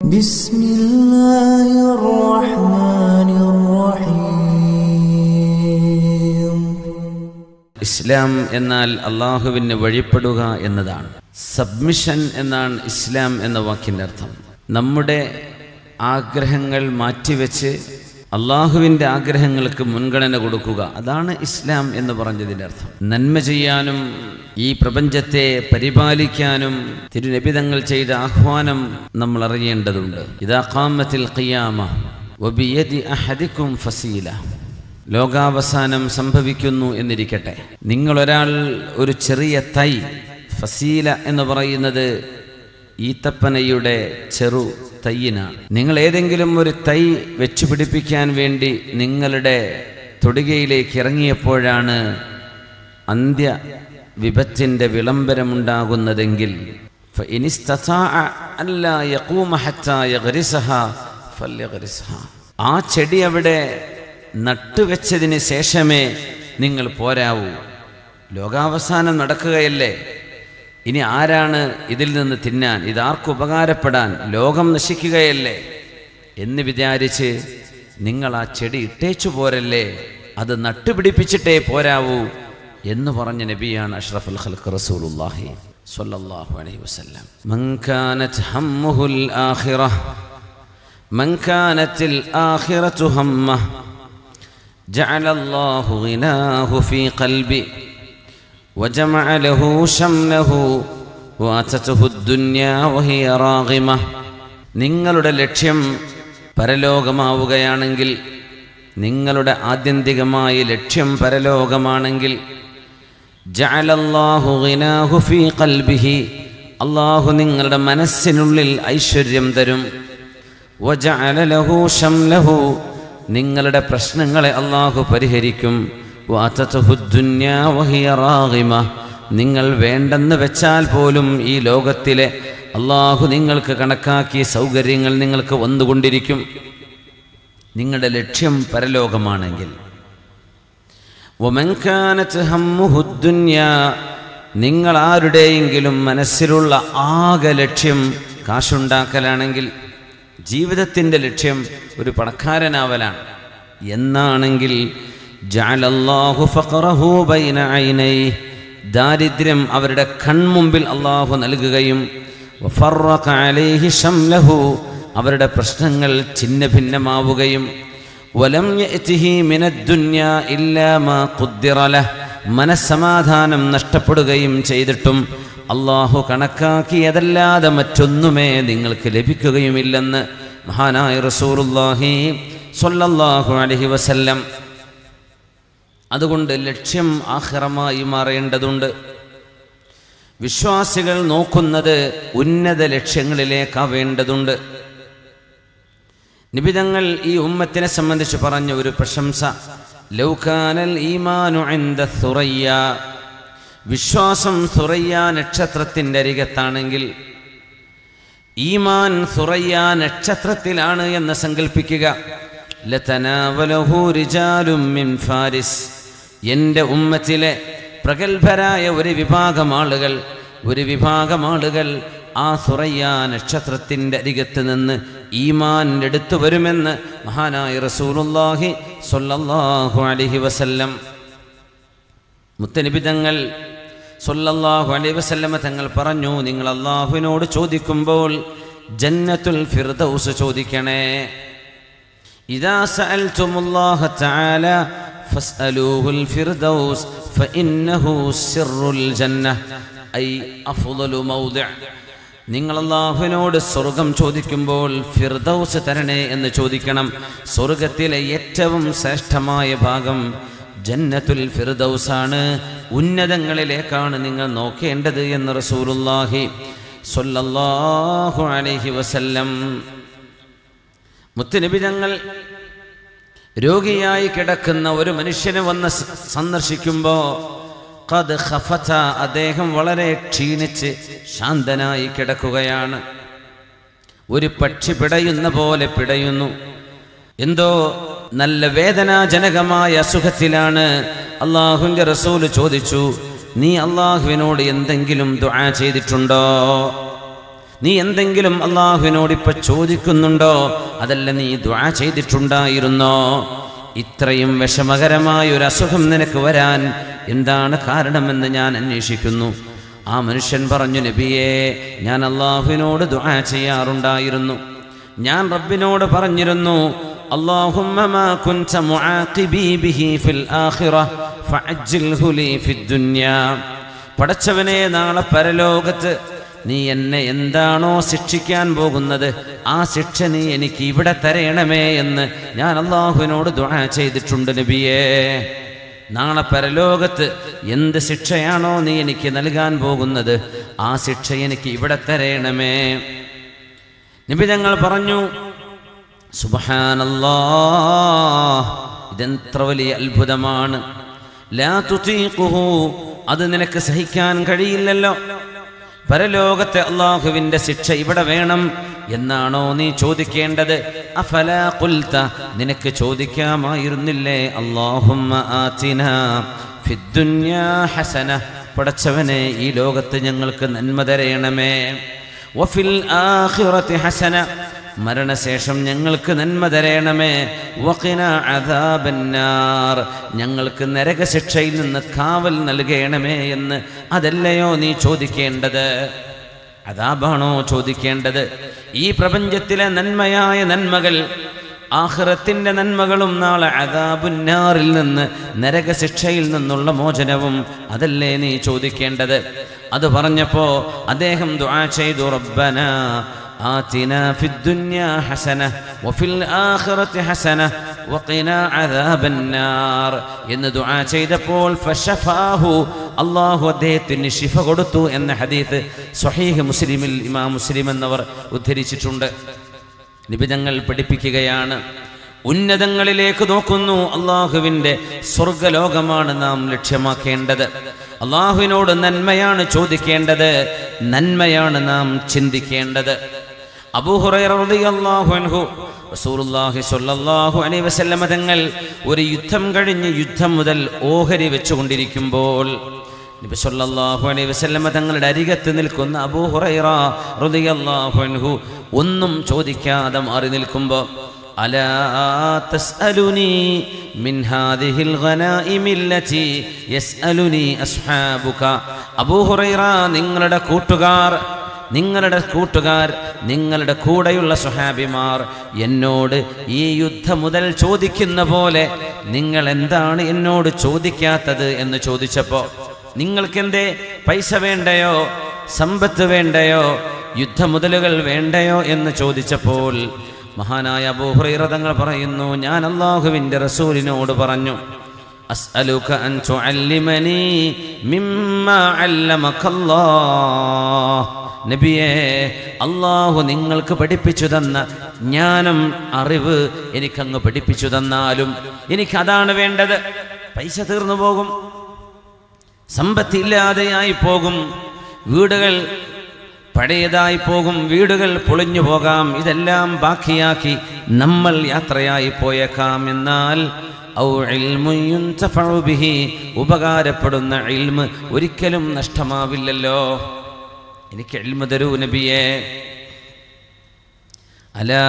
بسم الله الرحمن الرحيم ഇസ്ലാം എന്നാൽ അള്ളാഹുവിന് വഴിപ്പെടുക എന്നതാണ് സബ്മിഷൻ എന്നാണ് ഇസ്ലാം എന്ന വാക്കിൻ്റെ അർത്ഥം നമ്മുടെ ആഗ്രഹങ്ങൾ മാറ്റിവെച്ച് അള്ളാഹുവിൻ്റെ ആഗ്രഹങ്ങൾക്ക് മുൻഗണന കൊടുക്കുക അതാണ് ഇസ്ലാം എന്ന് പറഞ്ഞതിൻ്റെ അർത്ഥം നന്മ ചെയ്യാനും ഈ പ്രപഞ്ചത്തെ പരിപാലിക്കാനും തിരുനബിതങ്ങൾ ചെയ്ത ആഹ്വാനം നമ്മൾ അറിയേണ്ടതുണ്ട് ഇതാ കാമത്തിൽ ഖിയാമ വബിയദി അഹദിക്കും ഫസീല ലോകാവസാനം സംഭവിക്കുന്നു എന്നിരിക്കട്ടെ നിങ്ങളൊരാൾ ഒരു ചെറിയ തൈ ഫസീല എന്ന് പറയുന്നത് ഈത്തപ്പനയുടെ ചെറു തയ്യിനാണ് നിങ്ങൾ ഏതെങ്കിലും ഒരു തൈ വെച്ചു പിടിപ്പിക്കാൻ വേണ്ടി നിങ്ങളുടെ തൊടുകയിലേക്ക് ഇറങ്ങിയപ്പോഴാണ് അന്ത്യ വിപത്തിൻ്റെ വിളംബരമുണ്ടാകുന്നതെങ്കിൽ فإن استطاع ألا يقوم حتى يغرسها فليغرسها. ആ ചെടി അവിടെ നട്ടുവെച്ചതിന് ശേഷമേ നിങ്ങൾ പോരാവൂ ലോകാവസാനം നടക്കുകയല്ലേ ഇനി ആരാണ് ഇതിൽ നിന്ന് തിന്നാൻ ഇതാർക്ക് ഉപകാരപ്പെടാൻ ലോകം നശിക്കുകയല്ലേ എന്ന് വിചാരിച്ച് നിങ്ങൾ ആ ചെടി ഇട്ടേച്ചു പോരല്ലേ അത് നട്ടുപിടിപ്പിച്ചിട്ടേ പോരാവൂ എന്ന് പറഞ്ഞ നബിയാണ് അഷ്റഫുൽ ഖൽഖ് റസൂലുള്ളാഹി സ്വല്ലല്ലാഹു അലൈഹി വസല്ലം മൻ കാനത് ഹമ്മുഹുൽ ആഖിറ മൻ കാനത്തിൽ ആഖിറതു ഹമ്മഹ جعل الله غناه في قلبي وجمع له شمله واتته الدنيا وهي راغمة നിങ്ങളുടെ ലക്ഷ്യം പരലോകമാവുകയാണെങ്കിൽ നിങ്ങളുടെ ആത്യന്തികമായ ലക്ഷ്യം പരലോകമാണെങ്കിൽ ജഅലല്ലാഹു ഗിനാഹു ഫീ ഖൽബിഹി അള്ളാഹു നിങ്ങളുടെ മനസ്സിനുള്ളിൽ ഐശ്വര്യം തരും വജഅല ലഹു ശംലഹു നിങ്ങളുടെ പ്രശ്നങ്ങളെ അള്ളാഹു പരിഹരിക്കും വാതതഹു ദുന്യാ വഹിയ റാഗിമ നിങ്ങൾ വേണ്ടെന്ന് വെച്ചാൽ പോലും ഈ ലോകത്തിലെ അള്ളാഹു നിങ്ങൾക്ക് കണക്കാക്കിയ സൗകര്യങ്ങൾ നിങ്ങൾക്ക് വന്നുകൊണ്ടിരിക്കും നിങ്ങളുടെ ലക്ഷ്യം പരലോകമാണെങ്കിൽ ومن كانت همه الدنيا നിങ്ങൾ ആരുടെയെങ്കിലും മനസ്സിലുള്ള ആകെ ലക്ഷ്യം കാശുണ്ടാക്കലാണെങ്കിൽ ജീവിതത്തിൻ്റെ ലക്ഷ്യം ഒരു പണക്കാരനാവലാണ് എന്നാണെങ്കിൽ ജഅലല്ലാഹു ഫഖറഹു ബൈന ഐനൈ ദാരിദ്ര്യം അവരുടെ കൺമുമ്പിൽ അള്ളാഹു നൽകുകയും വഫറഖ അലൈഹി ശംലഹു അവരുടെ പ്രശ്നങ്ങൾ ഛിന്ന ഭിന്നമാവുകയും വലം യഅ്തിഹി മിനദ്ദുന്യ ഇല്ലാ മാ ഖുദ്ദിറ ലഹ് മനസ്സമാധാനം നഷ്ടപ്പെടുകയും ചെയ്തിട്ടും അള്ളാഹു കണക്കാക്കിയതല്ലാതെ മറ്റൊന്നുമേ നിങ്ങൾക്ക് ലഭിക്കുകയുമില്ലെന്ന് മഹാനായ റസൂലുള്ളാഹി സ്വല്ലല്ലാഹു അലൈഹി വസല്ലം അതുകൊണ്ട് ലക്ഷ്യം ആഹ്റമായി മാറേണ്ടതുണ്ട് വിശ്വാസികൾ നോക്കുന്നത് ഉന്നത ലക്ഷ്യങ്ങളിലേക്കാവേണ്ടതുണ്ട് നിബിതങ്ങൾ ഈ ഉമ്മത്തിനെ സംബന്ധിച്ച് പറഞ്ഞ ഒരു പ്രശംസ ലൗകാനൽ ഈമാനു ഇന്ദ സുറയ്യ വിശ്വാസം സുറയ്യ നക്ഷത്രത്തിൻ്റെ അരികത്താണെങ്കിൽ ഈമാൻ സുറയ്യ നക്ഷത്രത്തിലാണ് എന്ന് സങ്കല്പിക്കുക ലതനാവലഹു റിജാലും മിൻ ഫാരിസ് എൻ്റെ ഉമ്മത്തിലെ പ്രഗത്ഭരായ ഒരു വിഭാഗം ആളുകൾ ഒരു വിഭാഗം ആളുകൾ ആ സുറയ്യ നക്ഷത്രത്തിൻ്റെ അരികത്ത് നിന്ന് ഈമാൻ എടുത്തു വരുമെന്ന് മഹാനായ റസൂലുള്ളാഹി സ്വല്ലല്ലാഹു അലൈഹി വസല്ലം മുത്തനബി തങ്ങൾ സൊല്ലാഹു അലൈ വസല്ലമ തങ്ങൾ പറഞ്ഞു നിങ്ങൾ അള്ളാഹുവിനോട് ചോദിക്കുമ്പോൾ ജന്നത്തുൽ ഫിർദൗസ് ചോദിക്കണേ ഇദാ സഅൽതുമുല്ലാഹ തആല ഫസ്അലൂഹുൽ ഫിർദൗസ് ഫഇന്നഹു സിർറുൽ ജന്ന ഐ അഫ്ളലു മൗദിഅ നിങ്ങൾ അള്ളാഹുവിനോട് സ്വർഗം ചോദിക്കുമ്പോൾ ഫിർദൗസ് തരണേ എന്ന് ചോദിക്കണം സ്വർഗത്തിലെ ഏറ്റവും ശ്രേഷ്ഠമായ ഭാഗം ജന്നത്തുൽ ഫിർദൗസാണ് ഉന്നതങ്ങളിലേക്കാണ് നിങ്ങൾ നോക്കേണ്ടത് എന്ന് റസൂലുള്ളാഹി സ്വല്ലല്ലാഹു അലൈഹി വസല്ലം മുത്തുനബി തങ്ങൾ രോഗിയായി കിടക്കുന്ന ഒരു മനുഷ്യനെ വന്ന് സ- സന്ദർശിക്കുമ്പോൾ ഖദ് ഖഫത അദ്ദേഹം വളരെ ക്ഷീണിച്ച് ശാന്തനായി കിടക്കുകയാണ് ഒരു പക്ഷി പിടയുന്ന പോലെ പിടയുന്നു എന്തോ നല്ല വേദനാജനകമായ അസുഖത്തിലാണ് അള്ളാഹുവിൻ്റെ റസൂല് ചോദിച്ചു നീ അള്ളാഹുവിനോട് എന്തെങ്കിലും ദുആ ചെയ്തിട്ടുണ്ടോ നീ എന്തെങ്കിലും അള്ളാഹുവിനോട് ഇപ്പൊ ചോദിക്കുന്നുണ്ടോ അതല്ല നീ ദ്വാ ചെയ്തിട്ടുണ്ടായിരുന്നോ ഇത്രയും വിഷമകരമായ ഒരു അസുഖം നിനക്ക് വരാൻ എന്താണ് കാരണമെന്ന് ഞാൻ അന്വേഷിക്കുന്നു ആ മനുഷ്യൻ പറഞ്ഞു നബിയേ ഞാൻ അള്ളാഹുവിനോട് ദ്വാ ചെയ്യാറുണ്ടായിരുന്നു ഞാൻ റബ്ബിനോട് പറഞ്ഞിരുന്നു اللهم ما كنت معاقبي به في الآخرة فعجله لي في الدنيا പടച്ചവനെ നാളെ പരലോകത്ത് നീ എന്നെ എന്താണോ ശിക്ഷിക്കാൻ പോകുന്നത് ആ ശിക്ഷ നീ എനിക്ക് ഇവിടെ തരയണമേ എന്ന് ഞാൻ അള്ളാഹുവിനോട് ദുആ ചെയ്തിട്ടുണ്ട് നബിയേ നാളെ പരലോകത്ത് എന്ത് ശിക്ഷയാണോ നീ എനിക്ക് നൽകാൻ പോകുന്നത് ആ ശിക്ഷ എനിക്ക് ഇവിടെ തരയണമേ നബി ഞങ്ങൾ പറഞ്ഞു സുബഹാനല്ലാ ഇതെത്ര വലിയ അത്ഭുതമാണ് ലാ തുതീഖുഹു അത് നിനക്ക് സഹിക്കാൻ കഴിയില്ലല്ലോ പരലോകത്തെ അള്ളാഹുവിന്റെ ശിക്ഷ ഇവിടെ വേണം എന്നാണോ നീ ചോദിക്കേണ്ടത് അഫല ഖുൽത നിനക്ക് ചോദിക്കാമായിരുന്നില്ലേ അല്ലാഹുമ്മ ആതിന ഫിദ്ദുന്യാ ഹസന പടച്ചവനെ ഈ ലോകത്ത് ഞങ്ങൾക്ക് നന്മ തരയണമേ വഫിൽ ആഖിറതി ഹസന മരണശേഷം ഞങ്ങൾക്ക് നന്മ തരയണമേ വഖിന അദാബന്നാർ ഞങ്ങൾക്ക് നരകശിക്ഷയിൽ നിന്ന് കാവൽ നൽകണമേ എന്ന് അതല്ലയോ നീ ചോദിക്കേണ്ടത് അതാബാണോ ചോദിക്കേണ്ടത് ഈ പ്രപഞ്ചത്തിലെ നന്മയായ നന്മകൾ ആഹ്റത്തിന്റെ നന്മകളും നാളെ അദാബുന്നാറിൽ നിന്ന് നരകശിക്ഷയിൽ നിന്നുള്ള മോചനവും അതല്ലേ നീ ചോദിക്കേണ്ടത് അത് പറഞ്ഞപ്പോ അദ്ദേഹം ദുആ ചെയ്തു റബ്ബന آتنا في الدنيا حسنة وفي الآخرة حسنة وقنا عذاب النار എന്ന് ദുആ ചെയ്തപ്പോൾ ഫശഫാഹു അള്ളാഹു അദ്ദേഹത്തിന് ശിഫ കൊടുത്തു എന്ന ഹദീത്ത് സ്വഹീഹ് മുസ്ലിമിൽ ഇമാം മുസ്ലിം എന്നവർ ഉദ്ധരിച്ചിട്ടുണ്ട് നിബിധങ്ങൾ പഠിപ്പിക്കുകയാണ് ഉന്നതങ്ങളിലേക്ക് നോക്കുന്നു അള്ളാഹുവിൻ്റെ സ്വർഗലോകമാണ് നാം ലക്ഷ്യമാക്കേണ്ടത് അള്ളാഹുവിനോട് നന്മയാണ് ചോദിക്കേണ്ടത് നന്മയാണ് നാം ചിന്തിക്കേണ്ടത് അബൂഹുറൈറിയാഹു റസൂലുള്ളാഹി സ്വല്ലല്ലാഹു അലൈഹി വസല്ലമ തങ്ങൾ ഒരു യുദ്ധം കഴിഞ്ഞ് യുദ്ധം മുതൽ ഓഹരി വെച്ചുകൊണ്ടിരിക്കുമ്പോൾ നബി സല്ലല്ലാഹു അലൈഹി വസല്ലമ തങ്ങളുടെ അരികത്ത് നിൽക്കുന്ന അബൂ ഹുറൈറ റളിയല്ലാഹു അൻഹു ഒന്നും ചോദിക്കാതെ മാറി നിൽക്കുമ്പോൾ അലാ തസ്അലുനി മിൻ ഹാദിഹിൽ ഗനായിമി അല്ലതി യസ്അലുനി അസ്ഹാബുക അബൂ ഹുറൈറ നിങ്ങളുടെ കൂട്ടുകാർ നിങ്ങളുടെ കൂട്ടുകാർ നിങ്ങളുടെ കൂടെയുള്ള സുഹാബിമാർ എന്നോട് ഈ യുദ്ധം മുതൽ ചോദിക്കുന്ന പോലെ നിങ്ങൾ എന്താണ് എന്നോട് ചോദിക്കാത്തത് എന്ന് ചോദിച്ചപ്പോൾ നിങ്ങൾക്കെന്തേ പൈസ വേണ്ടയോ സമ്പത്ത് വേണ്ടയോ യുദ്ധമുതലുകൾ വേണ്ടയോ എന്ന് ചോദിച്ചപ്പോൾ മഹാനായ അബൂഹുറൈറ തങ്ങൾ പറയുന്നു ഞാൻ അള്ളാഹുവിൻ്റെ റസൂലിനോട് പറഞ്ഞു അസ്അലുക അൻ തുഅല്ലിമനി മിമ്മാ അല്ലമക്കല്ലാഹ് നബിയെ അള്ളാഹു നിങ്ങൾക്ക് പഠിപ്പിച്ചു തന്ന ജ്ഞാനം അറിവ് എനിക്കങ്ങ് പഠിപ്പിച്ചു തന്നാലും എനിക്കതാണ് വേണ്ടത് പൈസ തീർന്നു പോകും സമ്പത്തില്ലാതെയായി പോകും വീടുകൾ പഴയതായി പോകും വീടുകൾ പൊളിഞ്ഞു പോകാം ഇതെല്ലാം ബാക്കിയാക്കി നമ്മൾ യാത്രയായി പോയേക്കാം എന്നാൽ ഔ ഇൽമുൻ യുൻതഫഉ ബിഹി ഉപകാരപ്പെടുന്ന ഇൽമ് ഒരിക്കലും നഷ്ടമാവില്ലല്ലോ എനിക്ക് ഇൽമ തരൂ നബിയെ അലാ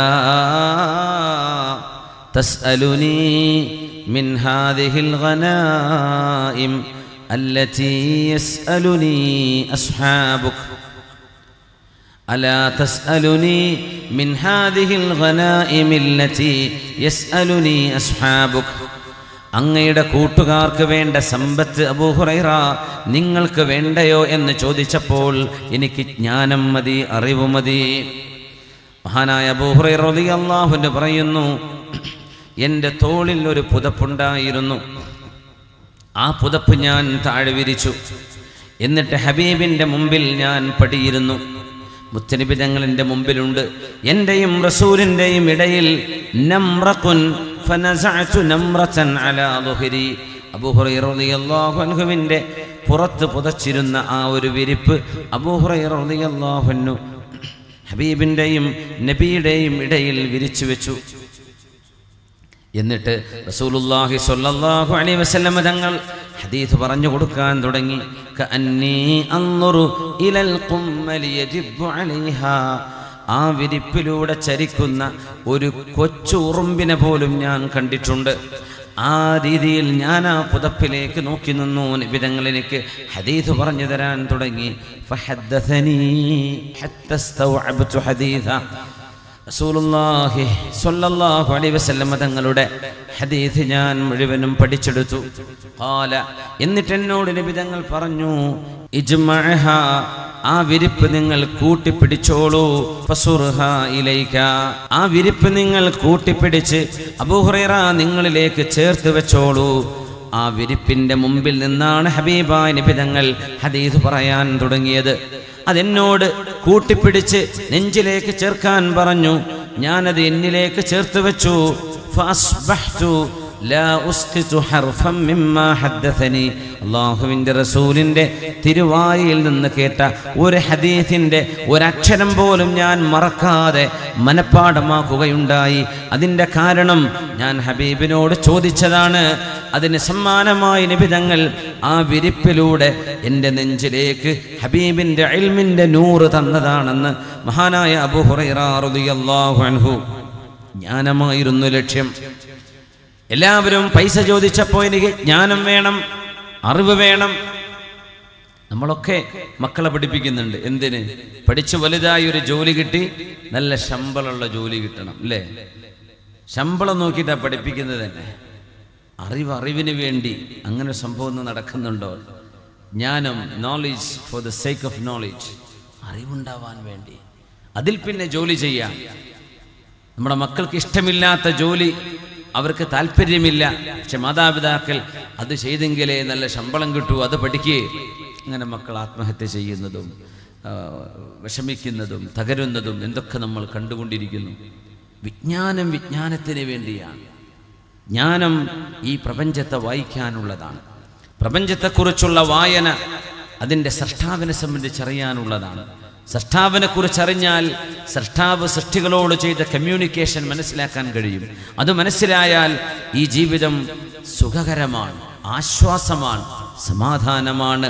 തസ്അലുനി മിൻ ഹാദിഹിൽ ഗനായിം التي يسألني أصحابك ألا تسألني من هذه الغنائم التي يسألني أصحابك അങ്ങയുടെ കൂട്ടുകാർക്ക് വേണ്ട സമ്പത്ത് അബൂഹുറൈറ നിങ്ങൾക്ക് വേണ്ടയോ എന്ന് ചോദിച്ചപ്പോൾ എനിക്ക് ജ്ഞാനം മതി അറിവ് മതി മഹാനായ അബൂഹുറൈറ അള്ളാഹുന് പറയുന്നു എൻ്റെ തോളിൽ ഒരു പുതപ്പുണ്ടായിരുന്നു ആ പുതപ്പ് ഞാൻ താഴെ വിരിച്ചു എന്നിട്ട് ഹബീബിൻ്റെ മുമ്പിൽ ഞാൻ പടിയിരുന്നു മുത്തനബി തങ്ങളിൻ്റെ മുമ്പിലുണ്ട് എൻ്റെയും റസൂലിൻ്റെയും ഇടയിൽ നമ്രക്കുൻ ഫനസഅതു നമ്രതൻ അലാ ളുഹരി അബൂഹുറൈറ റളിയല്ലാഹു അൻഹുവിൻ്റെ പുറത്ത് പുതച്ചിരുന്ന ആ ഒരു വിരിപ്പ് അബൂഹുറൈറ റളിയല്ലാഹു അൻഹു ഹബീബിൻ്റെയും നബിയുടെയും ഇടയിൽ വിരിച്ചു വെച്ചു എന്നിട്ട് റസൂലുള്ളാഹി സ്വല്ലല്ലാഹു അലൈഹി വസല്ലം തങ്ങൾ ഹദീസ് പറഞ്ഞു കൊടുക്കാൻ തുടങ്ങി കഅന്നീ അൻദുറു ഇലൽ ഖുമ്മലി യജിബ്ബു അലൈഹാ ആ വിരിപ്പിലൂടെ ചരിക്കുന്ന ഒരു കൊച്ചു ഉറുമ്പിനെ പോലും ഞാൻ കണ്ടിട്ടുണ്ട് ആ രീതിയിൽ ഞാൻ ആ പുതപ്പിലേക്ക് നോക്കി നിന്നു നിബിതങ്ങൾ എനിക്ക് ഹദീസ് പറഞ്ഞു തരാൻ തുടങ്ങി ഫഹദ്ദസനീ ഹത്ത സ്തൗഅബ്തു ഹദീസ റസൂലുള്ളാഹി സ്വല്ലല്ലാഹു അലൈഹി വസല്ലം തങ്ങളുടെ ഹദീസ് ഞാൻ മുഴുവനും പഠിച്ചെടുത്തു ഖാല എന്നിട്ട് എന്നോട് നബി തങ്ങൾ പറഞ്ഞു ഇജ്മഅഹ ആ വിരിപ്പ് നിങ്ങൾ കൂട്ടിപ്പിടിച്ചോളൂ ഫസുർഹ ഇലൈക ആ വിരിപ്പ് നിങ്ങൾ കൂട്ടിപ്പിടിച്ച് അബൂഹുറൈറ നിങ്ങളിലേക്ക് ചേർത്ത് വെച്ചോളൂ ആ വിരിപ്പിന്റെ മുമ്പിൽ നിന്നാണ് ഹബീബായ നബി തങ്ങൾ ഹദീസ് പറയാൻ തുടങ്ങിയത് അതെന്നോട് കൂട്ടിപ്പിടിച്ച് നെഞ്ചിലേക്ക് ചേർക്കാൻ പറഞ്ഞു ഞാനത് എന്നിലേക്ക് ചേർത്ത് വെച്ചു ഫഅസ്ബഹ്തു ലാ ഉസ്ഖിതു ഹർഫം മിമ്മാ ഹദ്ദസനി അള്ളാഹുവിൻ്റെ റസൂലിൻ്റെ തിരുവായിൽ നിന്ന് കേട്ട ഒരു ഹദീസിൻ്റെ ഒരക്ഷരം പോലും ഞാൻ മറക്കാതെ മനഃപ്പാടമാക്കുകയുണ്ടായി അതിൻ്റെ കാരണം ഞാൻ ഹബീബിനോട് ചോദിച്ചതാണ് അതിന് സമ്മാനമായി നിബിതങ്ങൾ ആ വിരിപ്പിലൂടെ എൻ്റെ നെഞ്ചിലേക്ക് ഹബീബിൻ്റെ ഇൽമിൻ്റെ നൂറ് തന്നതാണെന്ന് മഹാനായ അബുഹുറൈറാറുദിയല്ലാഹു അൻഹു ജ്ഞാനമായിരുന്നു ലക്ഷ്യം എല്ലാവരും പൈസ ചോദിച്ചപ്പോൾ എനിക്ക് ജ്ഞാനം വേണം അറിവ് വേണം നമ്മളൊക്കെ മക്കളെ പഠിപ്പിക്കുന്നുണ്ട് എന്തിന് പഠിച്ചു വലുതായി ഒരു ജോലി കിട്ടി നല്ല ശമ്പളമുള്ള ജോലി കിട്ടണം അല്ലേ ശമ്പളം നോക്കിയിട്ടാണ് പഠിപ്പിക്കുന്നത് തന്നെ അറിവ് അറിവിന് വേണ്ടി അങ്ങനെ ഒരു സംഭവം ഒന്നും നടക്കുന്നുണ്ടോ ജ്ഞാനം knowledge for the sake of knowledge അറിവുണ്ടാവാൻ വേണ്ടി അതിൽ പിന്നെ ജോലി ചെയ്യാം നമ്മുടെ മക്കൾക്ക് ഇഷ്ടമില്ലാത്ത ജോലി അവർക്ക് താല്പര്യമില്ല പക്ഷെ മാതാപിതാക്കൾ അത് ചെയ്തെങ്കിലേ നല്ല ശമ്പളം കിട്ടൂ അത് പഠിക്കേ അങ്ങനെ മക്കൾ ആത്മഹത്യ ചെയ്യുന്നതും ആ, വിഷമിക്കുന്നതും തകരുന്നതും എന്തൊക്കെ നമ്മൾ കണ്ടുകൊണ്ടിരിക്കുന്നു വിജ്ഞാനം വിജ്ഞാനത്തിന് വേണ്ടിയാണ് ജ്ഞാനം ഈ പ്രപഞ്ചത്തെ വായിക്കാനുള്ളതാണ് പ്രപഞ്ചത്തെക്കുറിച്ചുള്ള വായന അതിൻ്റെ സൃഷ്ടാവിനെ സംബന്ധിച്ചറിയാനുള്ളതാണ് സൃഷ്ടാവിനെ കുറിച്ചറിഞ്ഞാൽ സൃഷ്ടാവ് സൃഷ്ടികളോട് ചെയ്ത കമ്മ്യൂണിക്കേഷൻ മനസ്സിലാക്കാൻ കഴിയും അത് മനസ്സിലായാൽ ഈ ജീവിതം സുഖകരമാണ് ആശ്വാസമാണ് സമാധാനമാണ്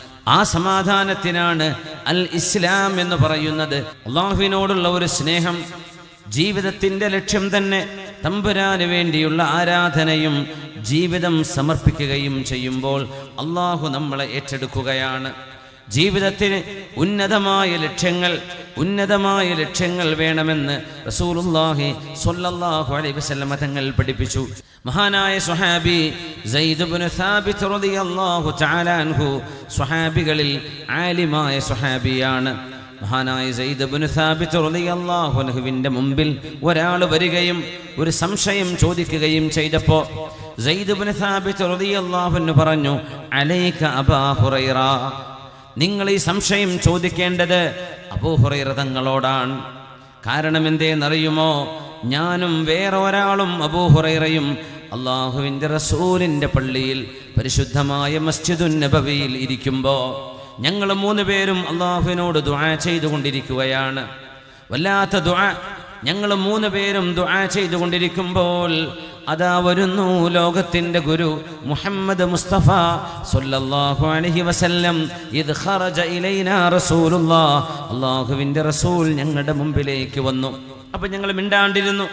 ആ സമാധാനത്തിനാണ് അൽ ഇസ്ലാം എന്ന് പറയുന്നത് അള്ളാഹുവിനോടുള്ള ഒരു സ്നേഹം ജീവിതത്തിന്റെ ലക്ഷ്യം തന്നെ തമ്പുരാന് വേണ്ടിയുള്ള ആരാധനയും ജീവിതം സമർപ്പിക്കുകയും ചെയ്യുമ്പോൾ അള്ളാഹു നമ്മളെ ഏറ്റെടുക്കുകയാണ് ജീവിതത്തിന് ഉന്നതമായ ലക്ഷ്യങ്ങൾ ഉന്നതമായ ലക്ഷ്യങ്ങൾ വേണമെന്ന് റസൂലുള്ളാഹി സ്വല്ലല്ലാഹു അലൈഹി വസല്ലമ തങ്ങൾ പഠിപ്പിച്ചു മഹാനായ സ്വഹാബി സയ്യിദ് ഇബ്നു സാബിത്ത് റളിയല്ലാഹു തആല അൻഹു സ്വഹാബികളിൽ ആലിമായ സ്വഹാബിയാണ് മഹാനായ സയ്യിദ് ഇബ്നു സാബിത്ത് റളിയല്ലാഹു അൻഹുവിന്റെ മുമ്പിൽ ഒരാൾ വരികയും ഒരു സംശയം ചോദിക്കുകയും ചെയ്തപ്പോൾ സയ്യിദ് ഇബ്നു സാബിത്ത് റളിയല്ലാഹു അൻഹു പറഞ്ഞു അലൈക അബാ ഹുറൈറ നിങ്ങൾ ഈ സംശയം ചോദിക്കേണ്ടത് അബൂഹുറൈറ തങ്ങളോടാണ് കാരണം എന്തേന്നറിയുമോ ഞാനും വേറെ ഒരാളും അബൂഹുറൈറയും അള്ളാഹുവിൻ്റെ റസൂലിൻ്റെ പള്ളിയിൽ പരിശുദ്ധമായ മസ്ജിദുൻ നബവിയിൽ ഇരിക്കുമ്പോൾ ഞങ്ങൾ മൂന്ന് പേരും അള്ളാഹുവിനോട് ദുആ ചെയ്തുകൊണ്ടിരിക്കുകയാണ് വല്ലാത്ത ദുആ ഞങ്ങൾ മൂന്ന് പേരും ദുആ ചെയ്തുകൊണ്ടിരിക്കുമ്പോൾ അതാ വരുന്നു ലോകത്തിന്റെ ഗുരു മുഹമ്മദ് മുസ്തഫ സല്ലല്ലാഹു അലൈഹി വസല്ലം ഇത് ഖറജ ഇലൈനാ റസൂലുള്ളാഹ് അല്ലാഹുവിൻ്റെ റസൂൽ ഞങ്ങളുടെ മുമ്പിലേക്ക് വന്നു അപ്പൊ ഞങ്ങൾ മിണ്ടാണ്ടിരുന്നു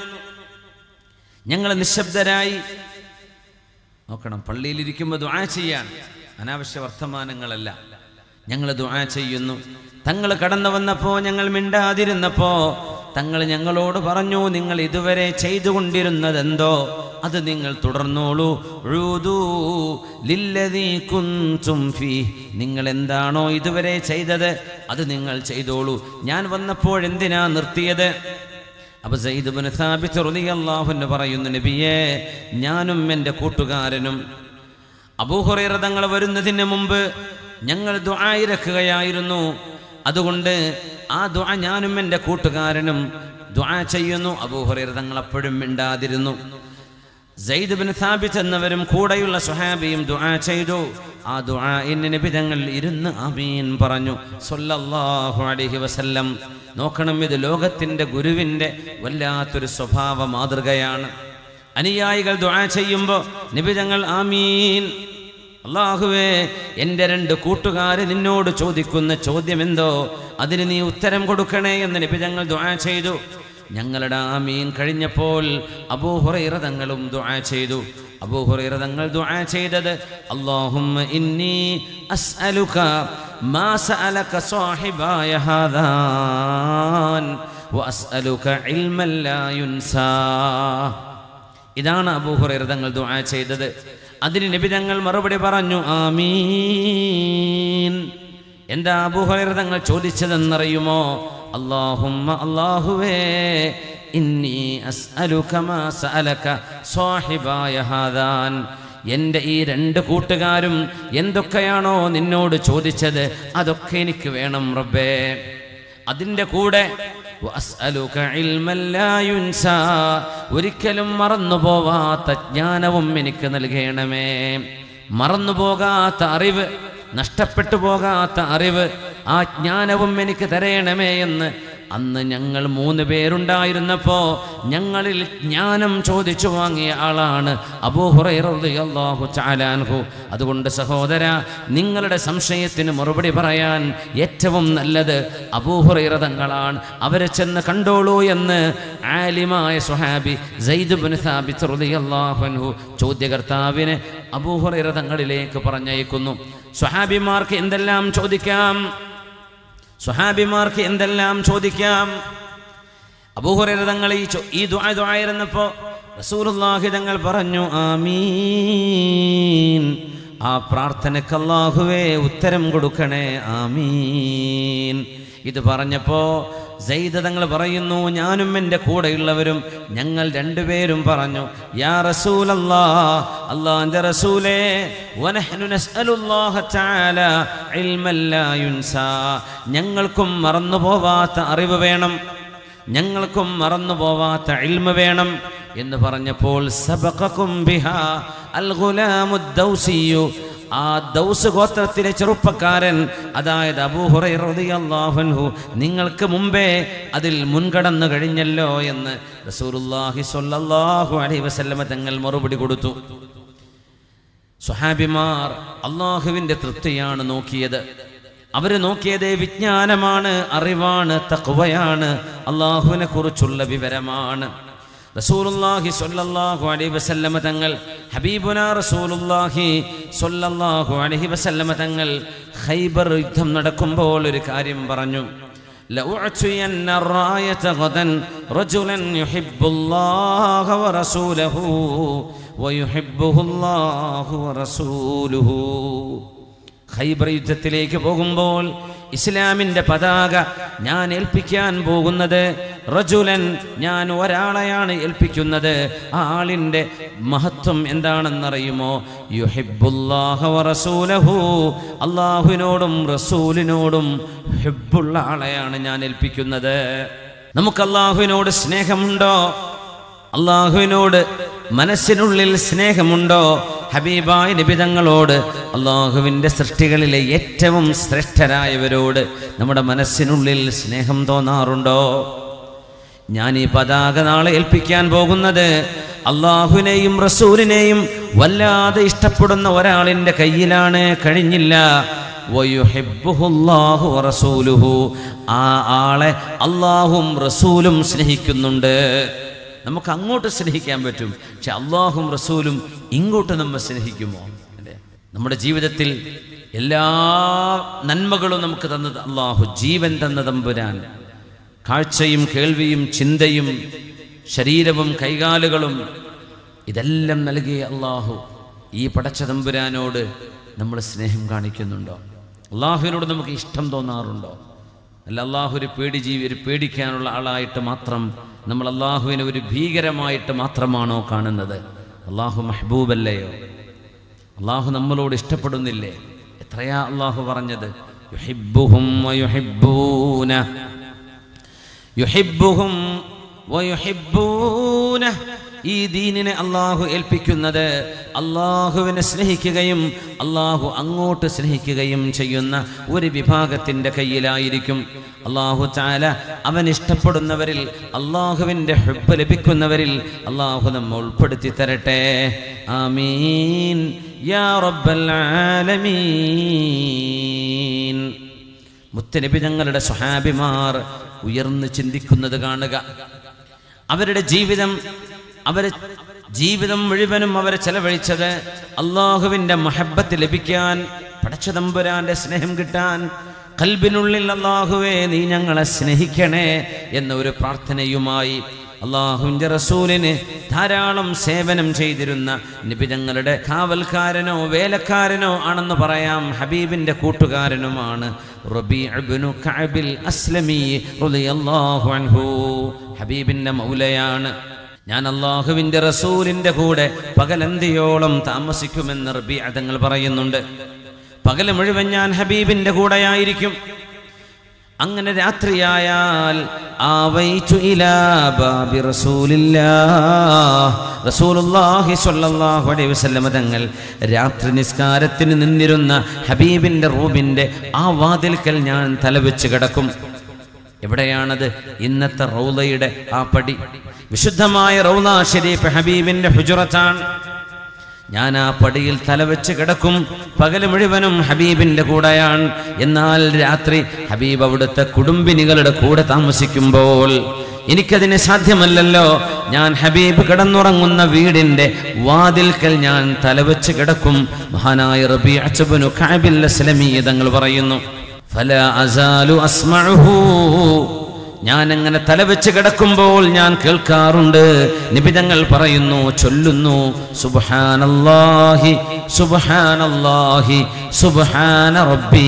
ഞങ്ങൾ നിശബ്ദരായി നോക്കണം പള്ളിയിലിരിക്കുമ്പോൾ ദുആ ചെയ്യാൻ അനാവശ്യ വർത്തമാനങ്ങളല്ല ഞങ്ങൾ ദുആ ചെയ്യുന്നു തങ്ങൾ കടന്നു വന്നപ്പോൾ ഞങ്ങൾ മിണ്ടാതിരുന്നപ്പോ തങ്ങൾ ഞങ്ങളോട് പറഞ്ഞു നിങ്ങൾ ഇതുവരെ ചെയ്തുകൊണ്ടിരുന്നതെന്തോ അത് നിങ്ങൾ തുടർന്നോളൂ ഉഴൂദൂ ലില്ലദീ കുൻതും ഫീ നിങ്ങൾ എന്താണോ ഇതുവരെ ചെയ്തത് അത് നിങ്ങൾ ചെയ്തോളൂ ഞാൻ വന്നപ്പോൾ എന്തിനാ നിർത്തിയത് അപ്പൊ സയ്യിദ് ഇബ്നു സാബിത്ത് റളിയല്ലാഹു അൻഹു പറയുന്നു നബിയേ ഞാനും എൻ്റെ കൂട്ടുകാരനും അബൂഹുറൈറ തങ്ങൾ വരുന്നതിന് മുമ്പ് ഞങ്ങൾ ദുആയിരക്കുകയായിരുന്നു അതുകൊണ്ട് ആ ദുആ ഞാനും എൻ്റെ കൂട്ടുകാരനും ദുആ ചെയ്യുന്നു അബൂഹുറൈറ തങ്ങൾ അപ്പോഴും മിണ്ടാതിരുന്നു സയ്യിദ് ബിൻ സാബിത്ത് എന്നവരും കൂടെയുള്ള സുഹാബിയും ദുആ ചെയ്തു ആ ദുആ ഇന്ന് നബി തങ്ങൾ ഇരുന്ന് ആമീൻ പറഞ്ഞു സല്ലല്ലാഹു അലൈഹി വസല്ലം നോക്കണം ഇത് ലോകത്തിൻ്റെ ഗുരുവിൻ്റെ വല്ലാത്തൊരു സ്വഭാവ മാതൃകയാണ് അനുയായികൾ ദുആ ചെയ്യുമ്പോൾ നിബിതങ്ങൾ ആമീൻ അള്ളാഹുവേ എൻ്റെ രണ്ട് കൂട്ടുകാർ നിന്നോട് ചോദിക്കുന്ന ചോദ്യം എന്തോ അതിന് നീ ഉത്തരം കൊടുക്കണേ എന്ന് നിബിതങ്ങൾ ദുആ ചെയ്തു ഞങ്ങളുടെ ആമീൻ കഴിഞ്ഞപ്പോൾ അബൂഹുറൈറ തങ്ങളും ദുആ ചെയ്തു അബൂഹുറൈറ തങ്ങൾ ദുആ ചെയ്തത് അല്ലാഹുമ്മ ഇന്നി അസ്അലുക മാ സഅലക സാഹിബായ ഹാദാൻ വഅസ്അലുക ഇൽമൻ ലാ യുൻസാ ഇതാണ് അബൂഹുറൈറ തങ്ങൾ ദുആ ചെയ്തത് അതിന് നബി തങ്ങൾ മറുപടി പറഞ്ഞു ആമീൻ എന്താ അബൂഹുറൈറ തങ്ങൾ ചോദിച്ചതെന്നറിയുമോ അല്ലാഹുമ്മ അല്ലാഹുവേ ഇന്നി അസ്അലുക മാ സഅലക സാഹിബായ ഹാദാൻ എൻ്റെ ഈ രണ്ട് കൂട്ടുകാരും എന്തൊക്കെയാണോ നിന്നോട് ചോദിച്ചത് അതൊക്കെ എനിക്ക് വേണം റബ്ബേ അതിൻ്റെ കൂടെ വഅസ്അലുക ഇൽമൻ ലാ യുൻസാ. ഒരിക്കലും മറന്നു പോവാത്ത ജ്ഞാനവും എനിക്ക് നൽകണമേ മറന്നു പോകാത്ത അറിവ് നഷ്ടപ്പെട്ടു പോകാത്ത അറിവ് ആ ജ്ഞാനവും എനിക്ക് തരയണമേ എന്ന് അന്ന് ഞങ്ങൾ മൂന്ന് പേരുണ്ടായിരുന്നപ്പോ ഞങ്ങളിൽ ജ്ഞാനം ചോദിച്ചു വാങ്ങിയ ആളാണ് അബൂഹുറൈറു ചാലാൻഹു അതുകൊണ്ട് സഹോദര നിങ്ങളുടെ സംശയത്തിന് മറുപടി പറയാൻ ഏറ്റവും നല്ലത് അബൂഹുറൈറ തങ്ങളാണ് അവരെ ചെന്ന് കണ്ടോളൂ എന്ന് ആലിമായ സുഹാബി സൈദുബിൻ സാബിത്ത് റളിയല്ലാഹു ചോദ്യകർത്താവിനെ അബൂഹുറൈറ തങ്ങളിലേക്ക് പറഞ്ഞയക്കുന്നു സുഹാബിമാർക്ക് എന്തെല്ലാം ചോദിക്കാം സ്വഹാബിമാർക്ക് എന്തെല്ലാം ചോദിക്കാം അബൂഹുറൈറ തങ്ങൾ ഈ ചോ- ഈ ദുആ ദുആയിരുന്നപ്പോ റസൂലുള്ളാഹി തങ്ങൾ പറഞ്ഞു ആമീൻ ആ പ്രാർത്ഥനയ്ക്ക് അല്ലാഹുവേ ഉത്തരം കൊടുക്കണേ ആമീൻ ഇത് പറഞ്ഞപ്പോ സെയ്ദ് തങ്ങൾ പറയുന്നു ഞാനും എൻ്റെ കൂടെയുള്ളവരും ഞങ്ങൾ രണ്ടുപേരും പറഞ്ഞു യാ റസൂലല്ലാ അല്ലാഹുവിൻ്റെ റസൂലേ വനഹ്നു നസ്അലുല്ലാഹ തആല ഇൽമൻ ലാ യുൻസാ ഞങ്ങൾക്കും മറന്നു പോവാത്ത അറിവ് വേണം ഞങ്ങൾക്കും മറന്നു പോവാത്ത ഇൽമ വേണം എന്ന് പറഞ്ഞപ്പോൾ സബഖക്കും ബിഹാ അൽ ഗുലാമു ദൗസിയു ആ ദൗസ് ഗോത്രത്തിലെ ചെറുപ്പക്കാരൻ അതായത് അബൂഹുറൈറിയാഹു നിങ്ങൾക്ക് മുമ്പേ അതിൽ മുൻകടന്നു കഴിഞ്ഞല്ലോ എന്ന് റസൂലുള്ളാഹി സ്വല്ലല്ലാഹു അലൈഹി വസല്ലമ തങ്ങൾ മറുപടി കൊടുത്തു സ്വഹാബിമാർ അള്ളാഹുവിൻ്റെ തൃപ്തിയാണ് നോക്കിയത് അവര് നോക്കിയത് വിജ്ഞാനമാണ് അറിവാണ് തക്വയാണ് അള്ളാഹുവിനെ കുറിച്ചുള്ള വിവരമാണ് റസൂലുള്ളാഹി സ്വല്ലല്ലാഹു അലൈഹി വസല്ലമ തങ്ങൾ ഹബീബുന റസൂലുള്ളാഹി സ്വല്ലല്ലാഹു അലൈഹി വസല്ലമ തങ്ങൾ ഖൈബർ യുദ്ധം നടക്കുമ്പോൾ ഒരു കാര്യം പറഞ്ഞു لأعطين الراية غدا رجلا يحب الله ورسوله ويحبه الله ورسوله ഖൈബർ യുദ്ധത്തിലേക്ക് പോകുമ്പോൾ ഇസ്ലാമിൻ്റെ പതാക ഞാൻ ഏൽപ്പിക്കാൻ പോകുന്നത് റജുലൻ ഞാൻ ഒരാളെയാണ് ഏൽപ്പിക്കുന്നത് ആ ആളിൻ്റെ മഹത്വം എന്താണെന്നറിയുമോ യുഹിബുല്ലാഹ വ റസൂലഹു അള്ളാഹുവിനോടും റസൂലിനോടും ഹിബുള്ള ആളെയാണ് ഞാൻ ഏൽപ്പിക്കുന്നത് നമുക്ക് അള്ളാഹുവിനോട് സ്നേഹമുണ്ടോ അള്ളാഹുവിനോട് മനസ്സിനുള്ളിൽ സ്നേഹമുണ്ടോ ഹബീബായ നിബിതങ്ങളോട് അള്ളാഹുവിൻ്റെ സൃഷ്ടികളിലെ ഏറ്റവും ശ്രേഷ്ഠരായവരോട് നമ്മുടെ മനസ്സിനുള്ളിൽ സ്നേഹം തോന്നാറുണ്ടോ ഞാൻ ഈ പതാക നാളെ ഏൽപ്പിക്കാൻ പോകുന്നത് അള്ളാഹുവിനെയും റസൂലിനെയും വല്ലാതെ ഇഷ്ടപ്പെടുന്ന ഒരാളിൻ്റെ കയ്യിലാണ് കഴിഞ്ഞില്ല വയുഹിബ്ബുഹുല്ലാഹു വറസൂലുഹു. ആ ആളെ അള്ളാഹും റസൂലും സ്നേഹിക്കുന്നുണ്ട് നമുക്ക് അങ്ങോട്ട് സ്നേഹിക്കാൻ പറ്റും പക്ഷെ അള്ളാഹും റസൂലും ഇങ്ങോട്ട് നമ്മെ സ്നേഹിക്കുമോ അല്ലേ നമ്മുടെ ജീവിതത്തിൽ എല്ലാ നന്മകളും നമുക്ക് തന്നത് അള്ളാഹു ജീവൻ തന്ന തമ്പുരാൻ കാഴ്ചയും കേൾവിയും ചിന്തയും ശരീരവും കൈകാലുകളും ഇതെല്ലാം നൽകിയ അള്ളാഹു ഈ പടച്ച തമ്പുരാനോട് നമ്മൾ സ്നേഹം കാണിക്കുന്നുണ്ടോ അള്ളാഹുവിനോട് നമുക്ക് ഇഷ്ടം തോന്നാറുണ്ടോ അല്ല അള്ളാഹു ഒരു പേടി ജീവി ഒരു പേടിക്കാനുള്ള ആളായിട്ട് മാത്രം നമ്മൾ അള്ളാഹുവിനെ ഒരു ഭീകരമായിട്ട് മാത്രമാണോ കാണുന്നത് അള്ളാഹു മെഹബൂബല്ലയോ അള്ളാഹു നമ്മളോട് ഇഷ്ടപ്പെടുന്നില്ലേ എത്രയാ അള്ളാഹു പറഞ്ഞത് യുഹിബ്ബുഹും വയുഹിബ്ബൂന യുഹിബ്ബുഹും വയുഹിബ്ബൂനഹ്. ഈ ദീനിനെ അള്ളാഹു ഏൽപ്പിക്കുന്നത് അള്ളാഹുവിനെ സ്നേഹിക്കുകയും അള്ളാഹു അങ്ങോട്ട് സ്നേഹിക്കുകയും ചെയ്യുന്ന ഒരു വിഭാഗത്തിൻ്റെ കയ്യിലായിരിക്കും അള്ളാഹു ചാല അവൻ ഇഷ്ടപ്പെടുന്നവരിൽ അള്ളാഹുവിൻ്റെ ഹെബ് ലഭിക്കുന്നവരിൽ അള്ളാഹു നമ്മെ ഉൾപ്പെടുത്തി തരട്ടെ ആമീൻ യാ റബ്ബൽ ആലമീൻ മുത്തനബി ഞങ്ങളുടെ സ്വഹാബിമാർ ഉയർന്ന് ചിന്തിക്കുന്നത് കാണുക അവരുടെ ജീവിതം അവരെ ജീവിതം മുഴുവനും അവരെ ചെലവഴിച്ചത് അള്ളാഹുവിൻ്റെ മഹബത്ത് ലഭിക്കാൻ പടച്ചതമ്പുരാന്റെ സ്നേഹം കിട്ടാൻ കൽബിനുള്ളിൽ അള്ളാഹുവേ നീ ഞങ്ങളെ സ്നേഹിക്കണേ എന്ന ഒരു പ്രാർത്ഥനയുമായി അള്ളാഹുവിൻ്റെ റസൂലിന് ധാരാളം സേവനം ചെയ്തിരുന്ന നിബിതങ്ങളുടെ കാവൽക്കാരനോ വേലക്കാരനോ ആണെന്ന് പറയാം ഹബീബിൻ്റെ കൂട്ടുകാരനുമാണ് റബീഅബ്നു കഅബിൽ അസ്ലമി റളിയല്ലാഹു അൻഹു ഹബീബിൻ്റെ മൗലയാണ് ഞാൻ അള്ളാഹുവിൻ്റെ റസൂലിൻ്റെ കൂടെ പകലന്തിയോളം താമസിക്കുമെന്ന് റബി തങ്ങൾ പറയുന്നുണ്ട് പകല് മുഴുവൻ ഞാൻ ഹബീബിൻ്റെ കൂടെയായിരിക്കും അങ്ങനെ രാത്രിയായാൽ ആവൈതു ഇലാ ബാബി റസൂലില്ലാഹ് റസൂലുള്ളാഹി സ്വല്ലല്ലാഹു അലൈഹി വസല്ലമ തങ്ങൾ രാത്രി നിസ്കാരത്തിന് നിന്നിരുന്ന ഹബീബിന്റെ റൂമിന്റെ ആ വാതിൽക്കൽ ഞാൻ തലവെച്ച് കിടക്കും എവിടെയാണത് ഇന്നത്തെ റൗലയുടെ ആ പടി വിശുദ്ധമായ റൗല ഷരീഫ് ഹബീബിന്റെ ഹുജറത്താണ് ഞാൻ ആ പടിയിൽ തലവെച്ച് കിടക്കും പകല് മുഴുവനും ഹബീബിന്റെ കൂടെയാണ് എന്നാൽ രാത്രി ഹബീബ് അവിടുത്തെ കുടുംബിനികളുടെ കൂടെ താമസിക്കുമ്പോൾ എനിക്കതിന് സാധ്യമല്ലല്ലോ ഞാൻ ഹബീബ് കിടന്നുറങ്ങുന്ന വീടിന്റെ വാതിൽക്കൽ ഞാൻ തലവെച്ച് കിടക്കും മഹാനായ റബി അച്ചബനു കാബിൽ അസ്ലമി തങ്ങൾ പറയുന്നു ഫല അസാലു അസ്മഅഹു ഞാൻ അങ്ങനെ തലവെച്ച് കിടക്കുമ്പോൾ ഞാൻ കേൾക്കാറുണ്ട് നിബിതങ്ങൾ പറയുന്നു ചൊല്ലുന്നു സുബ്ഹാനല്ലാഹി സുബ്ഹാനല്ലാഹി സുബ്ഹാന റബ്ബി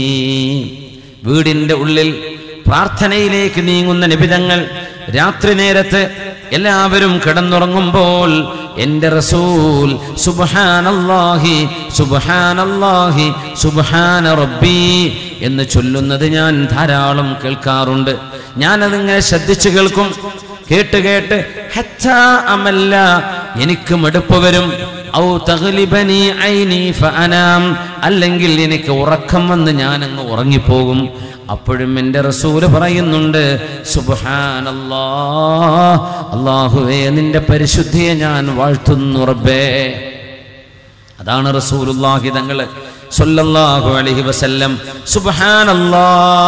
വീടിന്റെ ഉള്ളിൽ പ്രാർത്ഥനയിലേക്ക് നീങ്ങുന്ന നിബിതങ്ങൾ രാത്രി നേരത്ത് എല്ലാവരും കിടന്നുറങ്ങുമ്പോൾ എൻ്റെ റസൂൽ സുബ്ഹാനല്ലാഹി സുബ്ഹാനല്ലാഹി സുബ്ഹാന റബ്ബി എന്ന് ചൊല്ലുന്നത് ഞാൻ ധാരാളം കേൾക്കാറുണ്ട് ഞാനതിങ്ങനെ ശ്രദ്ധിച്ചു കേൾക്കും കേട്ട് കേട്ട് ഹത്താ അമല്ല എനിക്ക് മടുപ്പ് വരും ഔ തഗ്ലിബനി ഐനി ഫഅനാം അല്ലെങ്കിൽ എനിക്ക് ഉറക്കം വന്ന് ഞാൻ അങ്ങ് ഉറങ്ങിപ്പോകും അപ്പോഴും എൻ്റെ റസൂല് പറയുന്നുണ്ട് സുബ്ഹാനല്ലാ അള്ളാഹുവേ നിന്റെ പരിശുദ്ധിയെ ഞാൻ വാഴ്ത്തുന്നു റബ്ബേ അതാണ് റസൂലുള്ളാഹി തങ്ങൾ സല്ലല്ലാഹു അലൈഹി വസല്ലം സുബ്ഹാനല്ലാ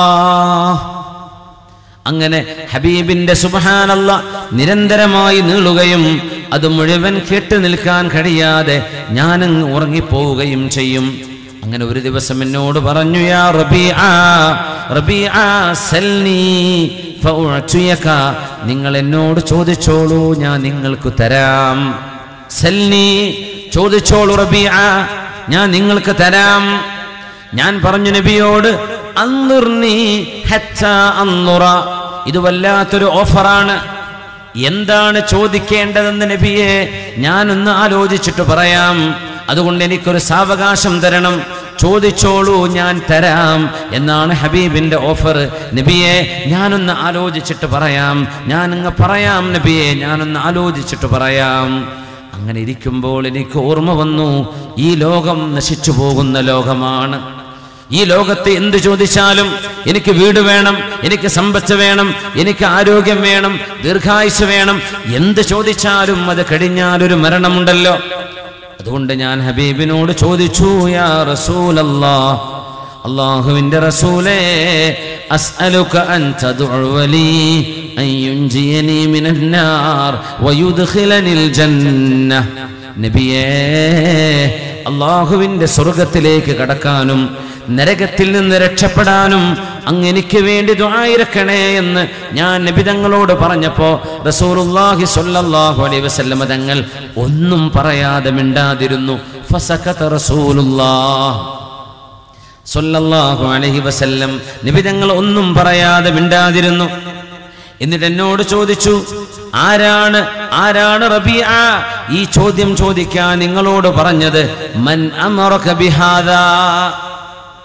അങ്ങനെ ഹബീബിന്റെ സുബ്ഹാനല്ല നിരന്തരമായി നീളുകയും അത് മുഴുവൻ കേട്ട് നിൽക്കാൻ കഴിയാതെ ഞാനങ്ങ് ഉറങ്ങിപ്പോവുകയും ചെയ്യും അങ്ങനെ ഒരു ദിവസം എന്നോട് പറഞ്ഞു യാ റബീഅ റബീഅ സൽനി ഫഉഅ്തിയക നിങ്ങൾ എന്നോട് ചോദിച്ചോളൂ ഞാൻ നിങ്ങൾക്ക് തരാം സൽനി ചോദിച്ചോളൂ റബീഅ ഞാൻ നിങ്ങൾക്ക് തരാം ഞാൻ പറഞ്ഞു നബിയോട് അന്നുർനി ഹത്താ അന്നുറ ഇത് വല്ലാത്തൊരു ഓഫറാണ് എന്താണ് ചോദിക്കേണ്ടതെന്ന് നബിയെ ഞാനൊന്ന് ആലോചിച്ചിട്ട് പറയാം അതുകൊണ്ട് എനിക്കൊരു സാവകാശം തരണം ചോദിച്ചോളൂ ഞാൻ തരാം എന്നാണ് ഹബീബിന്റെ ഓഫർ നബിയെ ഞാനൊന്ന് ആലോചിച്ചിട്ട് പറയാം ഞാനങ്ങ് പറയാം നബിയെ ഞാനൊന്ന് ആലോചിച്ചിട്ട് പറയാം അങ്ങനെ ഇരിക്കുമ്പോൾ എനിക്ക് ഓർമ്മ വന്നു ഈ ലോകം നശിച്ചു പോകുന്ന ലോകമാണ് ഈ ലോകത്ത് എന്ത് ചോദിച്ചാലും എനിക്ക് വീട് വേണം എനിക്ക് സമ്പത്ത് വേണം എനിക്ക് ആരോഗ്യം വേണം ദീർഘായുസ് വേണം എന്ത് ചോദിച്ചാലും അത് കഴിഞ്ഞാൽ ഒരു മരണമുണ്ടല്ലോ അതുകൊണ്ട് ഞാൻ ഹബീബിനോട് ചോദിച്ചു യാ റസൂലല്ലാ അള്ളാഹുവിന്റെ റസൂലേ അസ്അലുക അൻ തദ്ഉ ലി അൻ യുൻജിയനി മിനൻ നാർ വയുദ്ഖിലനിൽ ജന്ന നബിയേ അള്ളാഹുവിന്റെ സ്വർഗത്തിലേക്ക് കടക്കാനും നരകത്തിൽ നിന്ന് രക്ഷപ്പെടാനും അങ്ങ് എനിക്ക് വേണ്ടി ദുആയിരക്കണേ എന്ന് ഞാൻ നബിതങ്ങളോട് പറഞ്ഞപ്പോ റസൂലുള്ളാഹി സ്വല്ലല്ലാഹു അലൈഹി വസല്ലമ തങ്ങൾ ഒന്നും പറയാതെ മിണ്ടാതിരുന്നു ഫസകത റസൂലുള്ളാഹ് സ്വല്ലല്ലാഹു അലൈഹി വസല്ലം നിബിതങ്ങൾ ഒന്നും പറയാതെ മിണ്ടാതിരുന്നു എന്നിട്ട് എന്നോട് ചോദിച്ചു ആരാണ് ആരാണ് റബിയ ഈ ചോദ്യം ചോദിക്കാൻ നിങ്ങളോട് പറഞ്ഞത് മൻ അമറക ബിഹാദാ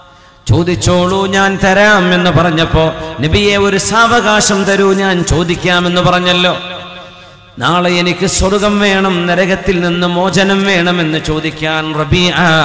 ചോദിച്ചോളൂ ഞാൻ തരാം എന്ന് പറഞ്ഞപ്പോ നബിയെ ഒരു സാവകാശം തരൂ ഞാൻ ചോദിക്കാമെന്ന് പറഞ്ഞല്ലോ നാളെ എനിക്ക് സ്വർഗം വേണം നരകത്തിൽ നിന്ന് മോചനം വേണമെന്ന് ചോദിക്കാൻ റബി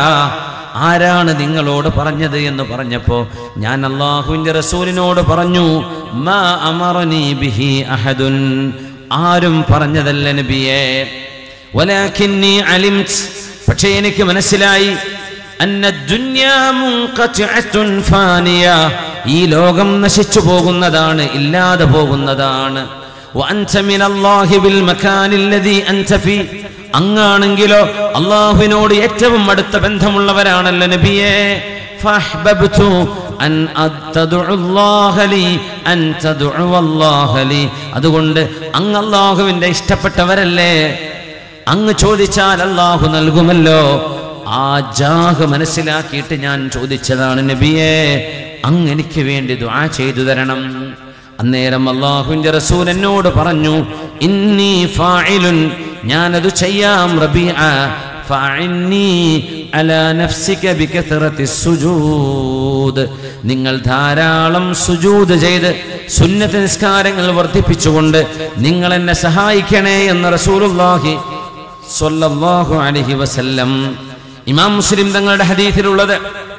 ആരാണ് നിങ്ങളോട് പറഞ്ഞത് എന്ന് പറഞ്ഞപ്പോ ഞാൻ അള്ളാഹുവിന്റെ റസൂലിനോട് പറഞ്ഞു മാ അമറനി ബിഹി അഹദുൻ ആരും പറഞ്ഞതല്ല നബിയെ വലാകിന്നി അലിംത് പക്ഷേ എനിക്ക് മനസ്സിലായി അന്ന ദുന്യാ മുൻഖതിഅത്തുൻ ഫാനിയ ഈ ലോകം നശിച്ചു പോകുന്നതാണ് ഇല്ലാതെ പോകുന്നതാണ് വഅൻത മിനല്ലാഹി ബിൽ മകാനിൽ ലദീ അൻത ഫീ അങ്ങാണെങ്കിലോ അള്ളാഹുവിനോട് ഏറ്റവും അടുത്ത ബന്ധമുള്ളവരാണല്ലോ നബിയെ ഫഅഹ്ബബ്തു അൻ അത്തദുഅല്ലാഹ ലി അൻ തദുഅല്ലാഹ ലി അതുകൊണ്ട് അങ്ങ് അള്ളാഹുവിന്റെ ഇഷ്ടപ്പെട്ടവരല്ലേ അങ്ങ് ചോദിച്ചാൽ അള്ളാഹു നൽകുമല്ലോ ആ ജാഹ് മനസ്സിലാക്കിയിട്ട് ഞാൻ ചോദിച്ചതാണ് നബിയെ അങ്ങ് എനിക്ക് വേണ്ടി ദുആ ചെയ്തു തരണം അന്നേരം അള്ളാഹുവിന്റെ റസൂൽ എന്നോട് പറഞ്ഞു ഇന്നി ഫാഇലുൻ ഞാനത് ചെയ്യാം റബീഅ ഫഅന്നി അലാ നഫ്സിക ബികഥറത്തി സുജൂദ് നിങ്ങൾ ധാരാളം സുജൂദ് ചെയ്ത് സുന്നത്ത് നിസ്കാരങ്ങൾ വർദ്ധിപ്പിച്ചുകൊണ്ട് നിങ്ങൾ എന്നെ സഹായിക്കണേ എന്ന് റസൂലുള്ളാഹി സ്വല്ലല്ലാഹു അലൈഹി വസല്ലം ഇമാം മുസ്ലിം തങ്ങളുടെ ഹദീസിലുള്ളത്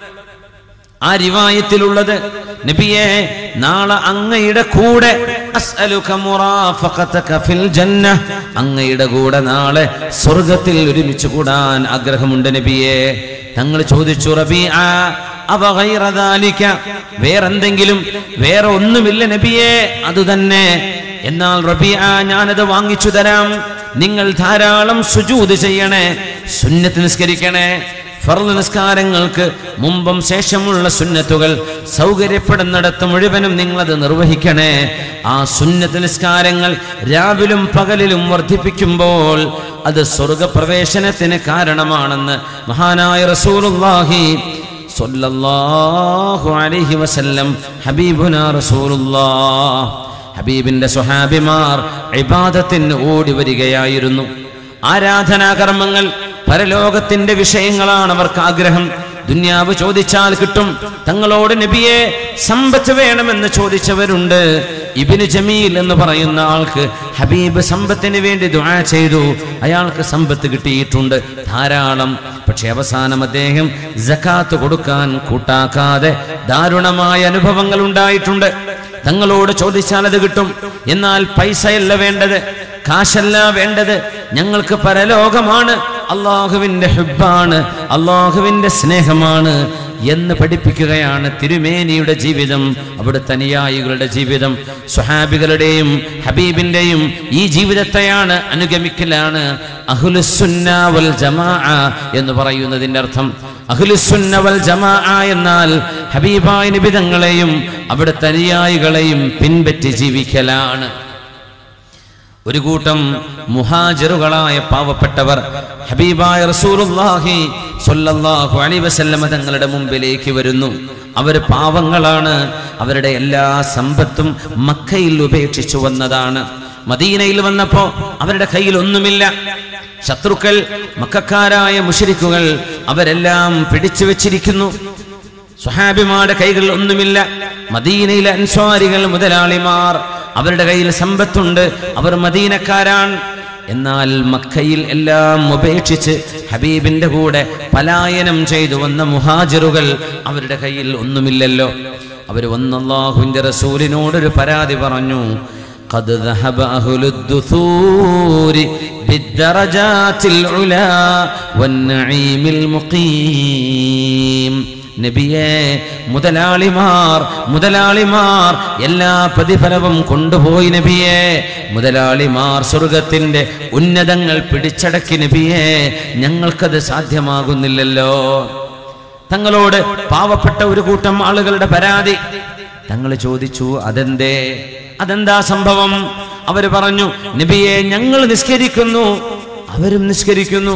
ആ റിവായത്തിലുള്ളത് നബിയെ നാളെ അങ്ങയുടെ കൂടെ അസ്അലുക മുറാഫഖതക ഫിൽ ജന്ന അങ്ങയുടെ കൂടെ നാളെ സ്വർഗത്തിൽ ഒരുമിച്ച് കൂടാൻ ആഗ്രഹമുണ്ട് നബിയെ തങ്ങൾ ചോദിച്ചു റബീഅ അവ ഗൈറ ദാലിക വേറെന്തെങ്കിലും വേറെ ഒന്നുമില്ല നബിയെ അതുതന്നെ എന്നാൽ റബീഅ ഞാനത് വാങ്ങിച്ചു തരാം നിങ്ങൾ ധാരാളം സുജൂദ് ചെയ്യണേ സുന്നത്ത് നിസ്കരിക്കണേ ഫർദ് നിസ്കാരങ്ങൾക്ക് മുമ്പും ശേഷമുള്ള സുന്നത്തുകൾ സൗകര്യപ്പെടുന്നിടത്ത് മുഴുവനും നിങ്ങളത് നിർവഹിക്കണേ ആ സുന്നത്ത് നിസ്കാരങ്ങൾ രാവിലും പകലിലും വർദ്ധിപ്പിക്കുമ്പോൾ അത് സ്വർഗപ്രവേശനത്തിന് കാരണമാണെന്ന് മഹാനായ റസൂലുള്ളാഹി സ്വല്ലല്ലാഹു അലൈഹി വസല്ലം ഹബീബുനാ റസൂലുള്ളാഹ് ഹബീബിന്റെ സ്വഹാബിമാർ ഇബാദത്തിന് ഓടി വരികയായിരുന്നു ആരാധനാകർമ്മങ്ങൾ പരലോകത്തിന്റെ വിഷയങ്ങളാണ് അവർക്ക് ആഗ്രഹം ദുന്യാവ് ചോദിച്ചാൽ കിട്ടും തങ്ങളോട് നബിയെ സമ്പത്ത് വേണമെന്ന് ചോദിച്ചവരുണ്ട് ഇബിന് ജമീൽ എന്ന് പറയുന്ന ആൾക്ക് ഹബീബ് സമ്പത്തിന് വേണ്ടി ദുആ ചെയ്തു അയാൾക്ക് സമ്പത്ത് കിട്ടിയിട്ടുണ്ട് ധാരാളം പക്ഷെ അവസാനം അദ്ദേഹം ജക്കാത്ത് കൊടുക്കാൻ കൂട്ടാക്കാതെ ദാരുണമായ അനുഭവങ്ങൾ ഉണ്ടായിട്ടുണ്ട് തങ്ങളോട് ചോദിച്ചാൽ അത് കിട്ടും എന്നാൽ പൈസയല്ല വേണ്ടത് കാശല്ല വേണ്ടത് ഞങ്ങൾക്ക് പരലോകമാണ് അള്ളാഹുവിന്റെ ഹുബാണ് അള്ളാഹുവിന്റെ സ്നേഹമാണ് എന്ന് പഠിപ്പിക്കുകയാണ് തിരുമേനിയുടെ ജീവിതം അവിടുത്തെ അനുയായികളുടെ ജീവിതം സ്വഹാബികളുടെയും ഹബീബിന്റെയും ഈ ജീവിതത്തെയാണ് അനുഗമിക്കലാണ് അഹുലുസുന്ന വൽ ജമാ എന്ന് പറയുന്നതിന്റെ അർത്ഥം അഹ്ലുസുന്ന വൽ ജമാ എന്നാൽ ഹബീബായ നിബിതങ്ങളെയും അവിടുത്തെ അനുയായികളെയും പിൻപറ്റി ജീവിക്കലാണ് ഒരു കൂട്ടം മുഹാജിറുകളായ പാവപ്പെട്ടവർ ഹബീബായ റസൂലുള്ളാഹി സ്വല്ലല്ലാഹു അലൈഹി വസല്ലമ തങ്ങളുടെ മുമ്പിലേക്ക് വരുന്നു അവർ പാവങ്ങളാണ് അവരുടെ എല്ലാ സമ്പത്തും മക്കയിൽ ഉപേക്ഷിച്ചു വന്നതാണ് മദീനയിൽ വന്നപ്പോ അവരുടെ കയ്യിൽ ഒന്നുമില്ല ശത്രുക്കൾ മക്കാരായ മുഷരിക്കുകൾ അവരെല്ലാം പിടിച്ചു വെച്ചിരിക്കുന്നു സ്വഹാബിമാരുടെ കൈകളിൽ ഒന്നുമില്ല മദീനയിലെ അൻസ്വാരികൾ മുതലാളിമാർ അവരുടെ കയ്യിൽ സമ്പത്തുണ്ട് അവർ മദീനക്കാരാണ് എന്നാൽ മക്കയിൽ എല്ലാം ഉപേക്ഷിച്ച് ഹബീബിന്റെ കൂടെ പലായനം ചെയ്തു വന്ന മുഹാജിറുകൾ അവരുടെ കയ്യിൽ ഒന്നുമില്ലല്ലോ അവർ വന്നല്ലാഹുവിന്റെ റസൂലിനോടൊരു പരാതി പറഞ്ഞു قد ذهب أهل الدثور بالدرجات العلا والنعيم المقيم നബിയെ മുതലാളിമാർ മുതലാളിമാർ എല്ലാ പ്രതിഫലവും കൊണ്ടുപോയി നബിയെ മുതലാളിമാർ സ്വർഗത്തിന്റെ ഉന്നതങ്ങൾ പിടിച്ചടക്കി നബിയെ ഞങ്ങൾക്കത് സാധ്യമാകുന്നില്ലല്ലോ തങ്ങളോട് പാവപ്പെട്ട ഒരു കൂട്ടം ആളുകളുടെ പരാതി തങ്ങൾ ചോദിച്ചു അതെന്തേ അതെന്താ സംഭവം അവര് പറഞ്ഞു നബിയെ ഞങ്ങൾ നിസ്കരിക്കുന്നു അവരും നിസ്കരിക്കുന്നു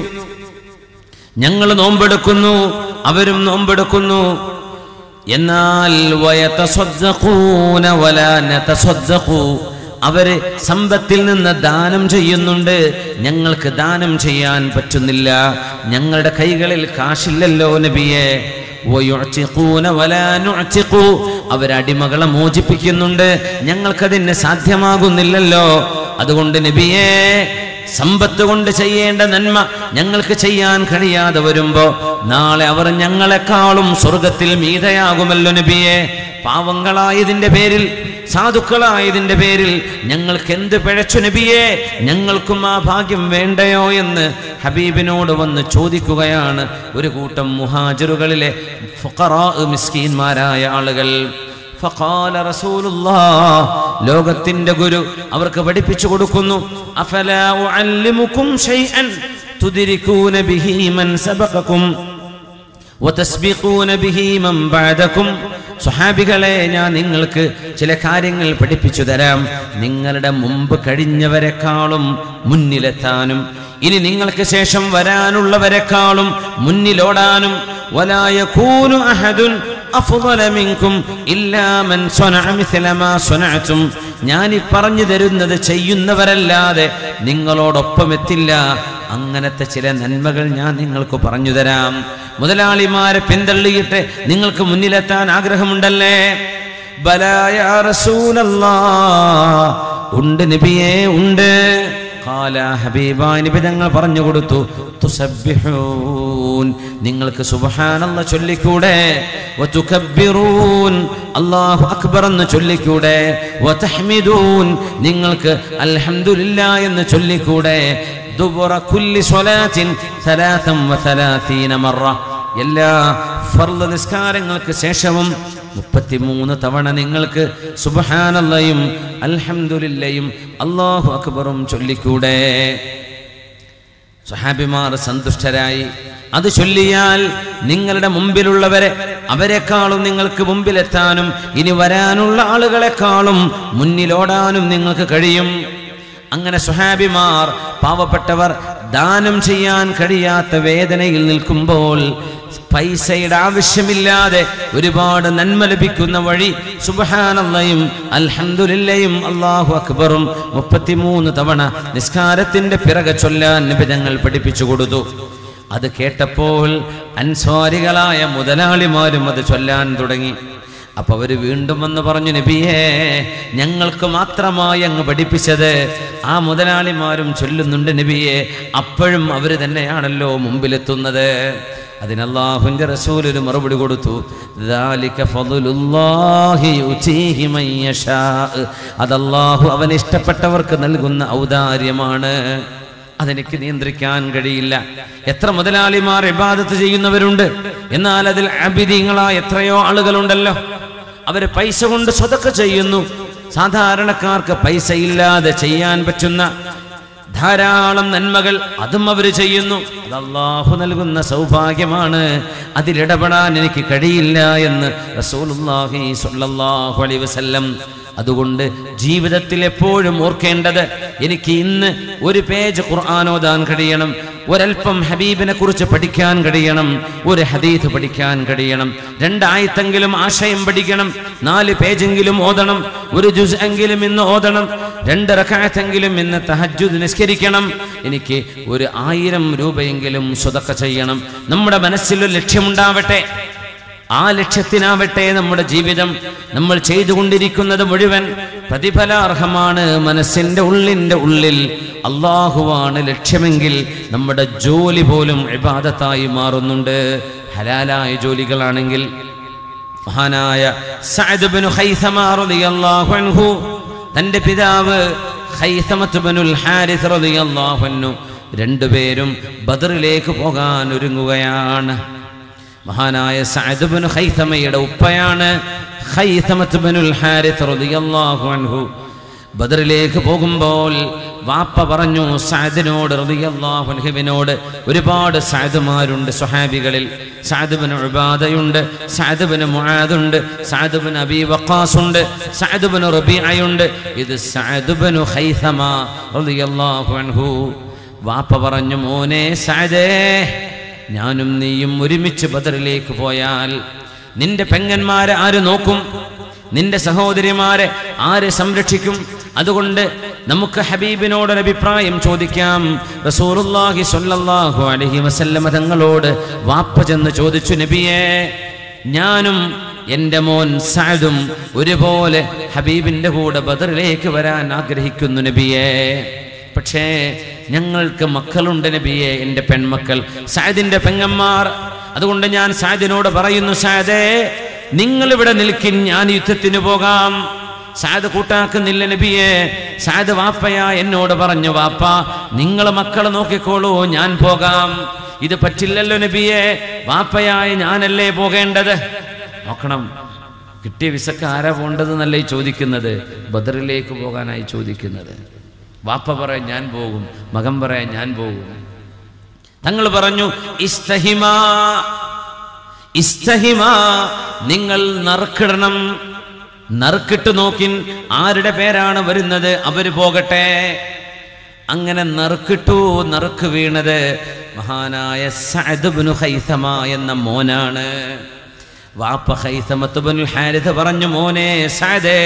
ഞങ്ങൾ നോമ്പെടുക്കുന്നു അവരും നോമ്പെടുക്കുന്നു എന്നാൽ വയതസ്വദ്ദഖൂന വലാ നതസ്വദ്ദഖൂ. അവര് സമ്പത്തിൽ നിന്ന് ദാനം ചെയ്യുന്നുണ്ട് ഞങ്ങൾക്ക് ദാനം ചെയ്യാൻ പറ്റുന്നില്ല ഞങ്ങളുടെ കൈകളിൽ കാശില്ലല്ലോ നബിയെ വയുഅ്തിഖൂന വലാ നുഅ്തിഖു അവരടിമകളെ മോചിപ്പിക്കുന്നുണ്ട് ഞങ്ങൾക്കതിന് സാധ്യമാകുന്നില്ലല്ലോ അതുകൊണ്ട് നബിയേ സമ്പത്ത് കൊണ്ട് ചെയ്യേണ്ട നന്മ ഞങ്ങൾക്ക് ചെയ്യാൻ കഴിയാതെ വരുമ്പോ നാളെ അവർ ഞങ്ങളെക്കാളും സ്വർഗത്തിൽ മീതയാകുമല്ലോ നബിയെ പാവങ്ങളായതിന്റെ പേരിൽ സാധുക്കളായതിന്റെ പേരിൽ ഞങ്ങൾക്ക് എന്ത് പിഴച്ചു നബിയെ ഞങ്ങൾക്കും ആ ഭാഗ്യം വേണ്ടയോ എന്ന് ഹബീബിനോട് വന്ന് ചോദിക്കുകയാണ് ഒരു കൂട്ടം മുഹാജറുകളിലെ ഫുഖറാ മിസ്കീന്മാരായ ആളുകൾ ഫഖാല റസൂലുള്ളാഹ് ലോകത്തിന്റെ ഗുരു അവർക്ക് പഠിപ്പിച്ചു കൊടുക്കുന്നു അഫലാ ഉഅല്ലിമുക്കും ഷൈഅൻ തുദ്രികൂന ബിഹി മൻ സബഖക്കും വതസ്ബിഖൂന ബിഹി മൻ ബഅദക്കും സ്വഹാബികളെ ഞാൻ നിങ്ങൾക്ക് ചില കാര്യങ്ങൾ പഠിപ്പിച്ചു തരാം നിങ്ങളുടെ മുമ്പ് കഴിഞ്ഞവരെക്കാളും മുന്നിലെത്താനും ഇനി നിങ്ങൾക്ക് ശേഷം വരാനുള്ളവരെക്കാളും മുന്നിലോടാനും വലായകൂനു അഹദുൻ അഫ്ളല മിൻകും ഇല്ലാ മൻ സ്വനഅ മിസ്ല മാ സ്വനഅതും ഞാൻ ഈ പറഞ്ഞു തരുന്നത് ചെയ്യുന്നവരല്ലാതെ നിങ്ങളോടൊപ്പം എത്തില്ല അങ്ങനത്തെ ചില നന്മകൾ ഞാൻ നിങ്ങൾക്ക് പറഞ്ഞു തരാം മുതലാളിമാരെ പിന്തള്ളിയിട്ട് നിങ്ങൾക്ക് മുന്നിലെത്താൻ ആഗ്രഹമുണ്ടല്ലേ ബലായ റസൂലല്ലാ ഉണ്ട് നബിയേ ഉണ്ട് ഖാല ഹബീബാ നബി തങ്ങൾ പറഞ്ഞു കൊടുത്തു തുസബ്ബിഹൂൻ നിങ്ങൾക്ക് സുബ്ഹാനല്ല ചൊല്ലിക്കൂടെ വതുകബ്ബിറൂൻ അല്ലാഹു അക്ബർ എന്ന് ചൊല്ലിക്കൂടെ വതഹ്മിദൂൻ നിങ്ങൾക്ക് അൽഹംദുലില്ലാ എന്ന് ചൊല്ലിക്കൂടെ ദുബറ കുല്ലി സ്വലാത്തിൻ സലാസം വസലാസീന മറ എല്ലാ ഫർള് നിസ്കാരങ്ങൾക്ക് ശേഷവും മുപ്പത്തിമൂന്ന് തവണ നിങ്ങൾക്ക് സുബ്ഹാനല്ലയും അൽഹംദുലില്ലയും അല്ലാഹു അക്ബറും ചൊല്ലിക്കൂടെ സഹാബിമാർ സന്തുഷ്ടരായി അത് ചൊല്ലിയാൽ നിങ്ങളുടെ മുമ്പിലുള്ളവരെ അവരെക്കാളും നിങ്ങൾക്ക് മുമ്പിലെത്താനും ഇനി വരാനുള്ള ആളുകളെക്കാളും മുന്നിലോടാനും നിങ്ങൾക്ക് കഴിയും അങ്ങനെ സുഹാബിമാർ പാവപ്പെട്ടവർ ദാനം ചെയ്യാൻ കഴിയാത്ത വേദനയിൽ നിൽക്കുമ്പോൾ പൈസയുടെ ആവശ്യമില്ലാതെ ഒരുപാട് നന്മ ലഭിക്കുന്ന വഴി സുബഹാനല്ലയും അൽഹംദുലില്ലയും അള്ളാഹു അക്ബറും മുപ്പത്തിമൂന്ന് തവണ നിസ്കാരത്തിന്റെ പിറകെ ചൊല്ലാൻ നിബിധങ്ങൾ പഠിപ്പിച്ചു കൊടുത്തു അത് കേട്ടപ്പോൾ അൻസ്വാരികളായ മുതലാളിമാരും അത് ചൊല്ലാൻ തുടങ്ങി അപ്പൊ അവര് വീണ്ടും വന്ന് പറഞ്ഞു നബിയേ ഞങ്ങൾക്ക് മാത്രമായി അങ്ങ് പഠിപ്പിച്ചത് ആ മുതലാളിമാരും ചൊല്ലുന്നുണ്ട് നബിയെ അപ്പോഴും അവര് തന്നെയാണല്ലോ മുമ്പിലെത്തുന്നത് അതിനല്ലാഹുവിന്റെ റസൂൽ ഒരു മറുപടി കൊടുത്തു ذَلِكَ فَضْلُ اللَّهِ يُؤْتِيهِ مَن يَشَاءُ. അതല്ലാഹു അവൻ ഇഷ്ടപ്പെട്ടവർക്ക് നൽകുന്ന ഔദാര്യമാണ് അതെനിക്ക് നിയന്ത്രിക്കാൻ കഴിയില്ല എത്ര മുതലാളിമാർ ഇബാദത്ത് ചെയ്യുന്നവരുണ്ട് എന്നാൽ അതിൽ അബിദീങ്ങളായ എത്രയോ ആളുകളുണ്ടല്ലോ അവര് പൈസ കൊണ്ട് സ്വതക്ക ചെയ്യുന്നു സാധാരണക്കാർക്ക് പൈസ ഇല്ലാതെ ചെയ്യാൻ പറ്റുന്ന ധാരാളം നന്മകൾ അതും അവർ ചെയ്യുന്നു അത് അള്ളാഹു നൽകുന്ന സൗഭാഗ്യമാണ് അതിലിടപെടാൻ എനിക്ക് കഴിയില്ല എന്ന് റസൂലുള്ളാഹി സ്വല്ലല്ലാഹു അലൈഹി വസല്ലം അതുകൊണ്ട് ജീവിതത്തിൽ എപ്പോഴും ഓർക്കേണ്ടത് എനിക്ക് ഇന്ന് ഒരു പേജ് ഖുർആൻ ഓതാൻ കഴിയണം ഒരൽപ്പം ഹബീബിനെ കുറിച്ച് പഠിക്കാൻ കഴിയണം ഒരു ഹദീത്ത് പഠിക്കാൻ കഴിയണം രണ്ടായത്തെങ്കിലും ആശയം പഠിക്കണം നാല് പേജെങ്കിലും ഓതണം ഒരു ജുസ് എങ്കിലും ഇന്ന് ഓതണം രണ്ട് റക്കായത്തെങ്കിലും ഇന്ന് തഹജ്ജുദ് നിസ്കരിക്കണം എനിക്ക് ഒരു ആയിരം രൂപയെങ്കിലും സ്വതക്ക ചെയ്യണം നമ്മുടെ മനസ്സിൽ ഒരു ലക്ഷ്യമുണ്ടാവട്ടെ ആ ലക്ഷ്യത്തിനാവട്ടെ നമ്മുടെ ജീവിതം നമ്മൾ ചെയ്തുകൊണ്ടിരിക്കുന്നത് മുഴുവൻ പ്രതിഫലാർഹമാണ് മനസ്സിന്റെ ഉള്ളിന്റെ ഉള്ളിൽ അള്ളാഹുവാണ് ലക്ഷ്യമെങ്കിൽ നമ്മുടെ ജോലി പോലും ഇബാദത്തായി മാറുന്നുണ്ട് ഹലാലായ ജോലികളാണെങ്കിൽ മഹാനായ സഅദ് ബിനു ഖൈസമ റളിയല്ലാഹു അൻഹു തന്റെ പിതാവ് ഖൈസമത്ത് ബിനുൽ ഹാരിസ് റളിയല്ലാഹു അൻഹു രണ്ടുപേരും ബദറിലേക്ക് പോകാൻ ഒരുങ്ങുകയാണ് മഹാനായ സഅദ് ബിനു ഖൈസമയുടെ ഉപ്പയാണ് ഖൈസമത്ത് ബിനുൽ ഹാരിസ് റളിയല്ലാഹു അൻഹു ബദറിലേക്ക് പോകുമ്പോൾ വാപ്പ പറഞ്ഞു സഅദിനോട് റളിയല്ലാഹു അൻഹുവിനോട് ഒരുപാട് സഅദുമാരുണ്ട് സ്വഹാബികളിൽ സഅദ് ബിൻ ഉബാദയുണ്ട് സഅദ് ബിൻ മുആദുണ്ട് സഅദ് ബിൻ അബി വഖാസ് ഉണ്ട് സഅദ് ബിൻ റബീഅയുണ്ട് ഇത് സഅദ് ബിൻ ഖൈസമ റളിയല്ലാഹു അൻഹു വാപ്പ പറഞ്ഞു മോനെ സഅദേ ഞാനും നീയും ഒരുമിച്ച് ബദറിലേക്ക് പോയാൽ നിന്റെ പെങ്ങന്മാരെ ആര് നോക്കും നിന്റെ സഹോദരിമാരെ ആര് സംരക്ഷിക്കും അതുകൊണ്ട് നമുക്ക് ഹബീബിനോടൊരു അഭിപ്രായം ചോദിക്കാം റസൂലുള്ളാഹി സ്വല്ലല്ലാഹു അലൈഹി വസല്ലമ തങ്ങളോട് വാപ്പ ചെന്ന് ചോദിച്ചു നബിയേ ഞാനും എൻ്റെ മോൻ സാദും ഒരുപോലെ ഹബീബിൻ്റെ കൂടെ ബദറിലേക്ക് വരാൻ ആഗ്രഹിക്കുന്നു നബിയേ പക്ഷേ ഞങ്ങൾക്ക് മക്കളുണ്ട് നബിയെ എൻ്റെ പെൺമക്കൾ സാദിൻ്റെ പെങ്ങന്മാർ അതുകൊണ്ട് ഞാൻ സാദിനോട് പറയുന്നു സാദേ നിങ്ങൾ ഇവിടെ നിൽക്കിൻ ഞാൻ യുദ്ധത്തിന് പോകാം സാദ് കൂട്ടാക്കുന്നില്ല നബിയെ സാദ് വാപ്പയാ എന്നോട് പറഞ്ഞു വാപ്പ നിങ്ങൾ മക്കളെ നോക്കിക്കോളൂ ഞാൻ പോകാം ഇത് പറ്റില്ലല്ലോ നബിയെ വാപ്പയായ ഞാനല്ലേ പോകേണ്ടത് നോക്കണം കിട്ടിയ വിസക്ക് ആരാ പോണ്ടത് എന്നല്ലേ ഈ ചോദിക്കുന്നത് ബദറിലേക്ക് പോകാനായി ചോദിക്കുന്നത് വാപ്പ പറയാൻ ഞാൻ പോകും മകൻ പറയാൻ ഞാൻ പോകും തങ്ങൾ പറഞ്ഞു ഇസ്തഹിമാ ഇസ്തഹിമാ നിങ്ങൾ നറുക്കിടണം നറുക്കിട്ട് നോക്കിൻ ആരുടെ പേരാണ് വരുന്നത് അവര് പോകട്ടെ അങ്ങനെ നറുക്കിട്ടു നറുക്ക് വീണത് മഹാനായ സഅദ്ബിനു ഹൈസമ എന്ന മോനാണ് വാപ്പ ഹൈസമത്തുബിനുൽ ഹാരിഥ പറഞ്ഞു മോനെ സഅദേ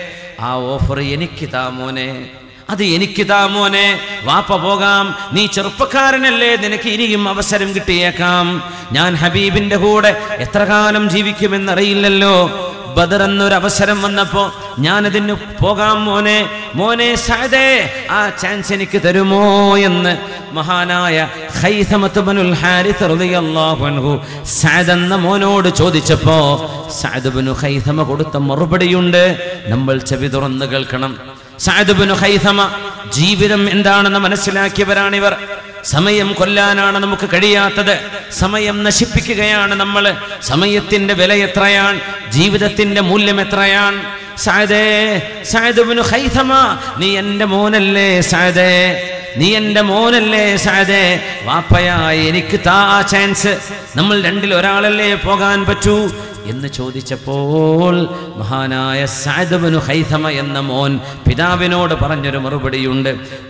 ആ ഓഫർ എനിക്ക് താ മോനെ അത് എനിക്ക് താ മോനെ വാപ്പ പോകാം നീ ചെറുപ്പക്കാരനല്ലേ നിനക്ക് ഇനിയും അവസരം കിട്ടിയേക്കാം ഞാൻ ഹബീബിന്റെ കൂടെ എത്ര കാലം ജീവിക്കുമെന്നറിയില്ലല്ലോ ബദർ എന്നൊരു അവസരം വന്നപ്പോ ഞാനതിന് പോകാം മോനെ മോനെ സാദേ ആ ചാൻസ് എനിക്ക് തരുമോ എന്ന് മഹാനായ ഖൈസമത്തുബ്നുൽ ഹാരിസ് റളിയല്ലാഹു അൻഹു സഅദ് എന്ന മോനോട് ചോദിച്ചപ്പോ സഅദ് ഇബ്നു ഖൈസമ കൊടുത്ത മറുപടിയുണ്ട് നമ്മൾ ചെവി തുറന്ന് കേൾക്കണം സഅദ് ഇബ്നു ഖൈസമ ജീവിതം എന്താണെന്ന് മനസ്സിലാക്കിയവരാണിവർ സമയം കൊല്ലാനാണ് നമുക്ക് കഴിയാത്തത് സമയം നശിപ്പിക്കുകയാണ് നമ്മൾ സമയത്തിന്റെ വില എത്രയാണ് ജീവിതത്തിന്റെ മൂല്യം എത്രയാണ് സായദേ സായദുബിനു ഖൈസമ നീ എൻ്റെ മോനല്ലേ സായദേ നീ എൻ്റെ മോനല്ലേ സായദേ വാപ്പയായി എനിക്ക് താ ആ ചാൻസ് നമ്മൾ രണ്ടിൽ ഒരാളല്ലേ പോകാൻ പറ്റൂ എന്ന് ചോദിച്ചപ്പോൾ മഹാനായ സാദബനു ഹൈഥമ എന്ന മോൻ പിതാവിനോട് പറഞ്ഞൊരു മറുപടിയുണ്ട്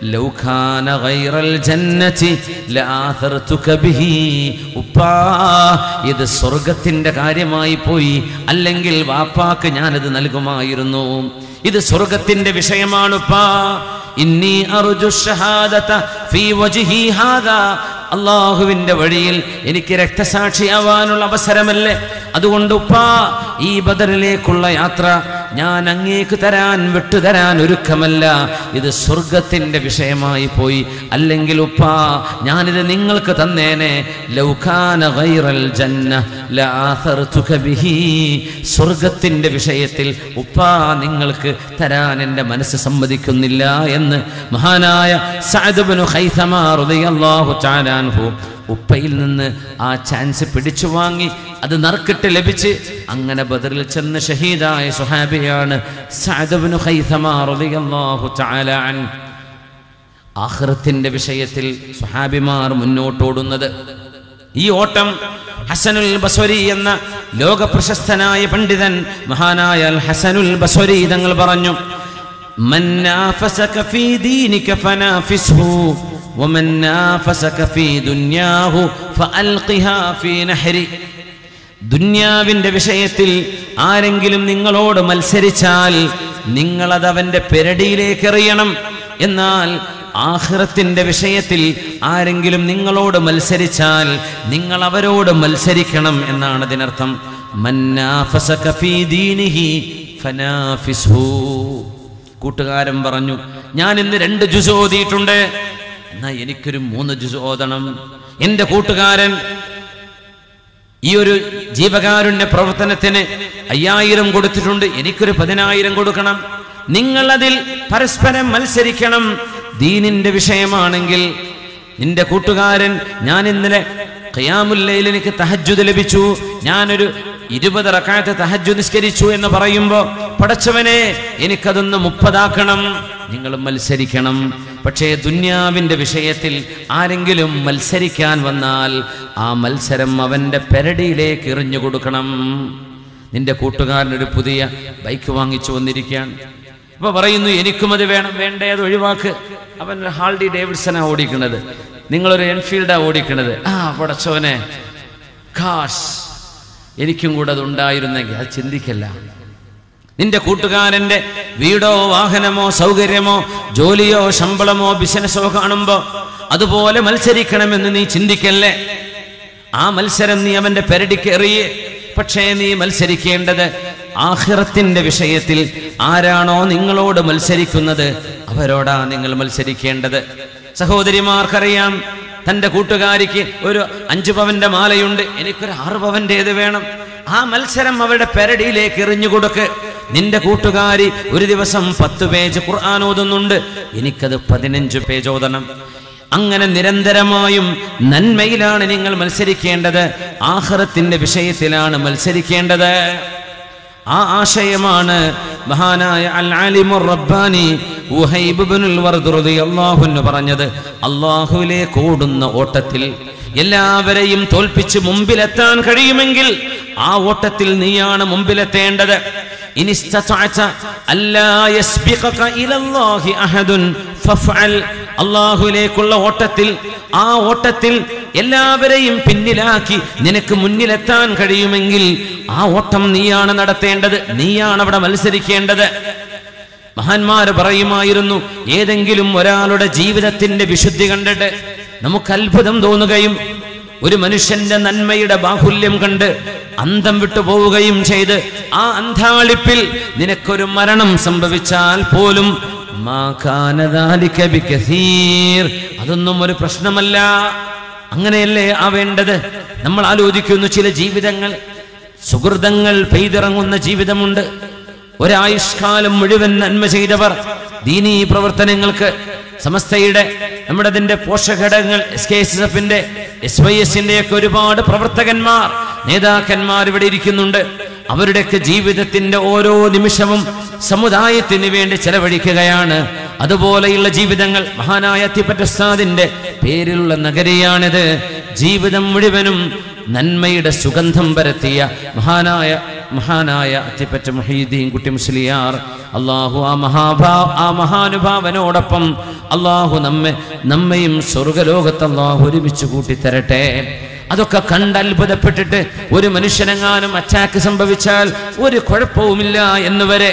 ലൗഖാന ഗൈറൽ ജന്നതി ലആഥർതുക ബിഹി ഉപ്പാ ഇത് സ്വർഗത്തിന്റെ കാര്യമായി പോയി അല്ലെങ്കിൽ വാപ്പാക്ക് ഞാനത് നൽകുമായിരുന്നു ഇത് സ്വർഗത്തിന്റെ വിഷയമാണുപ്പാ ഇന്നി അർജു ഷഹാദത ഫീ വജ്ഹി ഹാദാ അള്ളാഹുവിന്റെ വഴിയിൽ എനിക്ക് രക്തസാക്ഷിയാവാനുള്ള അവസരമല്ലേ അതുകൊണ്ട് ഉപ്പാ ഈ ബദറിലേക്കുള്ള യാത്ര ഞാൻ അങ്ങേക്ക് തരാൻ വിട്ടുതരാൻ ഒരുക്കമല്ല ഇത് സ്വർഗത്തിന്റെ വിഷയമായി പോയി അല്ലെങ്കിൽ ഉപ്പാ ഞാനിത് നിങ്ങൾക്ക് തന്നേനെ ലൗകാന ഗൈറൽ ജന്ന ലആഥർതുക ബിഹി സ്വർഗത്തിന്റെ വിഷയത്തിൽ ഉപ്പാ നിങ്ങൾക്ക് തരാൻ എൻ്റെ മനസ്സ് സമ്മതിക്കുന്നില്ല എന്ന് മഹാനായ സഅദ് ഇബ്നു ഖൈസമ റളിയല്ലാഹു തആല അൻഹു ഉപ്പയിൽ നിന്ന് ആ ചാൻസ് പിടിച്ചു വാങ്ങി അത് നറുക്കിട്ട് ലഭിച്ച് അങ്ങനെ ബദറിൽ ചെന്ന് ഷഹീദായ സുഹാബിയാണ് സഅദ് ഇബ്നു ഖൈസമ റളിയല്ലാഹു തആല അൻഹു ആഖിറത്തിന്റെ വിഷയത്തിൽ സുഹാബിമാർ മുന്നോട്ടോടുന്നത് ഈ ഓട്ടം ഹസനുൽ ബസ്വരി എന്ന ലോക പ്രശസ്തനായ പണ്ഡിതൻ മഹാനായ അൽ ഹസനുൽ ബസ്വരി തങ്ങൾ പറഞ്ഞു "മൻ നാഫസക ഫീ ദീനിക ഫനാഫിസ്ഹു വമൻ നാഫസക ഫീ ദുനിയാഹു ഫഅൽഖിഹാ ഫീ നഹരി ദുന്യാവിന്റെ വിഷയത്തിൽ ആരെങ്കിലും നിങ്ങളോട് മത്സരിച്ചാൽ നിങ്ങളത് അവന്റെ പെരടിയിലേക്ക് എറിയണം എന്നാൽ ആഖിറത്തിന്റെ വിഷയത്തിൽ ആരെങ്കിലും നിങ്ങളോട് മത്സരിച്ചാൽ നിങ്ങൾ അവരോട് മത്സരിക്കണം എന്നാണ് അതിനർത്ഥം മന്നാഫസക ഫീ ദീനിഹി ഫനാഫിസ്ഹു കൂട്ടുകാരൻ പറഞ്ഞു ഞാൻ ഇന്ന് രണ്ട് ജുസ് ഓതിയിട്ടുണ്ട് എന്നാ എനിക്കൊരു മൂന്ന് ജുസ് ഓതണം എന്റെ കൂട്ടുകാരൻ ഈ ഒരു ജീവകാരുണ്യ പ്രവർത്തനത്തിന് അയ്യായിരം കൊടുത്തിട്ടുണ്ട് എനിക്കൊരു പതിനായിരം കൊടുക്കണം നിങ്ങൾ അതിൽ പരസ്പരം മത്സരിക്കണം ദീനിന്റെ വിഷയമാണെങ്കിൽ നിന്റെ കൂട്ടുകാരൻ ഞാൻ ഇന്നലെ ഖിയാമുല്ലയിൽ എനിക്ക് തഹജ്ജുദ് ലഭിച്ചു ഞാനൊരു ഇരുപത് റക്കായത്ത് തഹജ്ജു നിസ്കരിച്ചു എന്ന് പറയുമ്പോ പടച്ചവനെ എനിക്കതൊന്ന് മുപ്പതാക്കണം നിങ്ങൾ മത്സരിക്കണം പക്ഷേ ദുന്യാവിന്റെ വിഷയത്തിൽ ആരെങ്കിലും മത്സരിക്കാൻ വന്നാൽ ആ മത്സരം അവന്റെ പെരടിയിലേക്ക് എറിഞ്ഞു കൊടുക്കണം നിന്റെ കൂട്ടുകാരനൊരു പുതിയ ബൈക്ക് വാങ്ങിച്ചു വന്നിരിക്കുകയാണ് അപ്പൊ പറയുന്നു എനിക്കും അത് വേണം വേണ്ടേ അത് ഒഴിവാക്ക് അവൻ ഹാൾഡി ഡേവിഡ്സനാ ഓടിക്കുന്നത് നിങ്ങളൊരു എൻഫീൽഡാ ഓടിക്കുന്നത് ആ പടച്ചോനെ കാഷ് എനിക്കും കൂടെ അത് ഉണ്ടായിരുന്നെങ്കിൽ അത് ചിന്തിക്കല്ല നിന്റെ കൂട്ടുകാരന്റെ വീടോ വാഹനമോ സൗകര്യമോ ജോലിയോ ശമ്പളമോ ബിസിനസ്സോ കാണുമ്പോ അതുപോലെ മത്സരിക്കണമെന്ന് നീ ചിന്തിക്കല്ലേ ആ മത്സരം നീ അവന്റെ പെരടിക്ക് എറിയേ പക്ഷേ നീ മത്സരിക്കേണ്ടത് ആഖിറത്തിന്റെ വിഷയത്തിൽ ആരാണോ നിങ്ങളോട് മത്സരിക്കുന്നത് അവരോടാ നിങ്ങൾ മത്സരിക്കേണ്ടത് സഹോദരിമാർക്കറിയാം തന്റെ കൂട്ടുകാരിക്ക് ഒരു അഞ്ചു പവന്റെ മാലയുണ്ട് എനിക്കൊരു ആറ് പവന്റേത് വേണം ആ മത്സരം അവരുടെ പെരടിയിലേക്ക് എറിഞ്ഞു കൊടുക്ക് നിന്റെ കൂട്ടുകാരി ഒരു ദിവസം പത്ത് പേജ് ഖുർആൻ ഓതുന്നുണ്ട് എനിക്കത് പതിനഞ്ച് പേജ് ഓതണം അങ്ങനെ നിരന്തരമായും നന്മയിലാണ് നിങ്ങൾ മത്സരിക്കേണ്ടത് ആഹ്റത്തിന്റെ വിഷയത്തിലാണ് മത്സരിക്കേണ്ടത് ആ ആശയമാണ് മഹാനായ അൽ ആലിമുർ റബ്ബാനി ഉഹൈബ് ഇബ്നുൽ വർദ് റളിയല്ലാഹു അൻഹു പറഞ്ഞത് അല്ലാഹുവിലേക്ക് ഓടുന്ന ഓട്ടത്തിൽ എല്ലാവരെയും തോൽപ്പിച്ച് മുമ്പിലെത്താൻ കഴിയുമെങ്കിൽ ആ ഓട്ടത്തിൽ നീയാണ് മുമ്പിലെത്തേണ്ടത് ഇനി ഇസ്തതഅത അല്ലാ യസ്ബിഖക ഇലല്ലാഹി അഹദുൻ ഫഫ്അൽ അല്ലാഹുവിലേക്കുള്ള ഓട്ടത്തിൽ ആ ഓട്ടത്തിൽ എല്ലാവരെയും പിന്നിലാക്കി നിനക്ക് മുന്നിലെത്താൻ കഴിയുമെങ്കിൽ ആ ഓട്ടം നീയാണ് നടത്തേണ്ടത് നീയാണ് അവിടെ മത്സരിക്കേണ്ടത് മഹാന്മാര് പറയുമായിരുന്നു ഏതെങ്കിലും ഒരാളുടെ ജീവിതത്തിന്റെ വിശുദ്ധി കണ്ടിട്ട് നമുക്ക് അത്ഭുതം തോന്നുകയും ഒരു മനുഷ്യന്റെ നന്മയുടെ ബാഹുല്യം കണ്ട് അന്തം വിട്ടു പോവുകയും ചെയ്ത് ആ അന്ധാളിപ്പിൽ നിനക്കൊരു മരണം സംഭവിച്ചാൽ പോലും മാ കാന ദാലിക ബികസീർ. അതൊന്നും ഒരു പ്രശ്നമല്ല അങ്ങനെയല്ലേ ആവേണ്ടത് നമ്മൾ ആലോചിക്കുന്നു ചില ജീവിതങ്ങൾ സുഹൃതങ്ങൾ പെയ്തിറങ്ങുന്ന ജീവിതമുണ്ട് ഒരായുഷ്കാലം മുഴുവൻ നന്മ ചെയ്തവർ ദീനീ പ്രവർത്തനങ്ങൾക്ക് സമസ്തയുടെ നമ്മുടെ അതിന്റെ പോഷഘടകങ്ങൾ എസ് കെ എസ് എഫിന്റെ എസ് വൈ എസിന്റെ ഒക്കെ ഒരുപാട് പ്രവർത്തകന്മാർ നേതാക്കന്മാർ ഇവിടെ ഇരിക്കുന്നുണ്ട് അവരുടെയൊക്കെ ജീവിതത്തിന്റെ ഓരോ നിമിഷവും സമുദായത്തിന് വേണ്ടി ചെലവഴിക്കുകയാണ് അതുപോലെയുള്ള ജീവിതങ്ങൾ മഹാനായ അത്തിപ്പറ്റസ്താദിന്റെ പേരിലുള്ള നഗരിയാണിത് ജീവിതം മുഴുവനും നന്മയുടെ സുഗന്ധം പരത്തിയ മഹാനായ മഹാനായ അത്തിപ്പറ്റ മൊഹീദ്ദീൻ കുട്ടി മുസ്ലിയാർ അള്ളാഹു ആ മഹാഭാ ആ മഹാനുഭാവനോടൊപ്പം അള്ളാഹു നമ്മെ നമ്മയും സ്വർഗലോകത്ത് അള്ളാഹു ഒരുമിച്ച് കൂട്ടിത്തരട്ടെ അതൊക്കെ കണ്ട് അത്ഭുതപ്പെട്ടിട്ട് ഒരു മനുഷ്യനെങ്ങാനും അറ്റാക്ക് സംഭവിച്ചാൽ ഒരു കുഴപ്പവുമില്ല എന്ന് വരെ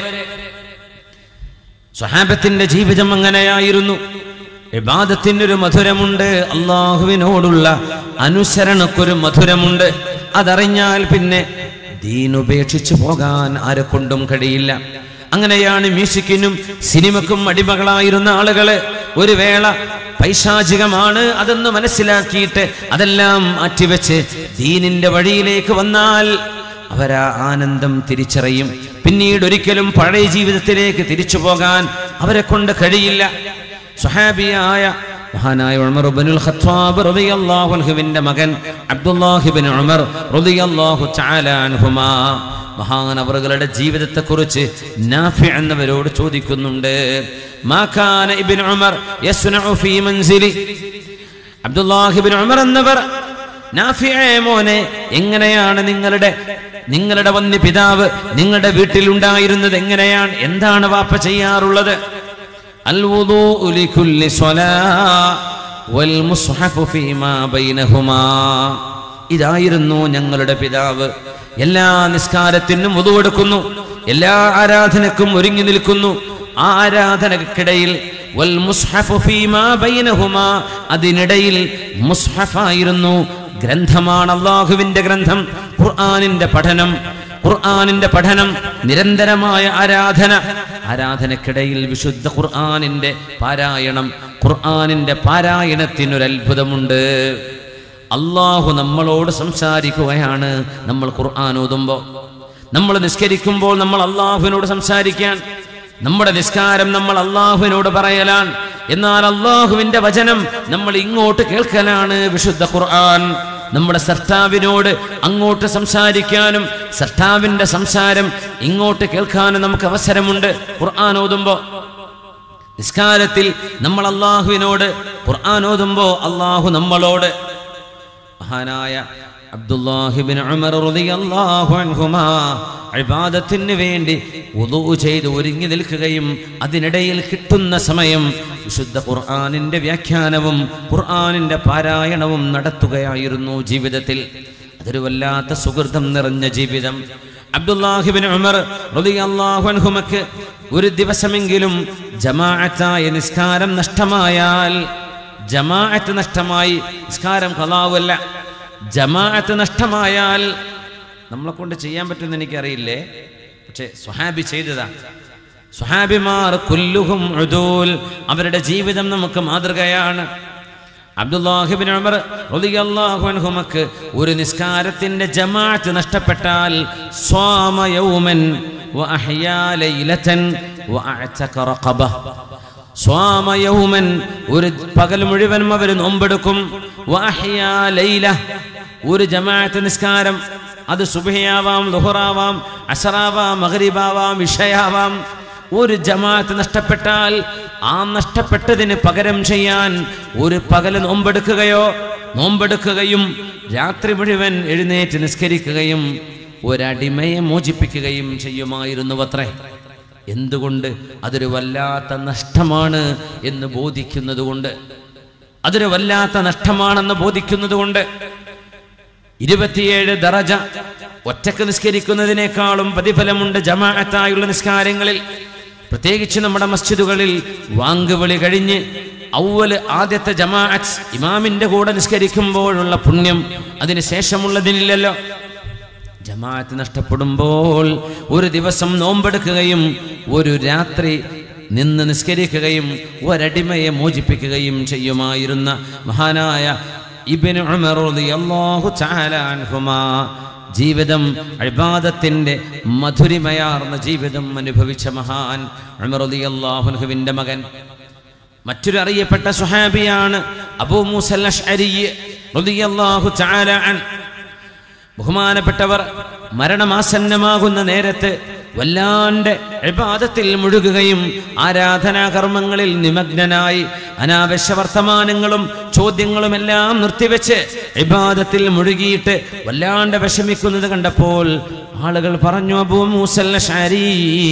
സ്വഹാബത്തിന്റെ ജീവിതം അങ്ങനെയായിരുന്നു ഇബാദത്തിനൊരു മധുരമുണ്ട് അള്ളാഹുവിനോടുള്ള അനുസരണക്കൊരു മധുരമുണ്ട് അതറിഞ്ഞാൽ പിന്നെ ദീൻ ഉപേക്ഷിച്ചു പോകാൻ ആരെ കൊണ്ടും കഴിയില്ല അങ്ങനെയാണ് മ്യൂസിക്കിനും സിനിമക്കും അടിമകളായിരുന്ന ആളുകള് ഒരു വേള പൈശാചികമാണ് അതെന്ന് മനസ്സിലാക്കിയിട്ട് അതെല്ലാം മാറ്റിവെച്ച് ദീനിന്റെ വഴിയിലേക്ക് വന്നാൽ അവരാ ആനന്ദം തിരിച്ചറിയും പിന്നീട് ഒരിക്കലും പഴയ ജീവിതത്തിലേക്ക് തിരിച്ചു പോകാൻ അവരെ കൊണ്ട് കഴിയില്ല സുഹാബിയായ മഹാനായ ഉമർ ഇബ്നുൽ ഖത്താബ് റളിയല്ലാഹു അൻഹുവിന്റെ മകൻ അബ്ദുല്ലാഹി ഇബ്നു ഉമർ റളിയല്ലാഹു തആല അൻഹുമാ മഹാനവറുകളുടെ ജീവിതത്തെക്കുറിച്ച് നാഫി എന്നവരോട് ചോദിക്കുന്നുണ്ട് മാ കാന ഇബ്നു ഉമർ യസ്നഉ ഫീ മൻസിലി അബ്ദുല്ലാഹി ഇബ്നു ഉമർ എന്നവർ നാഫിയെ മോനെ എങ്ങനെയാണ് നിങ്ങളുടെ നിങ്ങളുടെ വന്യ പിതാവ് നിങ്ങളുടെ വീട്ടിലുണ്ടായിരുന്നത് എങ്ങനെയാണ് എന്താണ് വാപ്പ ചെയ്യാറുള്ളത് الوضوء لكل صلاة والمصحف فيما بينهما ഇതായിരുന്നു ഞങ്ങളുടെ പിതാവ് എല്ലാ നിസ്കാരത്തിനും ഒതുവെടുക്കുന്നു എല്ലാ ആരാധനക്കും ഒരുങ്ങി നിൽക്കുന്നു ആ ആരാധനക്കിടയിൽ വൽ മുസ്ഹഫു ഫീമാ ബൈനഹുമാ അതിനിടയിൽ മുസ്ഹഫായിരുന്നു ഗ്രന്ഥമാണ് അള്ളാഹുവിന്റെ ഗ്രന്ഥം ഖുർആനിന്റെ പഠനം ഖുർആനിന്റെ പഠനം നിരന്തരമായ ആരാധന ആരാധനക്കിടയിൽ വിശുദ്ധ ഖുർആനിന്റെ പാരായണം ഖുർആനിന്റെ പാരായണത്തിനൊരു അത്ഭുതമുണ്ട് അള്ളാഹു നമ്മളോട് സംസാരിക്കുകയാണ് നമ്മൾ ഖുർആൻ ഓതുമ്പോൾ നമ്മൾ നിസ്കരിക്കുമ്പോൾ നമ്മൾ അള്ളാഹുവിനോട് സംസാരിക്കാൻ നമ്മുടെ നിസ്കാരം നമ്മൾ അള്ളാഹുവിനോട് പറയലാൻ എന്നാൽ അള്ളാഹുവിന്റെ വചനം നമ്മൾ ഇങ്ങോട്ട് കേൾക്കലാണ് വിശുദ്ധ ഖുർആൻ നമ്മുടെ സർട്ടാവിനോട് അങ്ങോട്ട് സംസാരിക്കാനും സർട്ടാവിന്റെ സംസാരം ഇങ്ങോട്ട് കേൾക്കാനും നമുക്ക് അവസരമുണ്ട് ഖുർആൻ ഓതുമ്പോ നിസ്കാരത്തിൽ നമ്മൾ അള്ളാഹുവിനോട് ഖുർആൻ ഓതുമ്പോ അള്ളാഹു നമ്മളോട് മഹാനായ അബ്ദുല്ലാഹിബിൻ ഉമർ റളിയല്ലാഹു അൻഹുമാ ഇബാദത്തിന് വേണ്ടി വുദൂ ചെയ്ത് ഒരുങ്ങി നിൽക്കുകയും അതിനിടയിൽ കിട്ടുന്ന സമയം വിശുദ്ധ ഖുർആനിന്റെ വ്യാഖ്യാനവും ഖുർആനിന്റെ പാരായണവും നടത്തുകയായിരുന്നു ജീവിതത്തിൽ അതൊരു വല്ലാത്ത സുഹൃതം നിറഞ്ഞ ജീവിതം അബ്ദുല്ലാഹിബിൻ ഉമർ റളിയല്ലാഹു അൻഹുമക്ക് ഒരു ദിവസമെങ്കിലും ജമാഅത്തായ നിസ്കാരം നഷ്ടമായാൽ ജമാഅത്ത് നഷ്ടമായി നിസ്കാരം കളാവല്ല ജമാഅത്ത് നഷ്ടമായാൽ നമ്മളെ കൊണ്ട് ചെയ്യാൻ പറ്റുമെന്ന് എനിക്കറിയില്ലേ പക്ഷെ സ്വഹാബി ചെയ്തതാ സ്വഹാബിമാർ കുല്ലുഹും ഉദൂൽ അവരുടെ ജീവിതം നമുക്ക് മാതൃകയാണ് അബ്ദുല്ലാഹിബിൻ ഉമർ റളിയല്ലാഹു അൻഹുമക്ക് ഒരു നിസ്കാരത്തിന്റെ ജമാഅത്ത് നഷ്ടപ്പെട്ടാൽ സ്വാമ യൗമൻ വഅഹ്യാ ലൈലതൻ വഅഅതക റഖബ സ്വാമ യൗമൻ ഒരു പകൽ മുഴുവനും അവർ നോമ്പെടുക്കും വഅഹ്യാ ലൈല ഒരു ജമാഅത്ത് നിസ്കാരം അത് സുബഹിയാവാം ലുഹറാവാം അസറാവാം മഗ്രിബാവാം ഇഷയാവാം ഒരു ജമാഅത്ത് നഷ്ടപ്പെട്ടാൽ ആ നഷ്ടപ്പെട്ടതിന് പകരം ചെയ്യാൻ ഒരു പകല് നോമ്പെടുക്കുകയോ നോമ്പെടുക്കുകയും രാത്രി മുഴുവൻ എഴുന്നേറ്റ് നിസ്കരിക്കുകയും ഒരടിമയെ മോചിപ്പിക്കുകയും ചെയ്യുമായിരുന്നു അത്രേ എന്തുകൊണ്ട് അതൊരു വല്ലാത്ത നഷ്ടമാണ് എന്ന് ബോധിക്കുന്നത് കൊണ്ട് അതൊരു വല്ലാത്ത നഷ്ടമാണെന്ന് ബോധിക്കുന്നത് കൊണ്ട് ഇരുപത്തിയേഴ് ദറജ ഒറ്റക്ക് നിസ്കരിക്കുന്നതിനേക്കാളും പ്രതിഫലമുണ്ട് ജമാഅത്തായുള്ള നിസ്കാരങ്ങളിൽ പ്രത്യേകിച്ച് നമ്മുടെ മസ്ജിദുകളിൽ വാങ്കുവിളി കഴിഞ്ഞ് ഔവല് ആദ്യത്തെ ജമാഅത്ത് ഇമാമിന്റെ കൂടെ നിസ്കരിക്കുമ്പോഴുള്ള പുണ്യം അതിന് ശേഷമുള്ളതിനില്ലല്ലോ ജമാഅത്ത് നഷ്ടപ്പെടുമ്പോൾ ഒരു ദിവസം നോമ്പെടുക്കുകയും ഒരു രാത്രി നിന്ന് നിസ്കരിക്കുകയും ഒരടിമയെ മോചിപ്പിക്കുകയും ചെയ്യുമായിരുന്ന മഹാനായ ഇബ്നു ഉമർ റളിയല്ലാഹു തആല അൻഹുമാ ജീവിതം അഴിബാദത്തിന്റെ മധുരിമയാർന്ന ജീവിതം അനുഭവിച്ച മഹാൻ ഉമർ റളിയല്ലാഹു അൻഹുവിന്റെ മകൻ മറ്റൊരു അറിയപ്പെട്ട സുഹാബിയാണ് അബൂ മൂസൽ അഷ്അരി റളിയല്ലാഹു തആല അൻ ബഹുമാനപ്പെട്ടവർ മരണമാസന്നമാകുന്ന നേരത്ത് വല്ലാണ്ട് ഇബാദത്തിൽ മുഴുകുകയും ആരാധനാകർമ്മങ്ങളിൽ നിമഗ്നനായി അനാവശ്യ വർത്തമാനങ്ങളും ചോദ്യങ്ങളുമെല്ലാം നിർത്തിവെച്ച് ഇബാദത്തിൽ മുഴുകിയിട്ട് വല്ലാണ്ട് വിഷമിക്കുന്നത് കണ്ടപ്പോൾ ആളുകൾ പറഞ്ഞു അബൂ മൂസൽ ഷാരി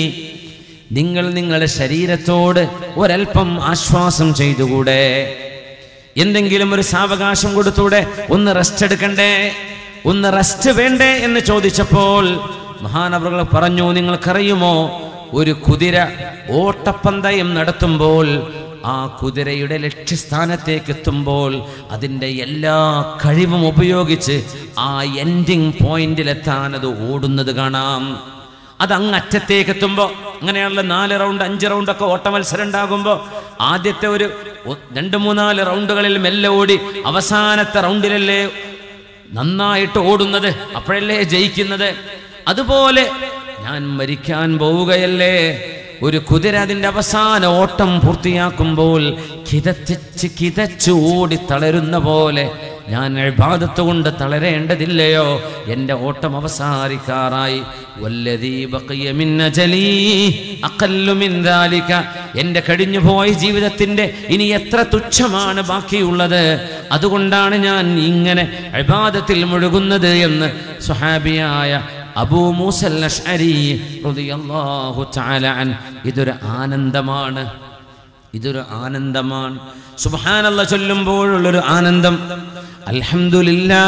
നിങ്ങൾ നിങ്ങളുടെ ശരീരത്തോട് ഒരൽപ്പം ആശ്വാസം ചെയ്തുകൂടെ എന്തെങ്കിലും ഒരു സാവകാശം കൊടുത്തൂടെ ഒന്ന് റെസ്റ്റ് എടുക്കണ്ടേ ഒന്ന് റെസ്റ്റ് വേണ്ടേ എന്ന് ചോദിച്ചപ്പോൾ മഹാനവറുകൾ പറഞ്ഞു നിങ്ങൾക്കറിയുമോ ഒരു കുതിര ഓട്ടപ്പന്തയം നടത്തുമ്പോൾ ആ കുതിരയുടെ ലക്ഷ്യസ്ഥാനത്തേക്ക് എത്തുമ്പോൾ അതിൻ്റെ എല്ലാ കഴിവും ഉപയോഗിച്ച് ആ എൻഡിങ് പോയിന്റിലെത്താൻ അത് ഓടുന്നത് കാണാം അത് അങ്ങ് അറ്റത്തേക്ക് എത്തുമ്പോൾ അങ്ങനെയാണല്ലോ നാല് റൗണ്ട് അഞ്ച് റൗണ്ട് ഒക്കെ ഓട്ട മത്സരം ഉണ്ടാകുമ്പോൾ ആദ്യത്തെ ഒരു ഒ- രണ്ട് മൂന്നാല് റൗണ്ടുകളിൽ മെല്ലെ ഓടി അവസാനത്തെ റൗണ്ടിലല്ലേ നന്നായിട്ട് ഓടുന്നത് അപ്പോഴല്ലേ ജയിക്കുന്നത് അതുപോലെ ഞാൻ മരിക്കാൻ പോവുകയല്ലേ ഒരു കുതിര അതിന്റെ അവസാന ഓട്ടം പൂർത്തിയാക്കുമ്പോൾ കിതച്ച് കിതച്ച് ഓടി തളരുന്ന പോലെ ഞാൻ എഴുപാദത്ത് കൊണ്ട് തളരേണ്ടതില്ലയോ എൻ്റെ ഓട്ടം അവസാനിക്കാറായി വല്ലതീ ബഖിയ മിൻ അജലീ അഖല്ലു മിൻ ദാലിക എൻ്റെ കഴിഞ്ഞുപോയ ജീവിതത്തിൻ്റെ ഇനി എത്ര തുച്ഛമാണ് ബാക്കിയുള്ളത് അതുകൊണ്ടാണ് ഞാൻ ഇങ്ങനെ ഇബാദത്തിൽ മുഴുകുന്നത് എന്ന് സുഹാബിയായ അബൂ മൂസൽ അഷ്അരി റളിയല്ലാഹു തആല അൻ ഇതൊരു ആനന്ദമാണ് ഇതൊരു ആനന്ദമാണ് സുബ്ഹാനല്ല ചൊല്ലുമ്പോഴുള്ളൊരു ആനന്ദം അൽഹംദുലില്ലാ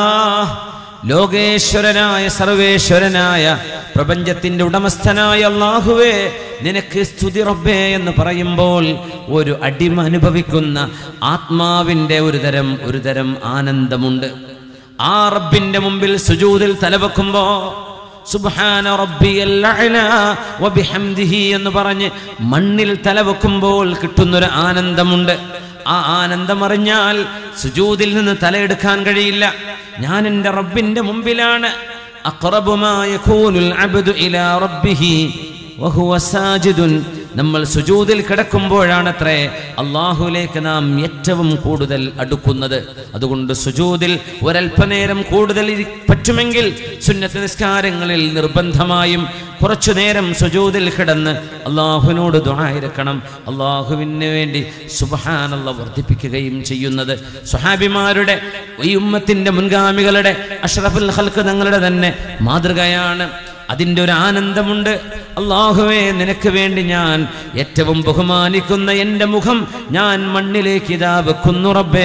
ലോകേശ്വരനായ സർവേശ്വരനായ പ്രപഞ്ചത്തിന്റെ ഉടമസ്ഥനായ അള്ളാഹുവേ നിനക്ക് സ്തുതി റബ്ബേ എന്ന് പറയുമ്പോൾ ഒരു അടിമ അനുഭവിക്കുന്ന ആത്മാവിന്റെ ഒരു തരം ഒരു തരം ആനന്ദമുണ്ട് ആ റബ്ബിന്റെ മുമ്പിൽ സുജൂദിൽ തലവെക്കുമ്പോ സുബ്ഹാന റബ്ബിയൽ അഅ്ലാ വബിഹംദിഹി എന്ന് പറഞ്ഞ് മണ്ണിൽ തലവെക്കുമ്പോൾ കിട്ടുന്നൊരു ആനന്ദമുണ്ട് ആ ആനന്ദം അറിഞ്ഞാൽ സുജൂദിൽ നിന്ന് തലയെടുക്കാൻ കഴിയില്ല ഞാൻ എൻ്റെ റബ്ബിന്റെ മുമ്പിലാണ് അഖ്റബു മാ യകൂനുൽ അബ്ദു ഇലാ റബ്ബിഹി വഹുവ സാജിദുൻ നമ്മൾ സുജൂദിൽ കിടക്കുമ്പോഴാണത്രേ അള്ളാഹുലേക്ക് നാം ഏറ്റവും കൂടുതൽ അടുക്കുന്നത് അതുകൊണ്ട് സുജൂദിൽ ഒരല്പനേരം കൂടുതൽ ഇരി- പറ്റുമെങ്കിൽ സുന്നത്ത് നിസ്കാരങ്ങളിൽ നിർബന്ധമായും കുറച്ചു നേരം സുജൂദിൽ കിടന്ന് അള്ളാഹുവിനോട് ദുആയിരക്കണം അള്ളാഹുവിന് വേണ്ടി സുബഹാനല്ല വർദ്ധിപ്പിക്കുകയും ചെയ്യുന്നത് സുഹാബിമാരുടെ ഈ ഉമ്മത്തിന്റെ മുൻഗാമികളുടെ അഷ്റഫുൽ ഹൽക്ക് തങ്ങളുടെ തന്നെ മാതൃകയാണ് അതിൻ്റെ ഒരു ആനന്ദമുണ്ട് അള്ളാഹുവേ നിനക്ക് വേണ്ടി ഞാൻ ഏറ്റവും ബഹുമാനിക്കുന്ന എൻ്റെ മുഖം ഞാൻ മണ്ണിലേക്ക് ഇതാ വെക്കുന്നു റബ്ബേ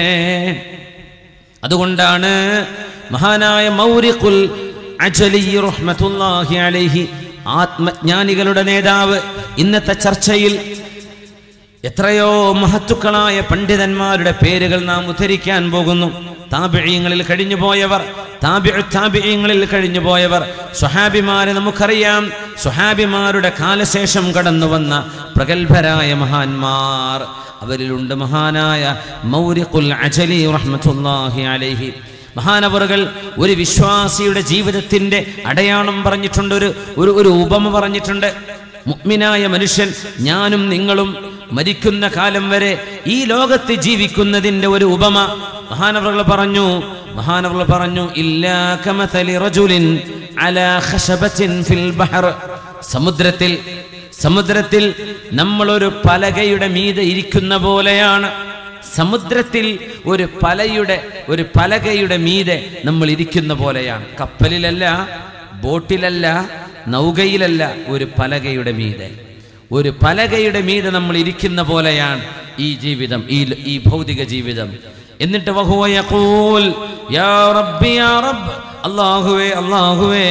അതുകൊണ്ടാണ് മഹാനായ മൗരിഖുൽ അജലി റഹ്മത്തുള്ളാഹി അലൈഹി ആത്മജ്ഞാനികളുടെ നേതാവ് ഇന്നത്തെ ചർച്ചയിൽ എത്രയോ മഹത്തുക്കളായ പണ്ഡിതന്മാരുടെ പേരുകൾ നാം ഉദ്ധരിക്കാൻ പോകുന്നു താപിഴയങ്ങളിൽ കഴിഞ്ഞു പോയവർ താപിഴങ്ങളിൽ കഴിഞ്ഞു പോയവർ സ്വഹാബിമാരെ നമുക്കറിയാം സ്വഹാബിമാരുടെ കാലശേഷം കടന്നു വന്ന പ്രഗത്ഭരായ മഹാന്മാർ അവരിലുണ്ട് മഹാനായ മൗരിഖുൽ അജലി റഹ്മത്തുല്ലാഹി അലൈഹി മഹാനവറുകൾ ഒരു വിശ്വാസിയുടെ ജീവിതത്തിന്റെ അടയാളം പറഞ്ഞിട്ടുണ്ട് ഒരു ഒരു ഒരു ഉപമ പറഞ്ഞിട്ടുണ്ട് മുഗ്മിനായ മനുഷ്യൻ ഞാനും നിങ്ങളും മരിക്കുന്ന കാലം വരെ ഈ ലോകത്ത് ജീവിക്കുന്നതിന്റെ ഒരു ഉപമ മഹാനവറുകൾ പറഞ്ഞു മഹാനവറുകൾ പറഞ്ഞു ഇല്ലാ കമതലി റജുലിൻ അലാ ഖശബത്തിൻ ഫിൽ ബഹർ സമുദ്രത്തിൽ സമുദ്രത്തിൽ നമ്മളൊരു പലകയുടെ മീതെ ഇരിക്കുന്ന പോലെയാണ് സമുദ്രത്തിൽ ഒരു പലയുടെ ഒരു പലകയുടെ മീതെ നമ്മൾ ഇരിക്കുന്ന പോലെയാണ് കപ്പലിലല്ല ബോട്ടിലല്ല നൗകയിലല്ല ഒരു പലകയുടെ മീതെ ഒരു പലകയുടെ മീതെ നമ്മൾ ഇരിക്കുന്ന പോലെയാണ് ഈ ജീവിതം ഈ ഈ ഭൗതിക ജീവിതം എന്നിട്ട് വഹുവ യഖൂൽ യാ റബ്ബി യാ റബ്ബ് അല്ലാഹുവേ അല്ലാഹുവേ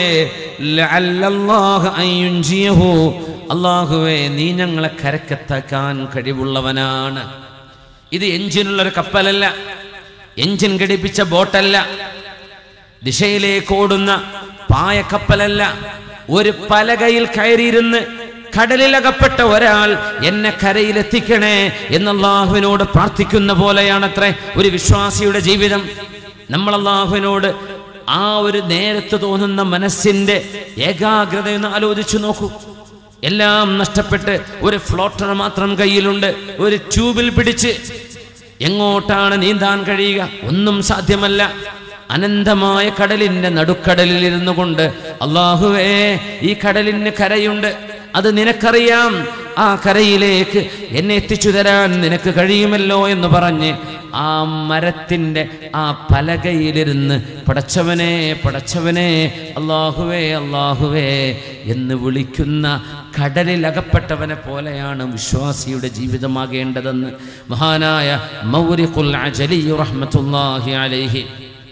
ലഅല്ലല്ലാഹു അൻ യുൻജിയഹു അല്ലാഹുവേ നീ ഞങ്ങളെ കരക്കെത്താക്കാൻ കഴിവുള്ളവനാണ് ഇത് എഞ്ചിനുള്ള ഒരു കപ്പലല്ല എഞ്ചിൻ ഘടിപ്പിച്ച ബോട്ടല്ല ദിശയിലേക്ക് ഓടുന്ന പായക്കപ്പലല്ല ഒരു പലകയിൽ കയറിയിരുന്ന് കടലിലകപ്പെട്ട ഒരാൾ എന്നെ കരയിലെത്തിക്കണേ എന്നല്ലാഹുവിനോട് പ്രാർത്ഥിക്കുന്ന പോലെയാണത്രേ ഒരു വിശ്വാസിയുടെ ജീവിതം നമ്മൾ അള്ളാഹുവിനോട് ആ ഒരു നേരത്ത് തോന്നുന്ന മനസ്സിന്റെ ഏകാഗ്രത എന്ന് ആലോചിച്ചു നോക്കൂ എല്ലാം നഷ്ടപ്പെട്ട് ഒരു ഫ്ലോട്ടർ മാത്രം കയ്യിലുണ്ട് ഒരു ട്യൂബിൽ പിടിച്ച് എങ്ങോട്ടാണ് നീന്താൻ കഴിയുക ഒന്നും സാധ്യമല്ല അനന്തമായ കടലിന്റെ നടുക്കടലിൽ ഇരുന്നു കൊണ്ട് അള്ളാഹുവേ ഈ കടലിന് കരയുണ്ട് അത് നിനക്കറിയാം ആ കരയിലേക്ക് എന്നെ എത്തിച്ചു തരാൻ നിനക്ക് കഴിയുമല്ലോ എന്ന് പറഞ്ഞ് ആ മരത്തിൻ്റെ ആ പലകയിലിരുന്ന് പടച്ചവനെ പടച്ചവനെ അള്ളാഹുവേ അള്ളാഹുവേ എന്ന് വിളിക്കുന്ന കടലിൽ അകപ്പെട്ടവനെ പോലെയാണ് വിശ്വാസിയുടെ ജീവിതമാകേണ്ടതെന്ന് മഹാനായ മൗരിഖുൽ അജലി റഹ്മത്തുല്ലാഹി അലൈഹി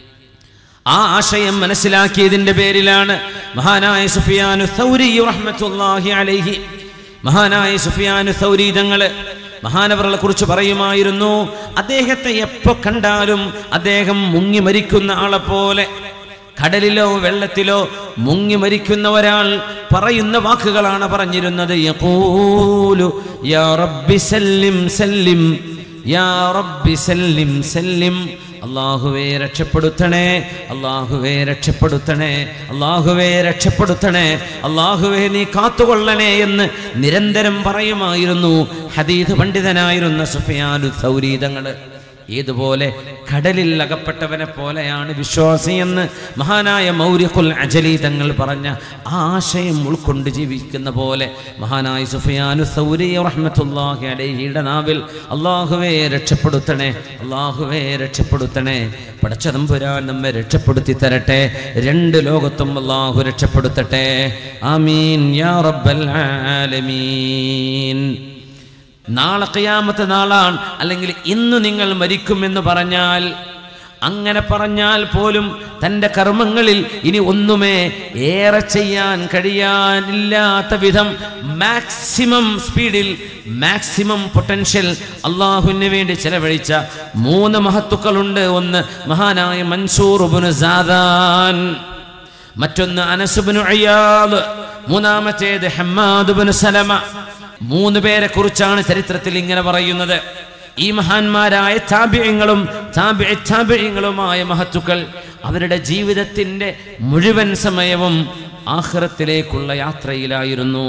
ആ ആശയം മനസ്സിലാക്കിയതിന്റെ പേരിലാണ് മഹാനായ സുഫിയാനു സൗരി റഹ്മത്തുല്ലാഹി അലൈഹി മഹാനായ സുഫിയാനു സൗരി തങ്ങള് മഹാനവറുകളെ കുറിച്ച് പറയുമായിരുന്നു അദ്ദേഹത്തെ എപ്പോ കണ്ടാലും അദ്ദേഹം മുങ്ങി മരിക്കുന്ന ആളെ പോലെ കടലിലോ വെള്ളത്തിലോ മുങ്ങി മരിക്കുന്ന ഒരാൾ പറയുന്ന വാക്കുകളാണ് പറഞ്ഞിരുന്നത് യഖൂലു യാ റബ്ബി സല്ലിം സല്ലിം യാ റബ്ബി സല്ലിം സല്ലിം അള്ളാഹുവേ രക്ഷപ്പെടുത്തണേ അള്ളാഹുവേ രക്ഷപ്പെടുത്തണേ അള്ളാഹുവേ രക്ഷപ്പെടുത്തണേ അള്ളാഹുവേ നീ കാത്തുകൊള്ളണേ എന്ന് നിരന്തരം പറയുമായിരുന്നു ഹദീദ് പണ്ഡിതനായിരുന്ന സുഫിയാനു സൗരീതങ്ങള് ഏതുപോലെ കടലിൽ അകപ്പെട്ടവനെ പോലെയാണ് വിശ്വാസി എന്ന് മഹാനായ മൗര്യഖുൽ അജലി തങ്ങൾ പറഞ്ഞ ആ ആശയം ഉൾക്കൊണ്ട് ജീവിക്കുന്ന പോലെ മഹാനായ സുഫിയാനു സൗരി റഹ്മത്തുല്ലാഹി അലൈഹിയുടെ നാവിൽ അള്ളാഹുവേ രക്ഷപ്പെടുത്തണേ അള്ളാഹുവേ രക്ഷപ്പെടുത്തണേ പടച്ചതമ്പുരാൻ നമ്മെ രക്ഷപ്പെടുത്തി തരട്ടെ രണ്ട് ലോകത്തും അള്ളാഹു രക്ഷപ്പെടുത്തട്ടെ ആമീൻ യാ റബ്ബൽ ആലമീൻ നാളെ ഖിയാമത്തെ നാളാണ് അല്ലെങ്കിൽ ഇന്ന് നിങ്ങൾ മരിക്കുമെന്ന് പറഞ്ഞാൽ അങ്ങനെ പറഞ്ഞാൽ പോലും തൻ്റെ കർമ്മങ്ങളിൽ ഇനി ഒന്നുമേ ഏറെ ചെയ്യാൻ കഴിയാനില്ലാത്ത വിധം മാക്സിമം സ്പീഡിൽ മാക്സിമം പൊട്ടൻഷ്യൽ അള്ളാഹുവിന് വേണ്ടി ചെലവഴിച്ച മൂന്ന് മഹത്തുക്കളുണ്ട് ഒന്ന് മഹാനായ മൻസൂർ ഉബ്നു സാദാൻ മറ്റൊന്ന് അനസുബിനു അയ്യാദ് മൂന്നാമത്തേത് ഹമ്മാദുബിനു സലമ മൂന്ന് പേരെ കുറിച്ചാണ് ചരിത്രത്തിൽ ഇങ്ങനെ പറയുന്നത് ഈ മഹാന്മാരായ താപ്യങ്ങളും താപ്യങ്ങളുമായ മഹത്തുക്കൾ അവരുടെ ജീവിതത്തിന്റെ മുഴുവൻ സമയവും ആഹ്റത്തിലേക്കുള്ള യാത്രയിലായിരുന്നു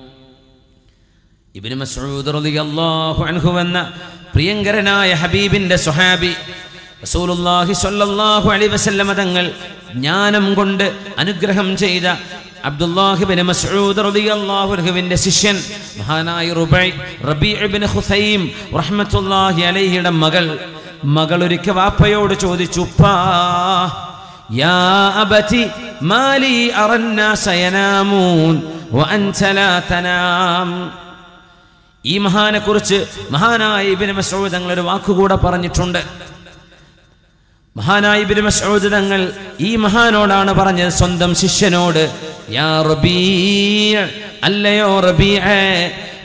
ഇബ്നു മസ്ഊദ് റളിയല്ലാഹു അൻഹു എന്ന പ്രിയങ്കരനായ ഹബീബിന്റെ സ്വഹാബി റസൂലുള്ളാഹി സ്വല്ലല്ലാഹു അലൈഹി വസല്ലമ തങ്ങൾ ജ്ഞാനം കൊണ്ട് അനുഗ്രഹം ചെയ്ത അബ്ദുല്ലാഹിബിൻ മസ്ഊദ് റളിയല്ലാഹു അൻഹുവിന്റെ ശിഷ്യൻ മഹാനായ റുബൈ റബീ ഇബ്നു ഖുസൈം റഹ്മത്തുള്ളാഹി അലൈഹിയുടെ മകൾ മകൾ ഒരിക്കൽ വാപ്പയോട് ചോദിച്ചു ഉപ്പാ യാ അബതി മാലി അറന്നാസ യനാമൂൻ വഅൻത ലാ തനാം ഈ മഹാനെ കുറിച്ച് മഹാനായ ഇബിന് മസൂദ് തങ്ങൾ ഒരു വാക്കുകൂടെ പറഞ്ഞിട്ടുണ്ട് മഹാനായ ഇബിന് മസൂദ് തങ്ങൾ ഈ മഹാനോടാണ് പറഞ്ഞത് സ്വന്തം ശിഷ്യനോട് യാ റബീ അല്ലയോ റബീ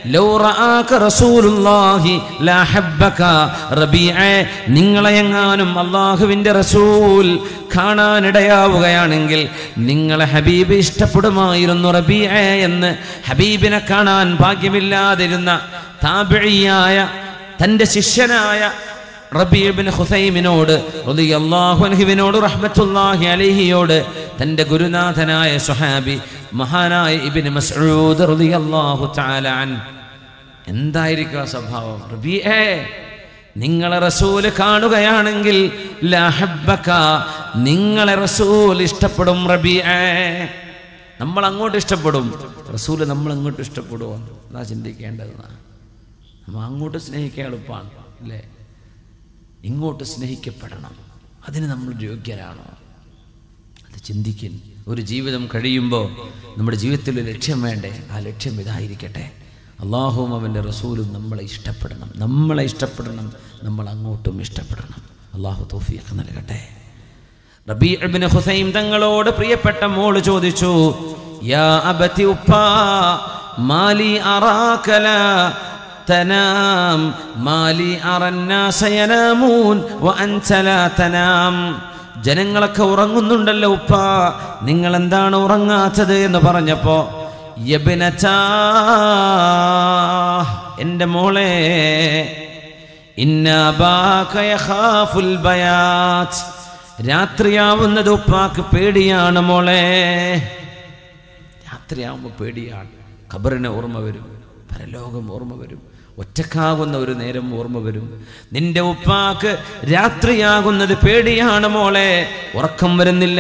ലൗ റആക റസൂലുള്ളാഹി ലാ ഹബ്ബക റബീഅ നിങ്ങളെ എങ്ങാനും അള്ളാഹുവിൻ്റെ റസൂൽ കാണാനിടയാവുകയാണെങ്കിൽ നിങ്ങളെ ഹബീബ് ഇഷ്ടപ്പെടുമായിരുന്നു റബീഅ എന്ന് ഹബീബിനെ കാണാൻ ഭാഗ്യമില്ലാതിരുന്ന താബിഴിയായ തൻ്റെ ശിഷ്യനായ റബീബിൻ ഹുസൈമിനോട് റളിയല്ലാഹുവിനോട് റഹ്മത്തുല്ലാഹി അലൈഹിയോട് തൻ്റെ ഗുരുനാഥനായ സുഹാബി മഹാനായ ഇബിൻ മസ്ഊദ് റളിയല്ലാഹു തആല അൻ എന്തായിരിക്കും ആ സ്വഭാവം റബീഅ നിങ്ങളെ റസൂല് കാണുകയാണെങ്കിൽ ലഹബ്ബക നിങ്ങളെ റസൂൽ ഇഷ്ടപ്പെടും റബീഅ നമ്മൾ അങ്ങോട്ട് ഇഷ്ടപ്പെടും റസൂല് നമ്മൾ അങ്ങോട്ട് ഇഷ്ടപ്പെടുമോ അതാ ചിന്തിക്കേണ്ടതാണ് നമ്മൾ അങ്ങോട്ട് സ്നേഹിക്കാൻ എളുപ്പമാണ് അല്ലേ ഇങ്ങോട്ട് സ്നേഹിക്കപ്പെടണം അതിന് നമ്മൾ യോഗ്യരാണോ അത് ചിന്തിക്കും ഒരു ജീവിതം കഴിയുമ്പോൾ നമ്മുടെ ജീവിതത്തിൽ ഒരു ലക്ഷ്യം വേണ്ടേ ആ ലക്ഷ്യം ഇതായിരിക്കട്ടെ അള്ളാഹുവും അവൻ്റെ റസൂലും നമ്മളെ ഇഷ്ടപ്പെടണം നമ്മളെ ഇഷ്ടപ്പെടണം നമ്മൾ അങ്ങോട്ടും ഇഷ്ടപ്പെടണം അള്ളാഹു തോഫിയൊക്കെ നൽകട്ടെ റബീഅബിന് ഹുസൈം തങ്ങളോട് പ്രിയപ്പെട്ട മോള് ചോദിച്ചു യാ അബതി ഉപ്പാ മാലി അറാക്കല തനാം മാലി അറന്നാസ യനാമൂൻ വഅൻത ലാ തനാം ജനങ്ങളൊക്കെ ഉറങ്ങുന്നുണ്ടല്ലോ ഉപ്പ നിങ്ങൾ എന്താണ് ഉറങ്ങാത്തത് എന്ന് പറഞ്ഞപ്പോ യബ്നതാ എൻ്റെ മോളെ ഇന്ന അബാക യഖാഫുൽ ബയാത്ത് രാത്രിയാവുന്നത് ഉപ്പാക്ക് പേടിയാണ് മോളെ രാത്രിയാവുമ്പോൾ പേടിയാണ് ഖബറിനെ ഓർമ്മ വരും പരലോകം ഓർമ്മ വരും ഒറ്റക്കാകുന്ന ഒരു നേരം ഓർമ്മ വരും നിന്റെ ഉപ്പാക്ക് രാത്രിയാകുന്നത് പേടിയാണ് മോളെ ഉറക്കം വരുന്നില്ല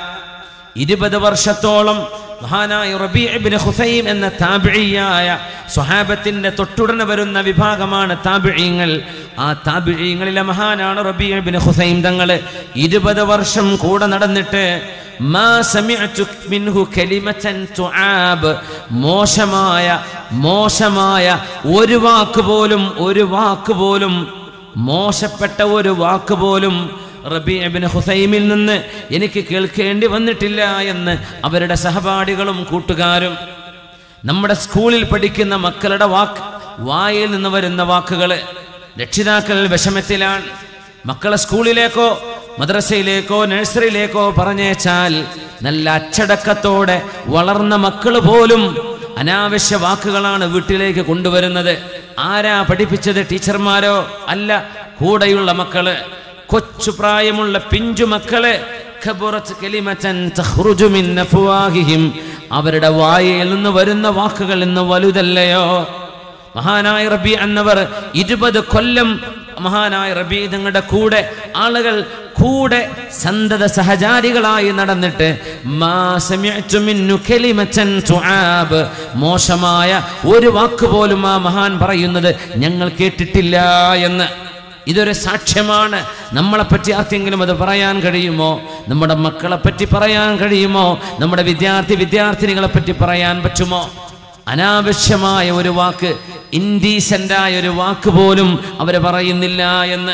ഇരുപത് വർഷത്തോളം മഹാനായ റബീഅബിന് ഹുസൈം എന്ന താബിഴിയായ സ്വഹാബത്തിന്റെ തൊട്ടുടനെ വരുന്ന വിഭാഗമാണ് താബിഴിങ്ങൾ ആ താബിഴിങ്ങളിലെ മഹാനാണ് റബീഅബിന് ഹുസൈം തങ്ങള് ഇരുപത് വർഷം കൂടെ നടന്നിട്ട് മാ സമിഅ്തു മിൻഹു കലിമതൻ തുആബ് മോശമായ മോശമായ ഒരു വാക്ക് പോലും ഒരു വാക്ക് പോലും മോശപ്പെട്ട ഒരു വാക്ക് പോലും റബീഅബിന് ഹുസൈമിൽ നിന്ന് എനിക്ക് കേൾക്കേണ്ടി വന്നിട്ടില്ല എന്ന് അവരുടെ സഹപാഠികളും കൂട്ടുകാരും നമ്മുടെ സ്കൂളിൽ പഠിക്കുന്ന മക്കളുടെ വാക്ക് വായിൽ നിന്ന് വരുന്ന വാക്കുകൾ രക്ഷിതാക്കൾ വിഷമത്തിലാണ് മക്കളെ സ്കൂളിലേക്കോ മദ്രസയിലേക്കോ നഴ്സറിയിലേക്കോ പറഞ്ഞേച്ചാൽ നല്ല അച്ചടക്കത്തോടെ വളർന്ന മക്കൾ പോലും അനാവശ്യ വാക്കുകളാണ് വീട്ടിലേക്ക് കൊണ്ടുവരുന്നത് ആരാ പഠിപ്പിച്ചത് ടീച്ചർമാരോ അല്ല കൂടെയുള്ള മക്കള് കൊച്ചു പ്രായമുള്ള പിഞ്ചു മക്കള് ഖബറത്ത് കലിമത്തൻ തഖ്റുജു മിൻ അഫ്വാഹിഹിം അവരുടെ വായിൽ നിന്ന് വരുന്ന വാക്കുകൾ ഇന്ന് വലുതല്ലയോ മഹാനായ റബി എന്നവർ ഇരുപത് കൊല്ലം മഹാനായ റബി തങ്ങളുടെ കൂടെ ആളുകൾ കൂടെ സന്തത സഹചാരികളായി നടന്നിട്ട് മാ സമിഅ്തു മിന്നു കലിമത്തൻ തുആബ് മോശമായ ഒരു വാക്ക് പോലും ആ മഹാൻ പറയുന്നത് ഞങ്ങൾ കേട്ടിട്ടില്ല എന്ന് ഇതൊരു സാക്ഷ്യമാണ് നമ്മളെപ്പറ്റി ആർക്കെങ്കിലും അത് പറയാൻ കഴിയുമോ നമ്മുടെ മക്കളെ പറ്റി പറയാൻ കഴിയുമോ നമ്മുടെ വിദ്യാർത്ഥി വിദ്യാർത്ഥിനികളെ പറ്റി പറയാൻ പറ്റുമോ അനാവശ്യമായ ഒരു വാക്ക് ഇൻഡീസെന്റായ ഒരു വാക്ക് പോലും അവർ പറയുന്നില്ല എന്ന്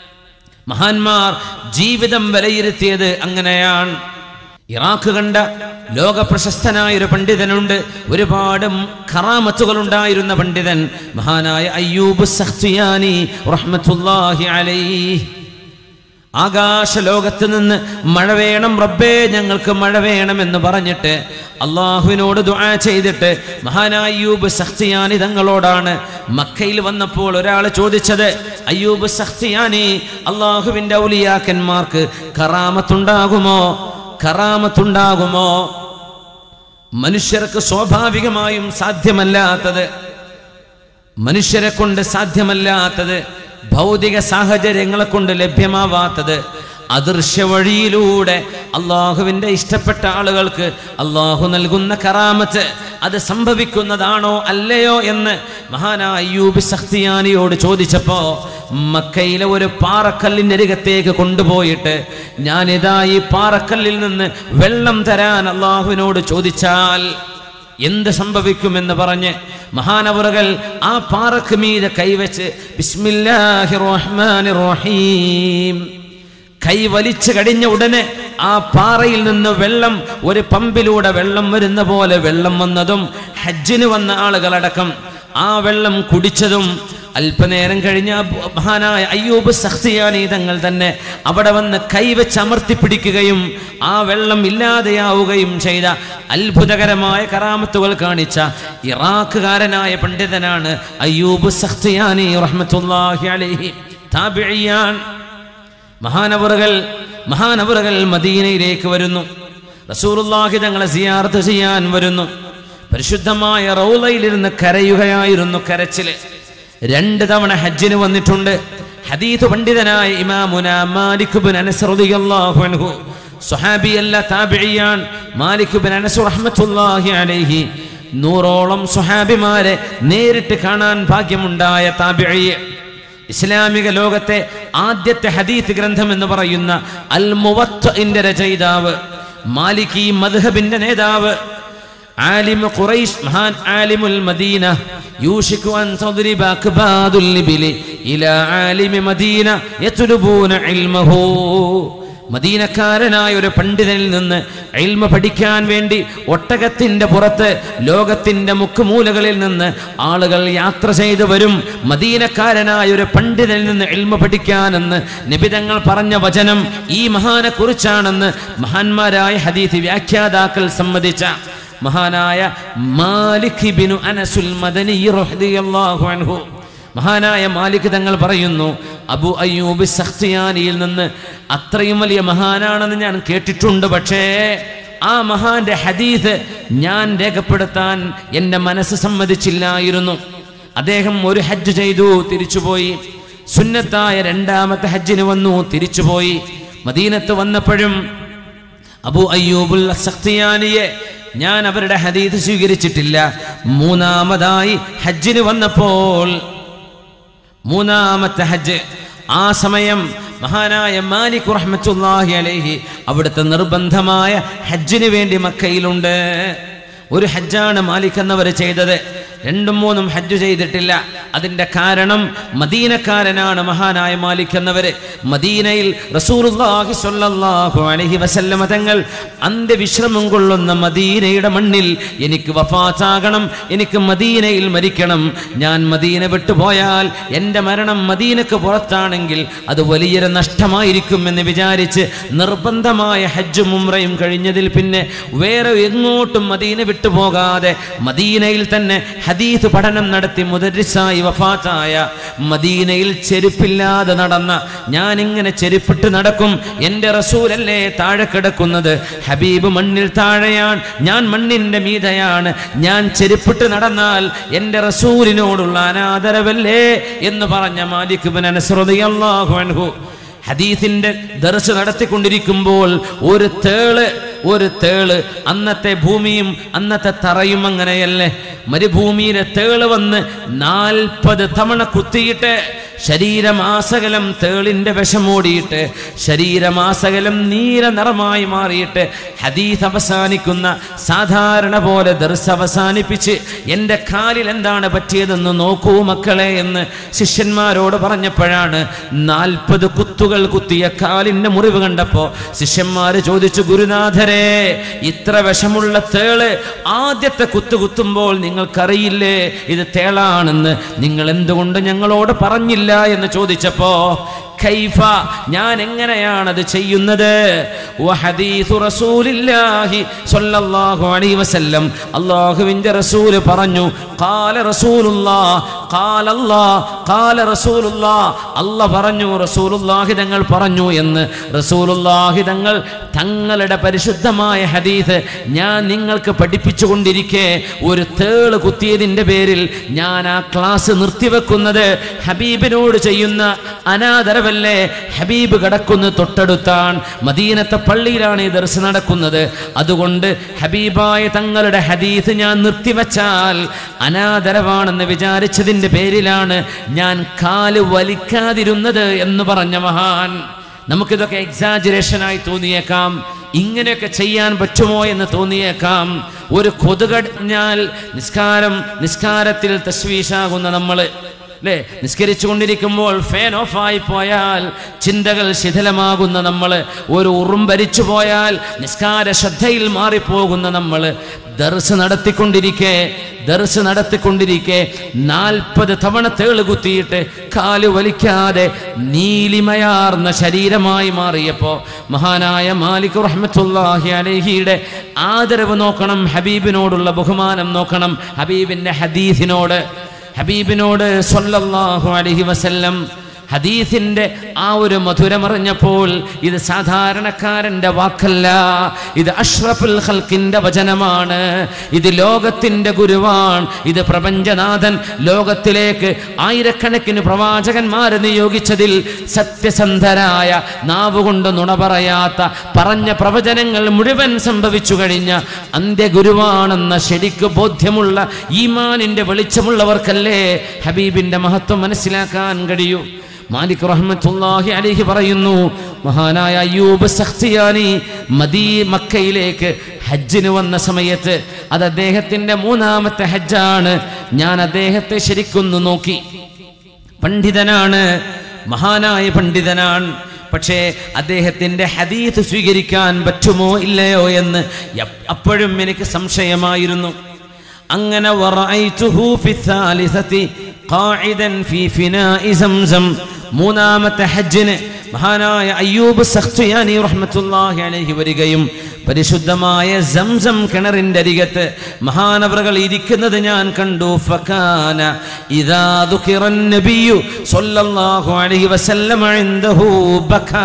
മഹാന്മാർ ജീവിതം വിലയിരുത്തിയത് അങ്ങനെയാണ് ഇറാഖ് കണ്ട ലോക പ്രശസ്തനായ ഒരു പണ്ഡിതനുണ്ട് ഒരുപാട് ഖറാമത്തുകൾ ഉണ്ടായിരുന്ന പണ്ഡിതൻ മഹാനായ അയ്യൂബ് സഖ്തിയാനി റഹ്മത്തുല്ലാഹി അലൈഹി ആകാശ ലോകത്ത് നിന്ന് മഴ വേണം റബ്ബേ ഞങ്ങൾക്ക് മഴ വേണം എന്ന് പറഞ്ഞിട്ട് അള്ളാഹുവിനോട് ദുആ ചെയ്തിട്ട് മഹാനായ അയ്യൂബ് സഖ്തിയാനി തങ്ങളോടാണ് മക്കയിൽ വന്നപ്പോൾ ഒരാൾ ചോദിച്ചത് അയ്യൂബ് സഖ്തിയാനി അള്ളാഹുവിൻ്റെ ഔലിയാക്കന്മാർക്ക് കറാമത്തുണ്ടാകുമോ കറാമത്തുണ്ടാകുമോ മനുഷ്യർക്ക് സ്വാഭാവികമായും സാധ്യമല്ലാത്തത് മനുഷ്യരെ കൊണ്ട് സാധ്യമല്ലാത്തത് ഭൗതിക സാഹചര്യങ്ങളെ കൊണ്ട് ലഭ്യമാവാത്തത് അദൃശ്യ വഴിയിലൂടെ അള്ളാഹുവിൻ്റെ ഇഷ്ടപ്പെട്ട ആളുകൾക്ക് അള്ളാഹു നൽകുന്ന കറാമത്ത് അത് സംഭവിക്കുന്നതാണോ അല്ലയോ എന്ന് മഹാനായ അയ്യൂബ് സഖ്തിയാനിയോട് ചോദിച്ചപ്പോ മക്കയിലെ ഒരു പാറക്കല്ലിൻ്റെ അരികത്തേക്ക് കൊണ്ടുപോയിട്ട് ഞാനിതാ ഈ പാറക്കല്ലിൽ നിന്ന് വെള്ളം തരാൻ അള്ളാഹുവിനോട് ചോദിച്ചാൽ എന്ത് സംഭവിക്കുമെന്ന് പറഞ്ഞ് മഹാനവറുകൾ ആ പാറക്ക് മീതെ കൈവച്ച് ബിസ്മില്ലാഹി റഹ്മാനി റഹീം കൈ വലിച്ചു കഴിഞ്ഞ ഉടനെ ആ പാറയിൽ നിന്ന് വെള്ളം ഒരു പമ്പിലൂടെ വെള്ളം വരുന്ന പോലെ വെള്ളം വന്നതും ഹജ്ജിന് വന്ന ആളുകളടക്കം ആ വെള്ളം കുടിച്ചതും അല്പനേരം കഴിഞ്ഞ അബു- മഹാനായ അയ്യൂബ് സഖ്സിയാനി തങ്ങൾ തന്നെ അവിടെ വന്ന് കൈവച്ച് അമർത്തി പിടിക്കുകയും ആ വെള്ളം ഇല്ലാതെയാവുകയും ചെയ്ത അത്ഭുതകരമായ കറാമത്തുകൾ കാണിച്ച ഇറാഖുകാരനായ പണ്ഡിതനാണ് അയ്യൂബ് സഖ്സിയാനി റഹ്മത്തുള്ളാഹി അലൈഹി താബിഴിയാൻ മഹാനവറുകൾ മഹാനവറുകൾ മദീനയിലേക്ക് വരുന്നു റസൂറുല്ലാഹി തങ്ങളെ സിയാർത്ത് ചെയ്യാൻ വരുന്നു പരിശുദ്ധമായ റൗലയിലിരുന്ന് കരയുകയായിരുന്നു കരച്ചില് രണ്ട് തവണ ഹജ്ജിന് വന്നിട്ടുണ്ട് ഹദീദ് പണ്ഡിതനായ ഇമാമുന മാലിക് ബിൻ അനസ് റളിയല്ലാഹു അൻഹു സ്വഹാബിയല്ല താബിഴിയാൻ മാലിക് ബിൻ അനസ് റഹ്മത്തുള്ളാഹി അലൈഹി നൂറോളം സ്വഹാബിമാരെ നേരിട്ട് കാണാൻ ഭാഗ്യമുണ്ടായ താബിഴിയെ ഇസ്ലാമിക ലോകത്തെ ആദ്യത്തെ ഹദീത്ത് ഗ്രന്ഥം എന്ന് പറയുന്ന അൽ മുവത്തിന്റെ രചയിതാവ് മാലിക്കി മദ്ഹബിന്റെ നേതാവ് ആലിമു ഖുറൈശ് മഹാൻ ആലിമുൽ മദീന യൂഷിക്കു അൻ തദ്രിബ അക്ബാദുൽ ലിബിലി ഇലാ ആലിമി മദീന യത്ലുബൂന ഇൽമഹു മദീനക്കാരനായ ഒരു പണ്ഡിതനിൽ നിന്ന് ഇൽമ പഠിക്കാൻ വേണ്ടി ഒട്ടകത്തിന്റെ പുറത്ത് ലോകത്തിന്റെ മുക്കുമൂലകളിൽ നിന്ന് ആളുകൾ യാത്ര ചെയ്തു വരും മദീനക്കാരനായ ഒരു പണ്ഡിതനിൽ നിന്ന് ഇൽമ പഠിക്കാനെന്ന് നിബിതങ്ങൾ പറഞ്ഞ വചനം ഈ മഹാനെ കുറിച്ചാണെന്ന് മഹാന്മാരായ ഹദീസ് വ്യാഖ്യാതാക്കൾ സമ്മതിച്ച മഹാനായ മാലിക് ബിനു അനസുൽ മദനി റളിയല്ലാഹു അൻഹു മഹാനായ മാലിക് തങ്ങൾ പറയുന്നു അബു അയ്യൂബ് സഖ്തിയാനിയിൽ നിന്ന് അത്രയും വലിയ മഹാനാണെന്ന് ഞാൻ കേട്ടിട്ടുണ്ട് പക്ഷേ ആ മഹാന്റെ ഹദീസ് ഞാൻ രേഖപ്പെടുത്താൻ എൻ്റെ മനസ്സ് സമ്മതിച്ചില്ലായിരുന്നു അദ്ദേഹം ഒരു ഹജ്ജ് ചെയ്തു തിരിച്ചുപോയി സുന്നത്തായ രണ്ടാമത്തെ ഹജ്ജിന് വന്നു തിരിച്ചുപോയി മദീനത്ത് വന്നപ്പോഴും അബു അയ്യൂബുൽ സഖ്തിയാനിയെ ഞാൻ അവരുടെ ഹദീത് സ്വീകരിച്ചിട്ടില്ല മൂന്നാമതായി ഹജ്ജിന് വന്നപ്പോൾ മൂന്നാമത്തെ ഹജ്ജ് ആ സമയം മഹാനായ മാലിക് റഹ്മത്തുല്ലാഹി അലൈഹി അവിടുത്തെ നിർബന്ധമായ ഹജ്ജിന് വേണ്ടി മക്കയിലുണ്ട് ഒരു ഹജ്ജാണ് മാലിക് എന്നവർ ചെയ്തത് രണ്ടും മൂന്നും ഹജ്ജ് ചെയ്തിട്ടില്ല അതിന്റെ കാരണം മദീനക്കാരനാണ് മഹാനായ മാലിക് എന്നവര് മദീനയിൽ റസൂലുള്ളാഹി സ്വല്ലല്ലാഹു അലൈഹി വസല്ലമ തങ്ങൾ അന്ത്യവിശ്രമം കൊള്ളുന്ന മദീനയുടെ മണ്ണിൽ എനിക്ക് വഫാത്താകണം എനിക്ക് മദീനയിൽ മരിക്കണം ഞാൻ മദീന വിട്ടുപോയാൽ എൻ്റെ മരണം മദീനക്ക് പുറത്താണെങ്കിൽ അത് വലിയൊരു നഷ്ടമായിരിക്കും എന്ന് വിചാരിച്ച് നിർബന്ധമായ ഹജ്ജും ഉംറയും കഴിഞ്ഞതിൽ പിന്നെ വേറെ എങ്ങോട്ടും മദീന വിട്ടുപോകാതെ മദീനയിൽ തന്നെ ഹദീസ് പഠനം നടത്തി മുദരിസായി വഫാത്തായ മദീനയിൽ ചെരുപ്പില്ലാതെ നടന്ന ഞാൻ ഇങ്ങനെ ചെരുപ്പിട്ട് നടക്കും എൻ്റെ റസൂലല്ലേ താഴെ കിടക്കുന്നത് ഹബീബ് മണ്ണിൽ താഴെയാണ് ഞാൻ മണ്ണിൻ്റെ മീതയാണ് ഞാൻ ചെരുപ്പിട്ട് നടന്നാൽ എൻ്റെ റസൂലിനോടുള്ള അനാദരവല്ലേ എന്ന് പറഞ്ഞ മാലിക് ബിൻ അനസ് റളിയല്ലാഹു അൻഹു ഹദീസിന്റെ ദർശ നടത്തിക്കൊണ്ടിരിക്കുമ്പോൾ ഒരു തേള് ഒരു തേള് അന്നത്തെ ഭൂമിയും അന്നത്തെ തറയും അങ്ങനെയല്ലേ മരുഭൂമിയിലെ തേള് വന്ന് നാൽപ്പത് തവണ കുത്തിയിട്ട് ശരീരമാസകലം തേളിന്റെ വിഷമോടിയിട്ട് ശരീരമാസകലം നീല നിറമായി മാറിയിട്ട് ഹദീസ് അവസാനിക്കുന്ന സാധാരണ പോലെ ദർസ് അവസാനിപ്പിച്ച് എൻ്റെ കാലിൽ എന്താണ് പറ്റിയതെന്ന് നോക്കൂ മക്കളെ എന്ന് ശിഷ്യന്മാരോട് പറഞ്ഞപ്പോഴാണ് നാൽപ്പത് കുത്തുകൾ കുത്തിയ കാലിൻ്റെ മുറിവ് കണ്ടപ്പോൾ ശിഷ്യന്മാർ ചോദിച്ചു ഗുരുനാഥരെ ഇത്ര വിഷമുള്ള തേള് ആദ്യത്തെ കുത്തു കുത്തുമ്പോൾ നിങ്ങൾക്കറിയില്ലേ ഇത് തേളാണെന്ന് നിങ്ങൾ എന്തുകൊണ്ട് ഞങ്ങളോട് പറഞ്ഞില്ല എന്ന് ചോദിച്ചപ്പോ കൈഫ ഞാൻ എങ്ങനെയാണത് ചെയ്യുന്നത് വഹദീഥു റസൂലില്ലാഹി സ്വല്ലല്ലാഹു അലൈഹി വസല്ലം അല്ലാഹുവിൻ്റെ റസൂല് പറഞ്ഞു ഖാല റസൂലുള്ളാഹ് ഖാല അല്ലാഹ് ഖാല റസൂലുള്ളാഹ് അല്ല പറഞ്ഞു റസൂലുള്ളാഹി തങ്ങൾ പറഞ്ഞു എന്ന് റസൂലുള്ളാഹി തങ്ങൾ തങ്ങളുടെ പരിശുദ്ധമായ ഹദീസ് ഞാൻ നിങ്ങൾക്ക് പഠിപ്പിച്ചു കൊണ്ടിരിക്കെ ഒരു തേള് കുത്തിയതിൻ്റെ പേരിൽ ഞാൻ ആ ക്ലാസ് നിർത്തിവെക്കുന്നത് ഹബീബിനോട് ചെയ്യുന്ന അനാദരവല്ലേ ഹബീബ് കിടക്കുന്ന തൊട്ടടുത്താണ് മദീനത്തെ പള്ളിയിലാണ് ഈ ദർശനം നടക്കുന്നത് അതുകൊണ്ട് ഹബീബായ തങ്ങളുടെ ഹദീസ് ഞാൻ നിർത്തിവെച്ചാൽ അനാദരവാണെന്ന് വിചാരിച്ചതിൻ്റെ പേരിലാണ് ഞാൻ കാല് വലിക്കാതിരുന്നത് എന്ന് പറഞ്ഞ മഹാൻ നമുക്കിതൊക്കെ എക്സാജുറേഷനായി തോന്നിയേക്കാം ഇങ്ങനെയൊക്കെ ചെയ്യാൻ പറ്റുമോ എന്ന് തോന്നിയേക്കാം ഒരു കൊതുകടിഞ്ഞാൽ നിസ്കാരം നിസ്കാരത്തിൽ തശ്വീഷാകുന്ന നമ്മൾ അല്ലേ നിസ്കരിച്ചു കൊണ്ടിരിക്കുമ്പോൾ ഫാൻ ഓഫ് ആയി പോയാൽ ചിന്തകൾ ശിഥിലമാകുന്ന നമ്മൾ ഒരു ഉറുമ്പരിച്ചു പോയാൽ നിസ്കാര ശ്രദ്ധയിൽ മാറിപ്പോകുന്ന നമ്മൾ ദർസ് നടത്തിക്കൊണ്ടിരിക്കെ ദർസ് നടത്തിക്കൊണ്ടിരിക്കെ നാൽപ്പത് തവണ തേള് കുത്തിയിട്ട് കാല് വലിക്കാതെ നീലിമയാർന്ന ശരീരമായി മാറിയപ്പോൾ മഹാനായ മാലിക് റഹ്മത്തുല്ലാഹി അലഹിയുടെ ആദരവ് നോക്കണം ഹബീബിനോടുള്ള ബഹുമാനം നോക്കണം ഹബീബിന്റെ ഹദീസിനോട് ഹബീബിനോട് സ്വല്ലല്ലാഹു അലൈഹി വസല്ലം ഹദീസിന്റെ ആ ഒരു മധുരമറിഞ്ഞപ്പോൾ ഇത് സാധാരണക്കാരന്റെ വാക്കല്ല ഇത് അഷ്റഫുൽ ഖൽക്കിന്റെ വചനമാണ് ഇത് ലോകത്തിന്റെ ഗുരുവാൻ ഇത് പ്രപഞ്ചനാഥൻ ലോകത്തിലേക്ക് ആയിരക്കണക്കിന് പ്രവാചകന്മാരെ നിയോഗിച്ചതിൽ സത്യസന്ധരായ നാവുകൊണ്ട് നുണ പറയാത്ത പറഞ്ഞ പ്രവചനങ്ങൾ മുഴുവൻ സംഭവിച്ചു കഴിഞ്ഞ അന്ത്യഗുരുവാണെന്ന ശരിക്ക് ബോധ്യമുള്ള ഈമാനിന്റെ വെളിച്ചമുള്ളവർക്കല്ലേ ഹബീബിന്റെ മഹത്വം മനസ്സിലാക്കാൻ കഴിയൂ മാലിക് റഹ്മത്തുള്ളാഹി അലൈഹി പറയുന്നു മഹാനായ അയ്യൂബ് സഖ്തിയാനി മദീ മക്കയിലേക്ക് ഹജ്ജിന് വന്ന സമയത്ത് അത് അദ്ദേഹത്തിന്റെ മൂന്നാമത്തെ ഹജ്ജാണ് ഞാൻ അദ്ദേഹത്തെ ശരിക്കൊന്ന് നോക്കി പണ്ഡിതനാണ് മഹാനായ പണ്ഡിതനാണ് പക്ഷേ അദ്ദേഹത്തിന്റെ ഹദീത്ത് സ്വീകരിക്കാൻ പറ്റുമോ ഇല്ലയോ എന്ന് എപ്പ- അപ്പോഴും എനിക്ക് സംശയമായിരുന്നു അങ്ങനെ വറഅയ്തുഹു ഫി الثالثة قاعدا في فناء زمزم മൂന്നാമത്തെ ഹജ്ജിന് മഹാനായ അയ്യൂബ് സഖ്തുയാനി റഹ്മത്തുള്ളാഹി അലൈഹി വരികയും പരിശുദ്ധമായ സംസം കിണറിന്റെ അരികത്ത് മഹാനവറുകൾ ഇരിക്കുന്നത് ഞാൻ കണ്ടു ഫകാന ഇദാ ദുഖിറൻ നബിയു സ്വല്ലല്ലാഹു അലൈഹി വസല്ലമ ഇൻദഹു ബകാ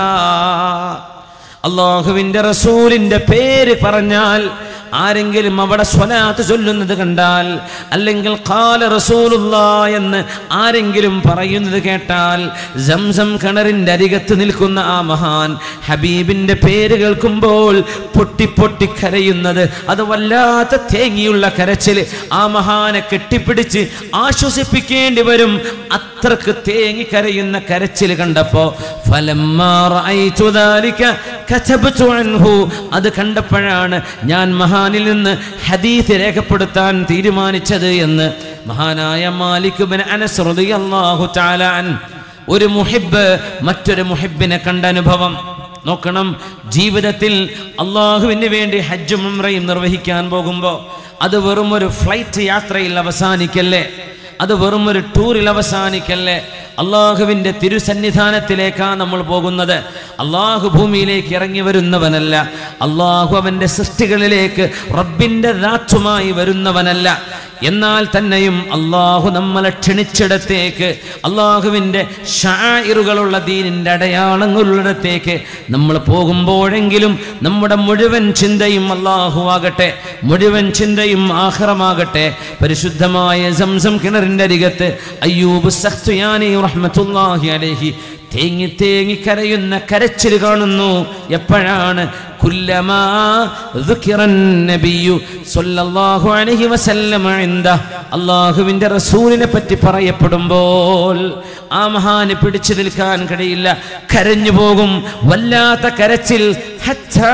അള്ളാഹുവിന്റെ റസൂലിന്റെ പേര് പറഞ്ഞാൽ ആരെങ്കിലും അവിടെ സ്വലാത്ത് ചൊല്ലുന്നത് കണ്ടാൽ അല്ലെങ്കിൽ കാല റസൂലുള്ള എന്ന് ആരെങ്കിലും പറയുന്നത് കേട്ടാൽ സംസം കിണറിന്റെ അരികത്ത് നിൽക്കുന്ന ആ മഹാൻ ഹബീബിന്റെ പേര് കേൾക്കുമ്പോൾ പൊട്ടി പൊട്ടി കരയുന്നത് അത് വല്ലാത്ത തേങ്ങിയുള്ള കരച്ചിൽ ആ മഹാനെ കെട്ടിപ്പിടിച്ച് ആശ്വസിപ്പിക്കേണ്ടി വരും അത്രക്ക് തേങ്ങി കരയുന്ന കരച്ചിൽ കണ്ടപ്പോ ഫലമ്മാ റഅയ്തു ദാലിക കതബ്തു അൻഹു അത് കണ്ടപ്പോഴാണ് ഞാൻ മഹാനിൽ നിന്ന് ഹദീസ് രേഖപ്പെടുത്താൻ തീരുമാനിച്ചത് എന്ന് മഹാനായ മാലിക് ബിൻ അനസ് റളിയല്ലാഹു തആല അൻ ഒരു മുഹിബ് മറ്റൊരു മുഹിബിനെ കണ്ട അനുഭവം നോക്കണം ജീവിതത്തിൽ അള്ളാഹുവിന് വേണ്ടി ഹജ്ജും ഉംറയും നിർവഹിക്കാൻ പോകുമ്പോൾ അത് വെറും ഒരു ഫ്ലൈറ്റ് യാത്രയിൽ അവസാനിക്കല്ലേ അത് വെറും ഒരു ടൂറിൽ അവസാനിക്കല്ലേ അള്ളാഹുവിൻ്റെ തിരുസന്നിധാനത്തിലേക്കാണ് നമ്മൾ പോകുന്നത് അള്ളാഹു ഭൂമിയിലേക്ക് ഇറങ്ങി വരുന്നവനല്ല അള്ളാഹു അവൻ്റെ സൃഷ്ടികളിലേക്ക് റബ്ബിൻ്റെ ദാറ്റുമായി വരുന്നവനല്ല എന്നാൽ തന്നെയും അള്ളാഹു നമ്മളെ ക്ഷണിച്ചിടത്തേക്ക് അള്ളാഹുവിൻ്റെ ഷായിറുകളുള്ള ദീനിൻ്റെ അടയാളങ്ങളുള്ളിടത്തേക്ക് നമ്മൾ പോകുമ്പോഴെങ്കിലും നമ്മുടെ മുഴുവൻ ചിന്തയും അള്ളാഹു ആകട്ടെ മുഴുവൻ ചിന്തയും ആഹ്റമാകട്ടെ പരിശുദ്ധമായ സംസം കിണറിൻ്റെ അരികത്ത് അയ്യൂബ് സഖ്തുയാനി റഹ്മത്തുല്ലാഹി അലൈഹി തേങ്ങി തേങ്ങി കരയുന്ന കരച്ചിൽ കാണുന്നു എപ്പോഴാണ് കുല്ലമാ ദുഖിറൻ നബിയു സ്വല്ലല്ലാഹു അലൈഹി വസല്ലമ ഇൻദ അള്ളാഹുവിൻ്റെ റസൂലിനെ പറ്റി പറയപ്പെടുമ്പോൾ ആ മഹാന് പിടിച്ചു നിൽക്കാൻ കഴിയില്ല കരഞ്ഞു പോകും വല്ലാത്ത കരച്ചിൽ ഹത്താ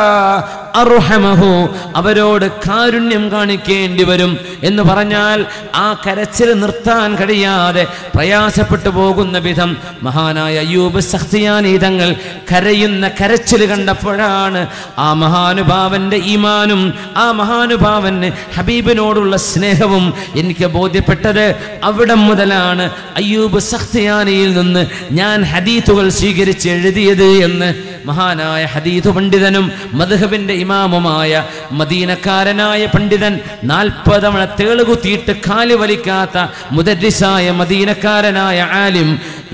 അർഹമഹു അവരോട് കാരുണ്യം കാണിക്കേണ്ടി വരും എന്ന് പറഞ്ഞാൽ ആ കരച്ചിൽ നിർത്താൻ കഴിയാതെ പ്രയാസപ്പെട്ടു പോകുന്ന വിധം മഹാനായ അയ്യൂബ് സഖ്തിയാനി തങ്ങൾ കരയുന്ന കരച്ചിൽ കണ്ടപ്പോഴാണ് ആ മഹാനുഭാവന്റെ ഈമാനും ആ മഹാനുഭാവന് ഹബീബിനോടുള്ള സ്നേഹവും എനിക്ക് ബോധ്യപ്പെട്ടത് അവിടെ മുതലാണ് അയ്യൂബ് സഖ്തിയാനിയിൽ നിന്ന് ഞാൻ ഹദീത്തുകൾ സ്വീകരിച്ച് എഴുതിയത് എന്ന് മഹാനായ ഹദീഥു പണ്ഡിതനും മധുഹബിന്റെ ഇമാമുമായ മദീനക്കാരനായ പണ്ഡിതൻ നാൽപ്പത് തവണ തേളുകുത്തിയിട്ട് കാല് വലിക്കാത്ത മുദരിസായ മദീനക്കാരനായ ആലിം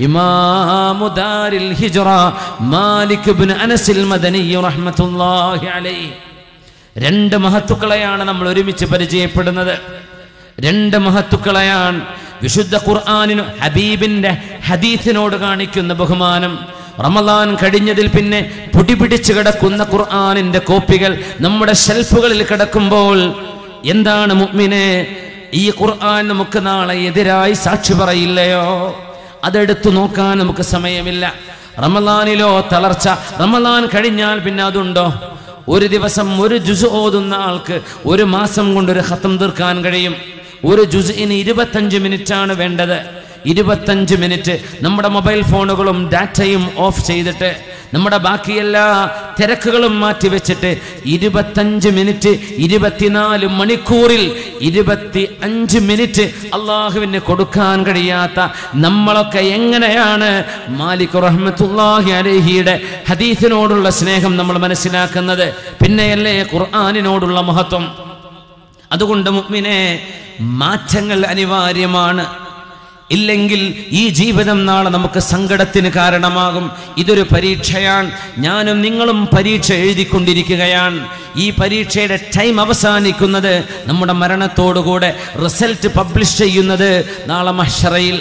ഇമാമുദാരിൽ ഹിജ്റ മാലിക് ഇബ്നു അനസിൽ മദനി റഹ്മത്തുള്ളാഹി അലൈഹി രണ്ട് മഹത്തുക്കളെയാണ് നമ്മൾ ഒരുമിച്ച് പരിചയപ്പെടുന്നത് രണ്ട് മഹത്തുക്കളെയാണ് വിശുദ്ധ ഖുർആാനിന് ഹബീബിന്റെ ഹദീസിനോട് കാണിക്കുന്ന ബഹുമാനം റമദാൻ കഴിഞ്ഞതിൽ പിന്നെ പൊടി പിടിച്ചു കിടക്കുന്ന ഖുർആാനിന്റെ കോപ്പികൾ നമ്മുടെ ഷെൽഫുകളിൽ കിടക്കുമ്പോൾ എന്താണ് മുഅ്മിനെ ഈ ഖുർആൻ നമുക്ക് നാളെ എതിരായി സാക്ഷി പറയില്ലയോ അതെടുത്തു നോക്കാൻ നമുക്ക് സമയമില്ല റമദാനിലോ തളർച്ച റമദാൻ കഴിഞ്ഞാൽ പിന്നെ അതുണ്ടോ ഒരു ദിവസം ഒരു ജുസ് ഓതുന്ന ആൾക്ക് ഒരു മാസം കൊണ്ട് ഒരു ഹത്തം തീർക്കാൻ കഴിയും ഒരു ജുസിന് ഇരുപത്തഞ്ച് മിനിറ്റാണ് വേണ്ടത് ഇരുപത്തഞ്ച് മിനിറ്റ് നമ്മുടെ മൊബൈൽ ഫോണുകളും ഡാറ്റയും ഓഫ് ചെയ്തിട്ട് നമ്മുടെ ബാക്കി എല്ലാ തിരക്കുകളും മാറ്റിവെച്ചിട്ട് ഇരുപത്തഞ്ച് മിനിറ്റ് ഇരുപത്തിനാല് മണിക്കൂറിൽ ഇരുപത്തി അഞ്ച് മിനിറ്റ് അള്ളാഹുവിന് കൊടുക്കാൻ കഴിയാത്ത നമ്മളൊക്കെ എങ്ങനെയാണ് മാലിക് റഹ്മത്തുല്ലാഹി അലഹിയുടെ ഹദീസിനോടുള്ള സ്നേഹം നമ്മൾ മനസ്സിലാക്കുന്നത് പിന്നെയല്ലേ ഖുർആാനിനോടുള്ള മഹത്വം അതുകൊണ്ട് മുഅ്മിനെ മാറ്റങ്ങൾ അനിവാര്യമാണ് ഇല്ലെങ്കിൽ ഈ ജീവിതം നാളെ നമുക്ക് സങ്കടത്തിന് കാരണമാകും ഇതൊരു പരീക്ഷയാണ് ഞാനും നിങ്ങളും പരീക്ഷ എഴുതിക്കൊണ്ടിരിക്കുകയാണ് ഈ പരീക്ഷയുടെ ടൈം അവസാനിക്കുന്നത് നമ്മുടെ മരണത്തോടുകൂടെ റിസൾട്ട് പബ്ലിഷ് ചെയ്യുന്നത് നാളെ മഷറയിൽ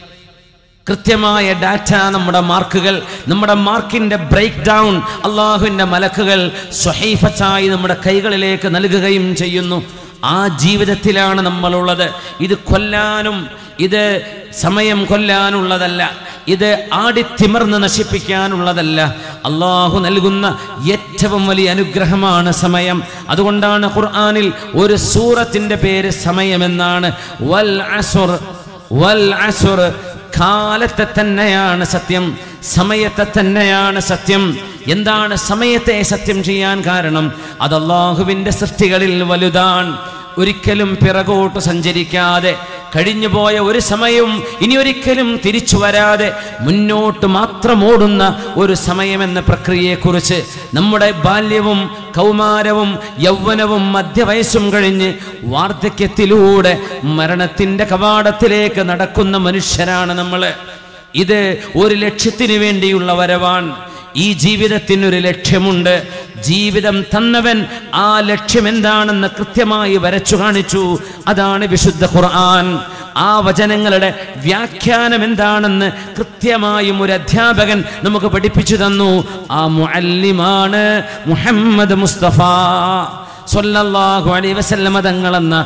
കൃത്യമായ ഡാറ്റ നമ്മുടെ മാർക്കുകൾ നമ്മുടെ മാർക്കിന്റെ ബ്രേക്ക് ഡൗൺ അള്ളാഹുവിന്റെ മലക്കുകൾ സ്വഹൈഫച്ചായി നമ്മുടെ കൈകളിലേക്ക് നൽകുകയും ചെയ്യുന്നു ആ ജീവിതത്തിലാണ് നമ്മളുള്ളത് ഇത് കൊല്ലാനും ഇത് സമയം കൊല്ലാനുള്ളതല്ല ഇത് ആടിത്തിമർന്ന് നശിപ്പിക്കാനുള്ളതല്ല അള്ളാഹു നൽകുന്ന ഏറ്റവും വലിയ അനുഗ്രഹമാണ് സമയം അതുകൊണ്ടാണ് ഖുർആനിൽ ഒരു സൂറത്തിന്റെ പേര് സമയമെന്നാണ് വൽ അസുർ വൽ അസുർ കാലത്തെ തന്നെയാണ് സത്യം സമയത്തെ തന്നെയാണ് സത്യം എന്താണ് സമയത്തെ സത്യം ചെയ്യാൻ കാരണം അത് അള്ളാഹുവിൻ്റെ സൃഷ്ടികളിൽ വലുതാണ് ഒരിക്കലും പിറകോട്ട് സഞ്ചരിക്കാതെ കഴിഞ്ഞുപോയ ഒരു സമയവും ഇനി ഒരിക്കലും തിരിച്ചു വരാതെ മുന്നോട്ട് മാത്രം ഓടുന്ന ഒരു സമയമെന്ന പ്രക്രിയയെക്കുറിച്ച് നമ്മുടെ ബാല്യവും കൗമാരവും യൗവനവും മധ്യവയസ്സും കഴിഞ്ഞ് വാർദ്ധക്യത്തിലൂടെ മരണത്തിൻ്റെ കവാടത്തിലേക്ക് നടക്കുന്ന മനുഷ്യരാണ് നമ്മൾ ഇത് ഒരു ലക്ഷ്യത്തിന് വേണ്ടിയുള്ള വരവാണ് ഈ ജീവിതത്തിനൊരു ലക്ഷ്യമുണ്ട് ജീവിതം തന്നവൻ ആ ലക്ഷ്യം എന്താണെന്ന് കൃത്യമായി വരച്ചു കാണിച്ചു അതാണ് വിശുദ്ധ ഖുർആൻ ആ വചനങ്ങളുടെ വ്യാഖ്യാനം എന്താണെന്ന് കൃത്യമായും ഒരു അധ്യാപകൻ നമുക്ക് പഠിപ്പിച്ചു തന്നു ആ മുഅല്ലിമാണ് മുഹമ്മദ് മുസ്തഫ സ്വല്ലല്ലാഹു അലൈഹി വസല്ലമ തങ്ങളെന്ന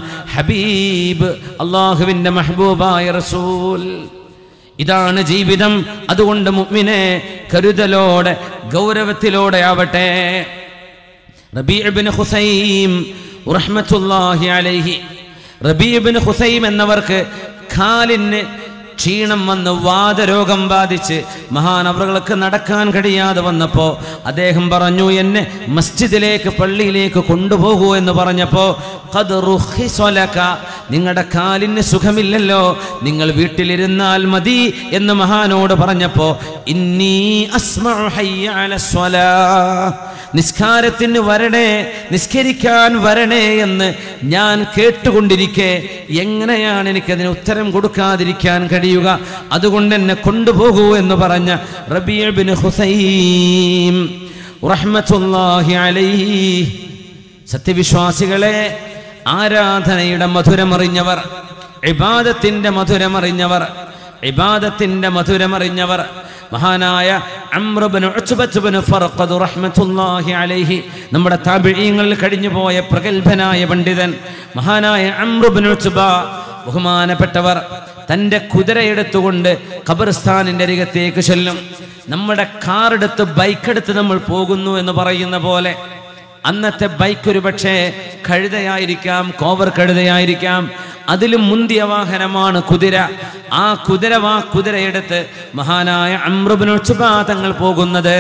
ഹബീബ് അള്ളാഹുവിൻ്റെ മെഹബൂബായ റസൂൽ ഇതാണ് ജീവിതം അതുകൊണ്ട് മുഅ്മിനെ കരുതലോടെ ഗൗരവത്തിലോടെ ആവട്ടെ റബീഅബിന് ഹുസൈം റഹ്മത്തുല്ലാഹി അലൈഹി റബീഅബിന് ഹുസൈം എന്നവർക്ക് കാലിന് ക്ഷീണം വന്ന് വാദരോഗം ബാധിച്ച് മഹാനവറുകൾക്ക് നടക്കാൻ കഴിയാതെ വന്നപ്പോൾ അദ്ദേഹം പറഞ്ഞു എന്നെ മസ്ജിദിലേക്ക് പള്ളിയിലേക്ക് കൊണ്ടുപോകൂ എന്ന് പറഞ്ഞപ്പോൾ നിങ്ങളുടെ കാലിന് സുഖമില്ലല്ലോ നിങ്ങൾ വീട്ടിലിരുന്നാൽ മതി എന്ന് മഹാനോട് പറഞ്ഞപ്പോ ഇന്നീ നിസ്കാരത്തിന് വരണേ നിസ്കരിക്കാൻ വരണേ എന്ന് ഞാൻ കേട്ടുകൊണ്ടിരിക്കെ എങ്ങനെയാണ് എനിക്കതിന് ഉത്തരം കൊടുക്കാതിരിക്കാൻ കഴിയുക അതുകൊണ്ട് എന്നെ കൊണ്ടുപോകൂ എന്ന് പറഞ്ഞ റബിയബിൻ ഹുസൈം റഹ്മത്തുല്ലാഹി അലൈഹി സത്യവിശ്വാസികളെ ആരാധനയുടെ മധുരമറിഞ്ഞവർ ഇബാദത്തിന്റെ മധുരമറിഞ്ഞവർ ഇബാദത്തിന്റെ മധുരമറിഞ്ഞവർ മഹാനായ അമ്രുബ്നു ഉത്ബത്തുബ്നു ഫർഖദ് റഹ്മത്തുള്ളാഹി അലൈഹി നമ്മുടെ താബിഈങ്ങളിൽ കഴിഞ്ഞു പോയ പ്രഗത്ഭനായ പണ്ഡിതൻ മഹാനായ അമ്രുബ്നു ഉത്ബ ബഹുമാനപ്പെട്ടവർ തൻ്റെ കുതിരയെടുത്തുകൊണ്ട് ഖബർസ്ഥാനിൻ്റെ അരികത്തേക്ക് ചെല്ലും നമ്മുടെ കാർ എടുത്ത് ബൈക്ക് എടുത്ത് നമ്മൾ പോകുന്നു എന്ന് പറയുന്ന പോലെ അന്നത്തെ ബൈക്ക് ഒരു പക്ഷേ കഴുതയായിരിക്കാം കോവർ കഴുതയായിരിക്കാം അതിലും മുന്തിയ വാഹനമാണ് കുതിര ആ കുതിര വാ കുതിരയെടുത്ത് മഹാനായ അമ്രുബിനൊച്ചുപാതങ്ങൾ പോകുന്നത്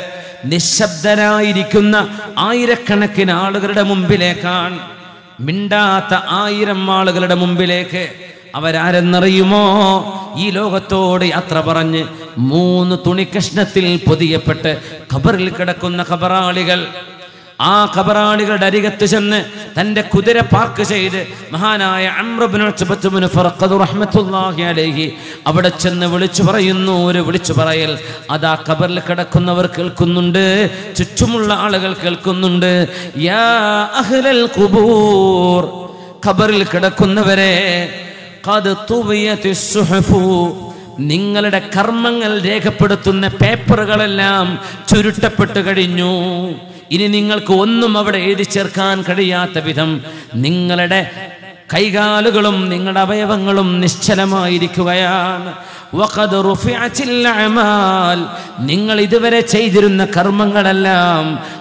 നിശബ്ദരായിരിക്കുന്ന ആയിരക്കണക്കിന് ആളുകളുടെ മുമ്പിലേക്കാണ് മിണ്ടാത്ത ആയിരം ആളുകളുടെ മുമ്പിലേക്ക് അവരാരെന്നറിയുമോ ഈ ലോകത്തോട് യാത്ര പറഞ്ഞ് മൂന്ന് തുണിക്കഷ്ണത്തിൽ പൊതിയപ്പെട്ട് ഖബറിൽ കിടക്കുന്ന ഖബറാളികൾ ആ ഖബറാളികളുടെ അരികത്ത് ചെന്ന് തന്റെ കുതിര പാർക്ക് ചെയ്ത് മഹാനായ അമ്രബിന് റഹ്മത്തുള്ളാഹി അലൈഹി അവിടെ ചെന്ന് വിളിച്ചു പറയുന്നു ഒരു വിളിച്ചു പറയൽ അതാ ഖബറിൽ കിടക്കുന്നവർ കേൾക്കുന്നുണ്ട് ചുറ്റുമുള്ള ആളുകൾ കേൾക്കുന്നുണ്ട് യാ അഹ്ലൽ ഖുബൂർ ഖബറിൽ കിടക്കുന്നവരെ ഖദ് തുവിയത്തിസ് സുഹഫു നിങ്ങളുടെ കർമ്മങ്ങൾ രേഖപ്പെടുത്തുന്ന പേപ്പറുകളെല്ലാം ചുരുട്ടപ്പെട്ട് കഴിഞ്ഞു ഇനി നിങ്ങൾക്ക് ഒന്നും അവിടെ എഴുതി ചേർക്കാൻ കഴിയാത്ത വിധം നിങ്ങളുടെ കൈകാലുകളും നിങ്ങളുടെ അവയവങ്ങളും നിശ്ചലമായിരിക്കുകയാണ് വഖദ് റുഫിഅത്തിൽ അഅമാൽ. നിങ്ങൾ ഇതുവരെ ചെയ്തിരുന്ന കർമ്മങ്ങളെല്ലാം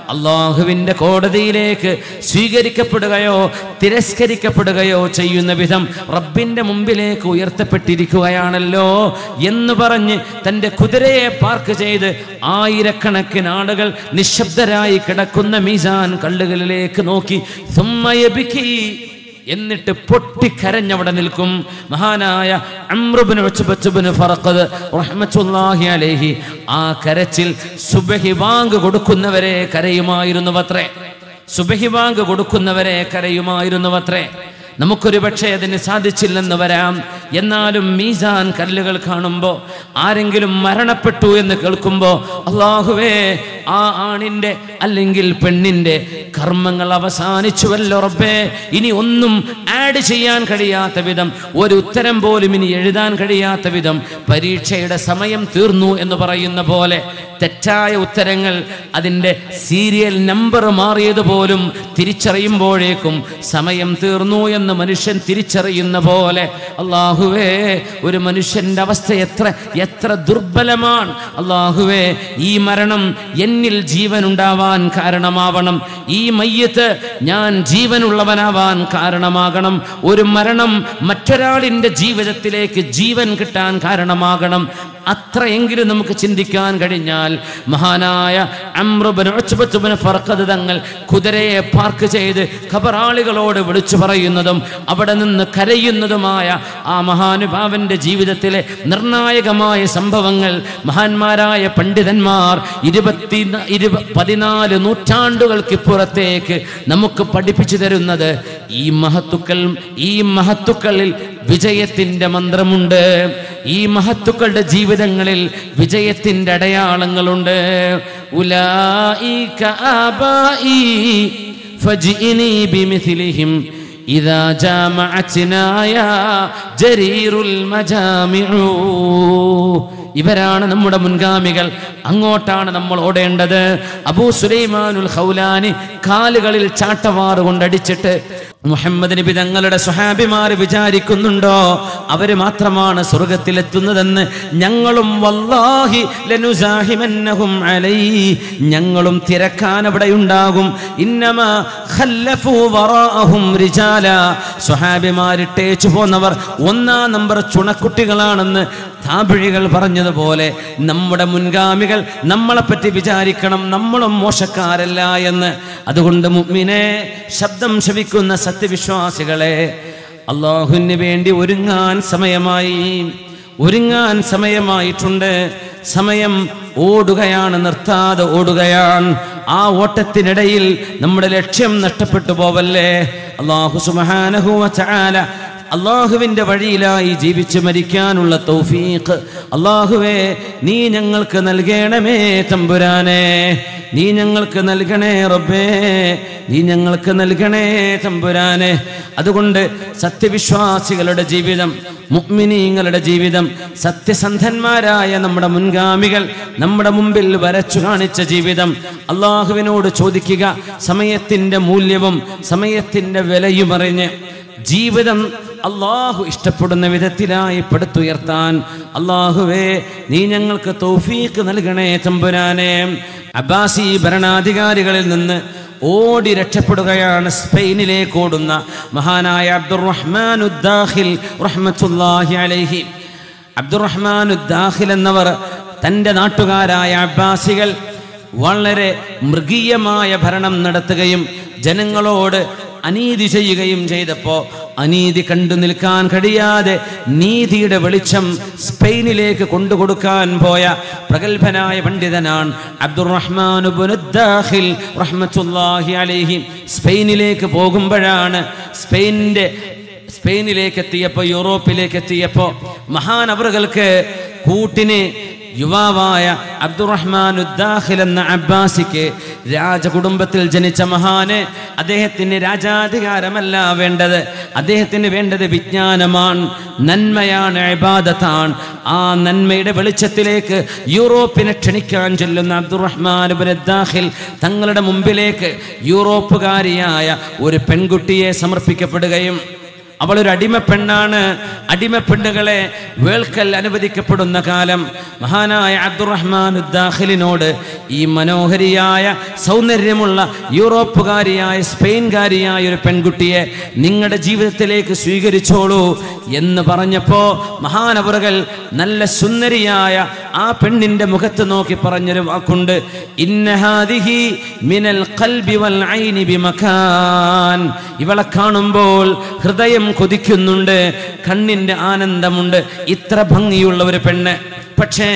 അള്ളാഹുവിൻ്റെ കോടതിയിലേക്ക് സ്വീകരിക്കപ്പെടുകയോ തിരസ്കരിക്കപ്പെടുകയോ ചെയ്യുന്ന വിധം റബ്ബിൻ്റെ മുമ്പിലേക്ക് ഉയർത്തപ്പെട്ടിരിക്കുകയാണല്ലോ എന്ന് പറഞ്ഞ് തൻ്റെ കുതിരയെ പാർക്ക് ചെയ്ത് ആയിരക്കണക്കിന് ആളുകൾ നിശബ്ദരായി കിടക്കുന്ന മീസാൻ കല്ലുകളിലേക്ക് നോക്കി സുമ്മയബിക്കി എന്നിട്ട് പൊട്ടിക്കരഞ്ഞവിടെ നിൽക്കും മഹാനായ അമ്രുബിന് വെച്ചുബച്ചുബിന് ഫറക്കത് റഹ്മത്തുല്ലാഹി അലൈഹി ആ കരച്ചിൽ സുബഹി വാങ്ക് കൊടുക്കുന്നവരെ കരയുമായിരുന്നു അത്രേ സുബഹി വാങ്ക് കൊടുക്കുന്നവരെ കരയുമായിരുന്നു അത്രേ നമുക്കൊരു പക്ഷേ അതിന് സാധിച്ചില്ലെന്ന് വരാം എന്നാലും മീസാൻ കല്ലുകൾ കാണുമ്പോൾ ആരെങ്കിലും മരണപ്പെട്ടു എന്ന് കേൾക്കുമ്പോൾ അള്ളാഹുവേ ആ ആണിൻ്റെ അല്ലെങ്കിൽ പെണ്ണിൻ്റെ കർമ്മങ്ങൾ അവസാനിച്ചുവല്ലോ റബ്ബേ ഇനി ഒന്നും ആഡ് ചെയ്യാൻ കഴിയാത്ത വിധം ഒരു ഉത്തരം പോലും ഇനി എഴുതാൻ കഴിയാത്ത വിധം പരീക്ഷയുടെ സമയം തീർന്നു എന്ന് പറയുന്ന പോലെ തെറ്റായ ഉത്തരങ്ങൾ അതിൻ്റെ സീരിയൽ നമ്പർ മാറിയത് പോലും തിരിച്ചറിയുമ്പോഴേക്കും സമയം തീർന്നു എന്ന് മനുഷ്യൻ തിരിച്ചറിയുന്ന പോലെ അള്ളാഹുവേ ഒരു മനുഷ്യന്റെ അവസ്ഥ എത്ര എത്ര ദുർബലമാണ് അള്ളാഹുവേ ഈ മരണം എന്നിൽ ജീവൻ ഉണ്ടാവാൻ കാരണമാവണം ഈ മയ്യത്ത് ഞാൻ ജീവനുള്ളവനാവാൻ കാരണമാകണം ഒരു മരണം മറ്റൊരാളിൻ്റെ ജീവിതത്തിലേക്ക് ജീവൻ കിട്ടാൻ കാരണമാകണം അത്രയെങ്കിലും നമുക്ക് ചിന്തിക്കാൻ കഴിഞ്ഞാൽ മഹാനായ അമ്രുബന് ഒച്ചുബത്തുബന് ഫർക്കത് തങ്ങൾ കുതിരയെ പാർക്ക് ചെയ്ത് ഖബറാളികളോട് വിളിച്ചു പറയുന്നതും അവിടെ നിന്ന് കരയുന്നതുമായ ആ മഹാനുഭാവന്റെ ജീവിതത്തിലെ നിർണായകമായ സംഭവങ്ങൾ മഹാന്മാരായ പണ്ഡിതന്മാർ ഇരുപത്തി ഇരുപ പതിനാല് നൂറ്റാണ്ടുകൾക്കിപ്പുറത്തേക്ക് നമുക്ക് പഠിപ്പിച്ചു തരുന്നത് ഈ മഹത്തുക്കൾ ഈ മഹത്തുക്കളിൽ വിജയത്തിന്റെ മന്ത്രമുണ്ട് ഈ മഹത്തുക്കളുടെ ജീവിതങ്ങളിൽ വിജയത്തിന്റെ അടയാളങ്ങളുണ്ട് ഉലായിക ആബായി ഫജ്ഇനി ബിമിഥിലിഹിം ഇദാ ജാമഅത്നാ യാ ജരീറുൽ മജാമിഉ ഇവരാണ് നമ്മുടെ മുൻഗാമികൾ അങ്ങോട്ടാണ് നമ്മൾ ഓടേണ്ടത് അബൂ സുലൈമാനുൽ ഖൗലാനി കാലുകളിൽ ചാട്ടവാറ് കൊണ്ടടിച്ചിട്ട് മുഹമ്മദ് നബി തങ്ങളുടെ സുഹാബിമാർ വിചാരിക്കുന്നുണ്ടോ അവര് മാത്രമാണ് സ്വർഗത്തിലെത്തുന്നതെന്ന് ഞങ്ങളും വല്ലാഹി ലനുസാഹിമന്നഹും അലൈ ഞങ്ങളും തിരക്കാൻ അവിടെ ഉണ്ടാകും ഇന്നമാ ഖല്ലഫു വറാഅഹും റിജാല സ്വഹാബിമാരിട്ടേച്ചു പോന്നവർ ഒന്നാം നമ്പർ ചുണക്കുട്ടികളാണെന്ന് താപിഴികൾ പറഞ്ഞതുപോലെ നമ്മുടെ മുൻഗാമികൾ നമ്മളെപ്പറ്റി വിചാരിക്കണം നമ്മളും മോശക്കാരല്ല എന്ന് അതുകൊണ്ട് മുഅ്മിനെ ശബ്ദം ശവിക്കുന്ന സത്യവിശ്വാസികളെ അള്ളാഹുവിന് വേണ്ടി ഒരുങ്ങാൻ സമയമായി ഒരുങ്ങാൻ സമയമായിട്ടുണ്ട് സമയം ഓടുകയാണ് നിർത്താതെ ഓടുകയാണ് ആ ഓട്ടത്തിനിടയിൽ നമ്മുടെ ലക്ഷ്യം നഷ്ടപ്പെട്ടു പോവല്ലേ അള്ളാഹു സുബ്ഹാനഹു വ തആല അള്ളാഹുവിൻ്റെ വഴിയിലായി ജീവിച്ച് മരിക്കാനുള്ള തൗഫീഖ് അള്ളാഹുവേ നീ ഞങ്ങൾക്ക് നൽകണമേ തമ്പുരാനെ നീ ഞങ്ങൾക്ക് നൽകണേ റബ്ബേ നീ ഞങ്ങൾക്ക് നൽകണേ തമ്പുരാനെ അതുകൊണ്ട് സത്യവിശ്വാസികളുടെ ജീവിതം മുഗ്മിനീങ്ങളുടെ ജീവിതം സത്യസന്ധന്മാരായ നമ്മുടെ മുൻഗാമികൾ നമ്മുടെ മുമ്പിൽ വരച്ചു കാണിച്ച ജീവിതം അള്ളാഹുവിനോട് ചോദിക്കുക സമയത്തിൻ്റെ മൂല്യവും സമയത്തിൻ്റെ വിലയും അറിഞ്ഞ് ജീവിതം അള്ളാഹു ഇഷ്ടപ്പെടുന്ന വിധത്തിലായി പടുത്തുയർത്താൻ അള്ളാഹുവേ നീ ഞങ്ങൾക്ക് തൗഫീക്ക് നൽകണേ തമ്പുരാനെ അബ്ബാസി ഭരണാധികാരികളിൽ നിന്ന് ഓടി രക്ഷപ്പെടുകയാണ് സ്പെയിനിലേക്ക് ഓടുന്ന മഹാനായ അബ്ദുറഹ്മാൻ ഉദ്ദാഖിൽ റഹ്മത്തുല്ലാഹി അലൈഹി അബ്ദുറഹ്മാൻ ഉദ്ദാഖിൽ എന്നവർ തൻ്റെ നാട്ടുകാരായ അബ്ബാസികൾ വളരെ മൃഗീയമായ ഭരണം നടത്തുകയും ജനങ്ങളോട് അനീതി ചെയ്യുകയും ചെയ്തപ്പോൾ അനീതി കണ്ടു നിൽക്കാൻ കഴിയാതെ നീതിയുടെ വെളിച്ചം സ്പെയിനിലേക്ക് കൊണ്ടുകൊടുക്കാൻ പോയ പ്രഗത്ഭനായ പണ്ഡിതനാണ് അബ്ദുറഹ്മാൻ റഹ്മത്തുല്ലാഹി അലൈഹി സ്പെയിനിലേക്ക് പോകുമ്പോഴാണ് സ്പെയിനിൻ്റെ സ്പെയിനിലേക്ക് എത്തിയപ്പോൾ യൂറോപ്പിലേക്ക് എത്തിയപ്പോൾ മഹാനവറുകൾക്ക് കൂട്ടിന് യുവാവായ അബ്ദുറഹ്മാൻ ഉദ്ദാഖിൽ എന്ന അബ്ബാസിക്ക് രാജകുടുംബത്തിൽ ജനിച്ച മഹാന് അദ്ദേഹത്തിന് രാജാധികാരമല്ല വേണ്ടത് അദ്ദേഹത്തിന് വേണ്ടത് വിജ്ഞാനമാണ് നന്മയാണ് ഇബാദത്താണ് ആ നന്മയുടെ വെളിച്ചത്തിലേക്ക് യൂറോപ്പിനെ ക്ഷണിക്കാൻ ചെല്ലുന്ന അബ്ദുറഹ്മാൻ ഉദ്ദാഖിൽ തങ്ങളുടെ മുമ്പിലേക്ക് യൂറോപ്പുകാരിയായ ഒരു പെൺകുട്ടിയെ സമർപ്പിക്കപ്പെടുകയും അവൾ ഒരു അടിമപ്പെണ്ണാണ് അടിമപ്പെണ്ണുകളെ വേൾക്കൽ അനുവദിക്കപ്പെടുന്ന കാലം മഹാനായ അബ്ദുറഹ്മാൻ ഉദ്ദാഖിലിനോട് ഈ മനോഹരിയായ സൗന്ദര്യമുള്ള യൂറോപ്പുകാരിയായ സ്പെയിൻകാരിയായ ഒരു പെൺകുട്ടിയെ നിങ്ങളുടെ ജീവിതത്തിലേക്ക് സ്വീകരിച്ചോളൂ എന്ന് പറഞ്ഞപ്പോ മഹാനവറുകൾ നല്ല സുന്ദരിയായ ആ പെണ്ണിന്റെ മുഖത്ത് നോക്കി പറഞ്ഞൊരു വാക്കുണ്ട് ഇന്നഹാദിഹി മിനൽ ഖൽബി വൽ ഐനി ബിമകാൻ ഇവളെ കാണുമ്പോൾ ഹൃദയം കൊതിക്കുന്നുണ്ട് കണ്ണിന്റെ ആനന്ദമുണ്ട് ഇത്ര ഭംഗിയുള്ള ഒരു പെണ്ണ് പക്ഷേ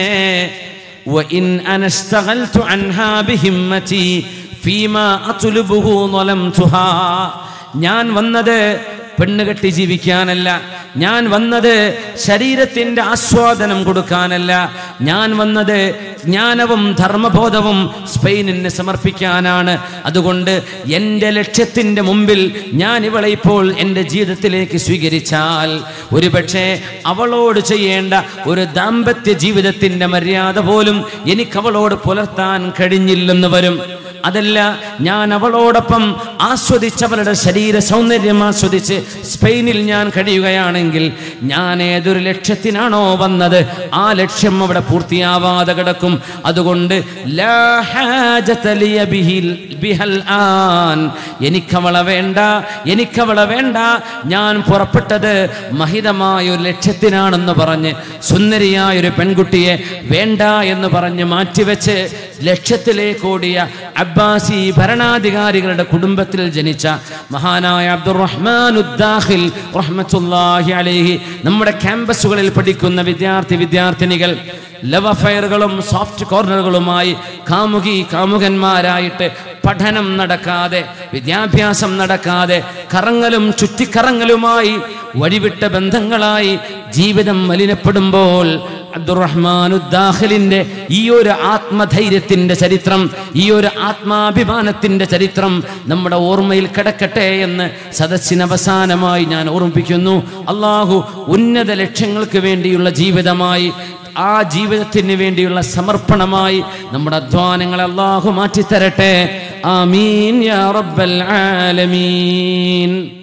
وإن أنا اشتغلت عنها بهمتي فيما أطلبه ظلمتها ഞാൻ വന്നത് പെണ്ണുകെട്ടി ജീവിക്കാനല്ല ഞാൻ വന്നത് ശരീരത്തിന്റെ ആസ്വാദനം കൊടുക്കാനല്ല ഞാൻ വന്നത് ജ്ഞാനവും ധർമ്മബോധവും സ്പെയിനിന് സമർപ്പിക്കാനാണ് അതുകൊണ്ട് എൻ്റെ ലക്ഷ്യത്തിൻ്റെ മുമ്പിൽ ഞാൻ ഇവളെ ഇപ്പോൾ എൻ്റെ ജീവിതത്തിലേക്ക് സ്വീകരിച്ചാൽ ഒരുപക്ഷെ അവളോട് ചെയ്യേണ്ട ഒരു ദാമ്പത്യ ജീവിതത്തിൻ്റെ മര്യാദ പോലും എനിക്ക് അവളോട് പുലർത്താൻ കഴിഞ്ഞില്ലെന്ന് വരും അതല്ല ഞാൻ അവളോടൊപ്പം ആസ്വദിച്ചവളുടെ ശരീര സൗന്ദര്യം ആസ്വദിച്ച് സ്പെയിനിൽ ഞാൻ കഴിയുകയാണെങ്കിൽ ഞാൻ ഏതൊരു ലക്ഷ്യത്തിനാണോ വന്നത് ആ ലക്ഷ്യം അവിടെ പൂർത്തിയാവാതെ കിടക്കും അതുകൊണ്ട് ലാ ഹാജത ലിയ ബിഹിൽ- ബിഹൽ ആൻ. എനിക്കവളെ വേണ്ട എനിക്കവളെ വേണ്ട ഞാൻ പുറപ്പെട്ടത് മഹിതമായ ഒരു ലക്ഷ്യത്തിനാണെന്ന് പറഞ്ഞ് സുന്ദരിയായ ഒരു പെൺകുട്ടിയെ വേണ്ട എന്ന് പറഞ്ഞ് മാറ്റിവെച്ച് ലക്ഷ്യത്തിലേക്ക് ഓടിയ അബ്ബാസി ഭരണാധികാരികളുടെ കുടുംബത്തിൽ ജനിച്ച മഹാനായ അബ്ദുറഹ്മാൻ ഉദ്ദാഖിൽ റഹ്മത്തുല്ലാഹി അലൈഹി നമ്മുടെ ക്യാമ്പസുകളിൽ പഠിക്കുന്ന വിദ്യാർത്ഥി വിദ്യാർത്ഥിനികൾ ലവ് അഫയറുകളും സോഫ്റ്റ് കോർണറുകളുമായി കാമുകി കാമുകന്മാരായിട്ട് പഠനം നടക്കാതെ വിദ്യാഭ്യാസം നടക്കാതെ കറങ്ങലും ചുറ്റിക്കറങ്ങലുമായി വഴിവിട്ട ബന്ധങ്ങളായി ജീവിതം മലിനപ്പെടുമ്പോൾ അബ്ദുറഹ്മാൻ ഉദ്ദാഖിലിന്റെ ഈ ഒരു ആത്മധൈര്യത്തിന്റെ ചരിത്രം ഈ ഒരു ആത്മാഭിമാനത്തിന്റെ ചരിത്രം നമ്മുടെ ഓർമ്മയിൽ കിടക്കട്ടെ എന്ന് സദസ്സിന് അവസാനമായി ഞാൻ ഓർമ്മിപ്പിക്കുന്നു അള്ളാഹു ഉന്നത ലക്ഷ്യങ്ങൾക്ക് വേണ്ടിയുള്ള ജീവിതമായി ആ ജീവിതത്തിന് വേണ്ടിയുള്ള സമർപ്പണമായി നമ്മുടെ അധ്വാനങ്ങൾ അള്ളാഹു മാറ്റിത്തരട്ടെ ആമീൻ യാ റബ്ബൽ ആലമീൻ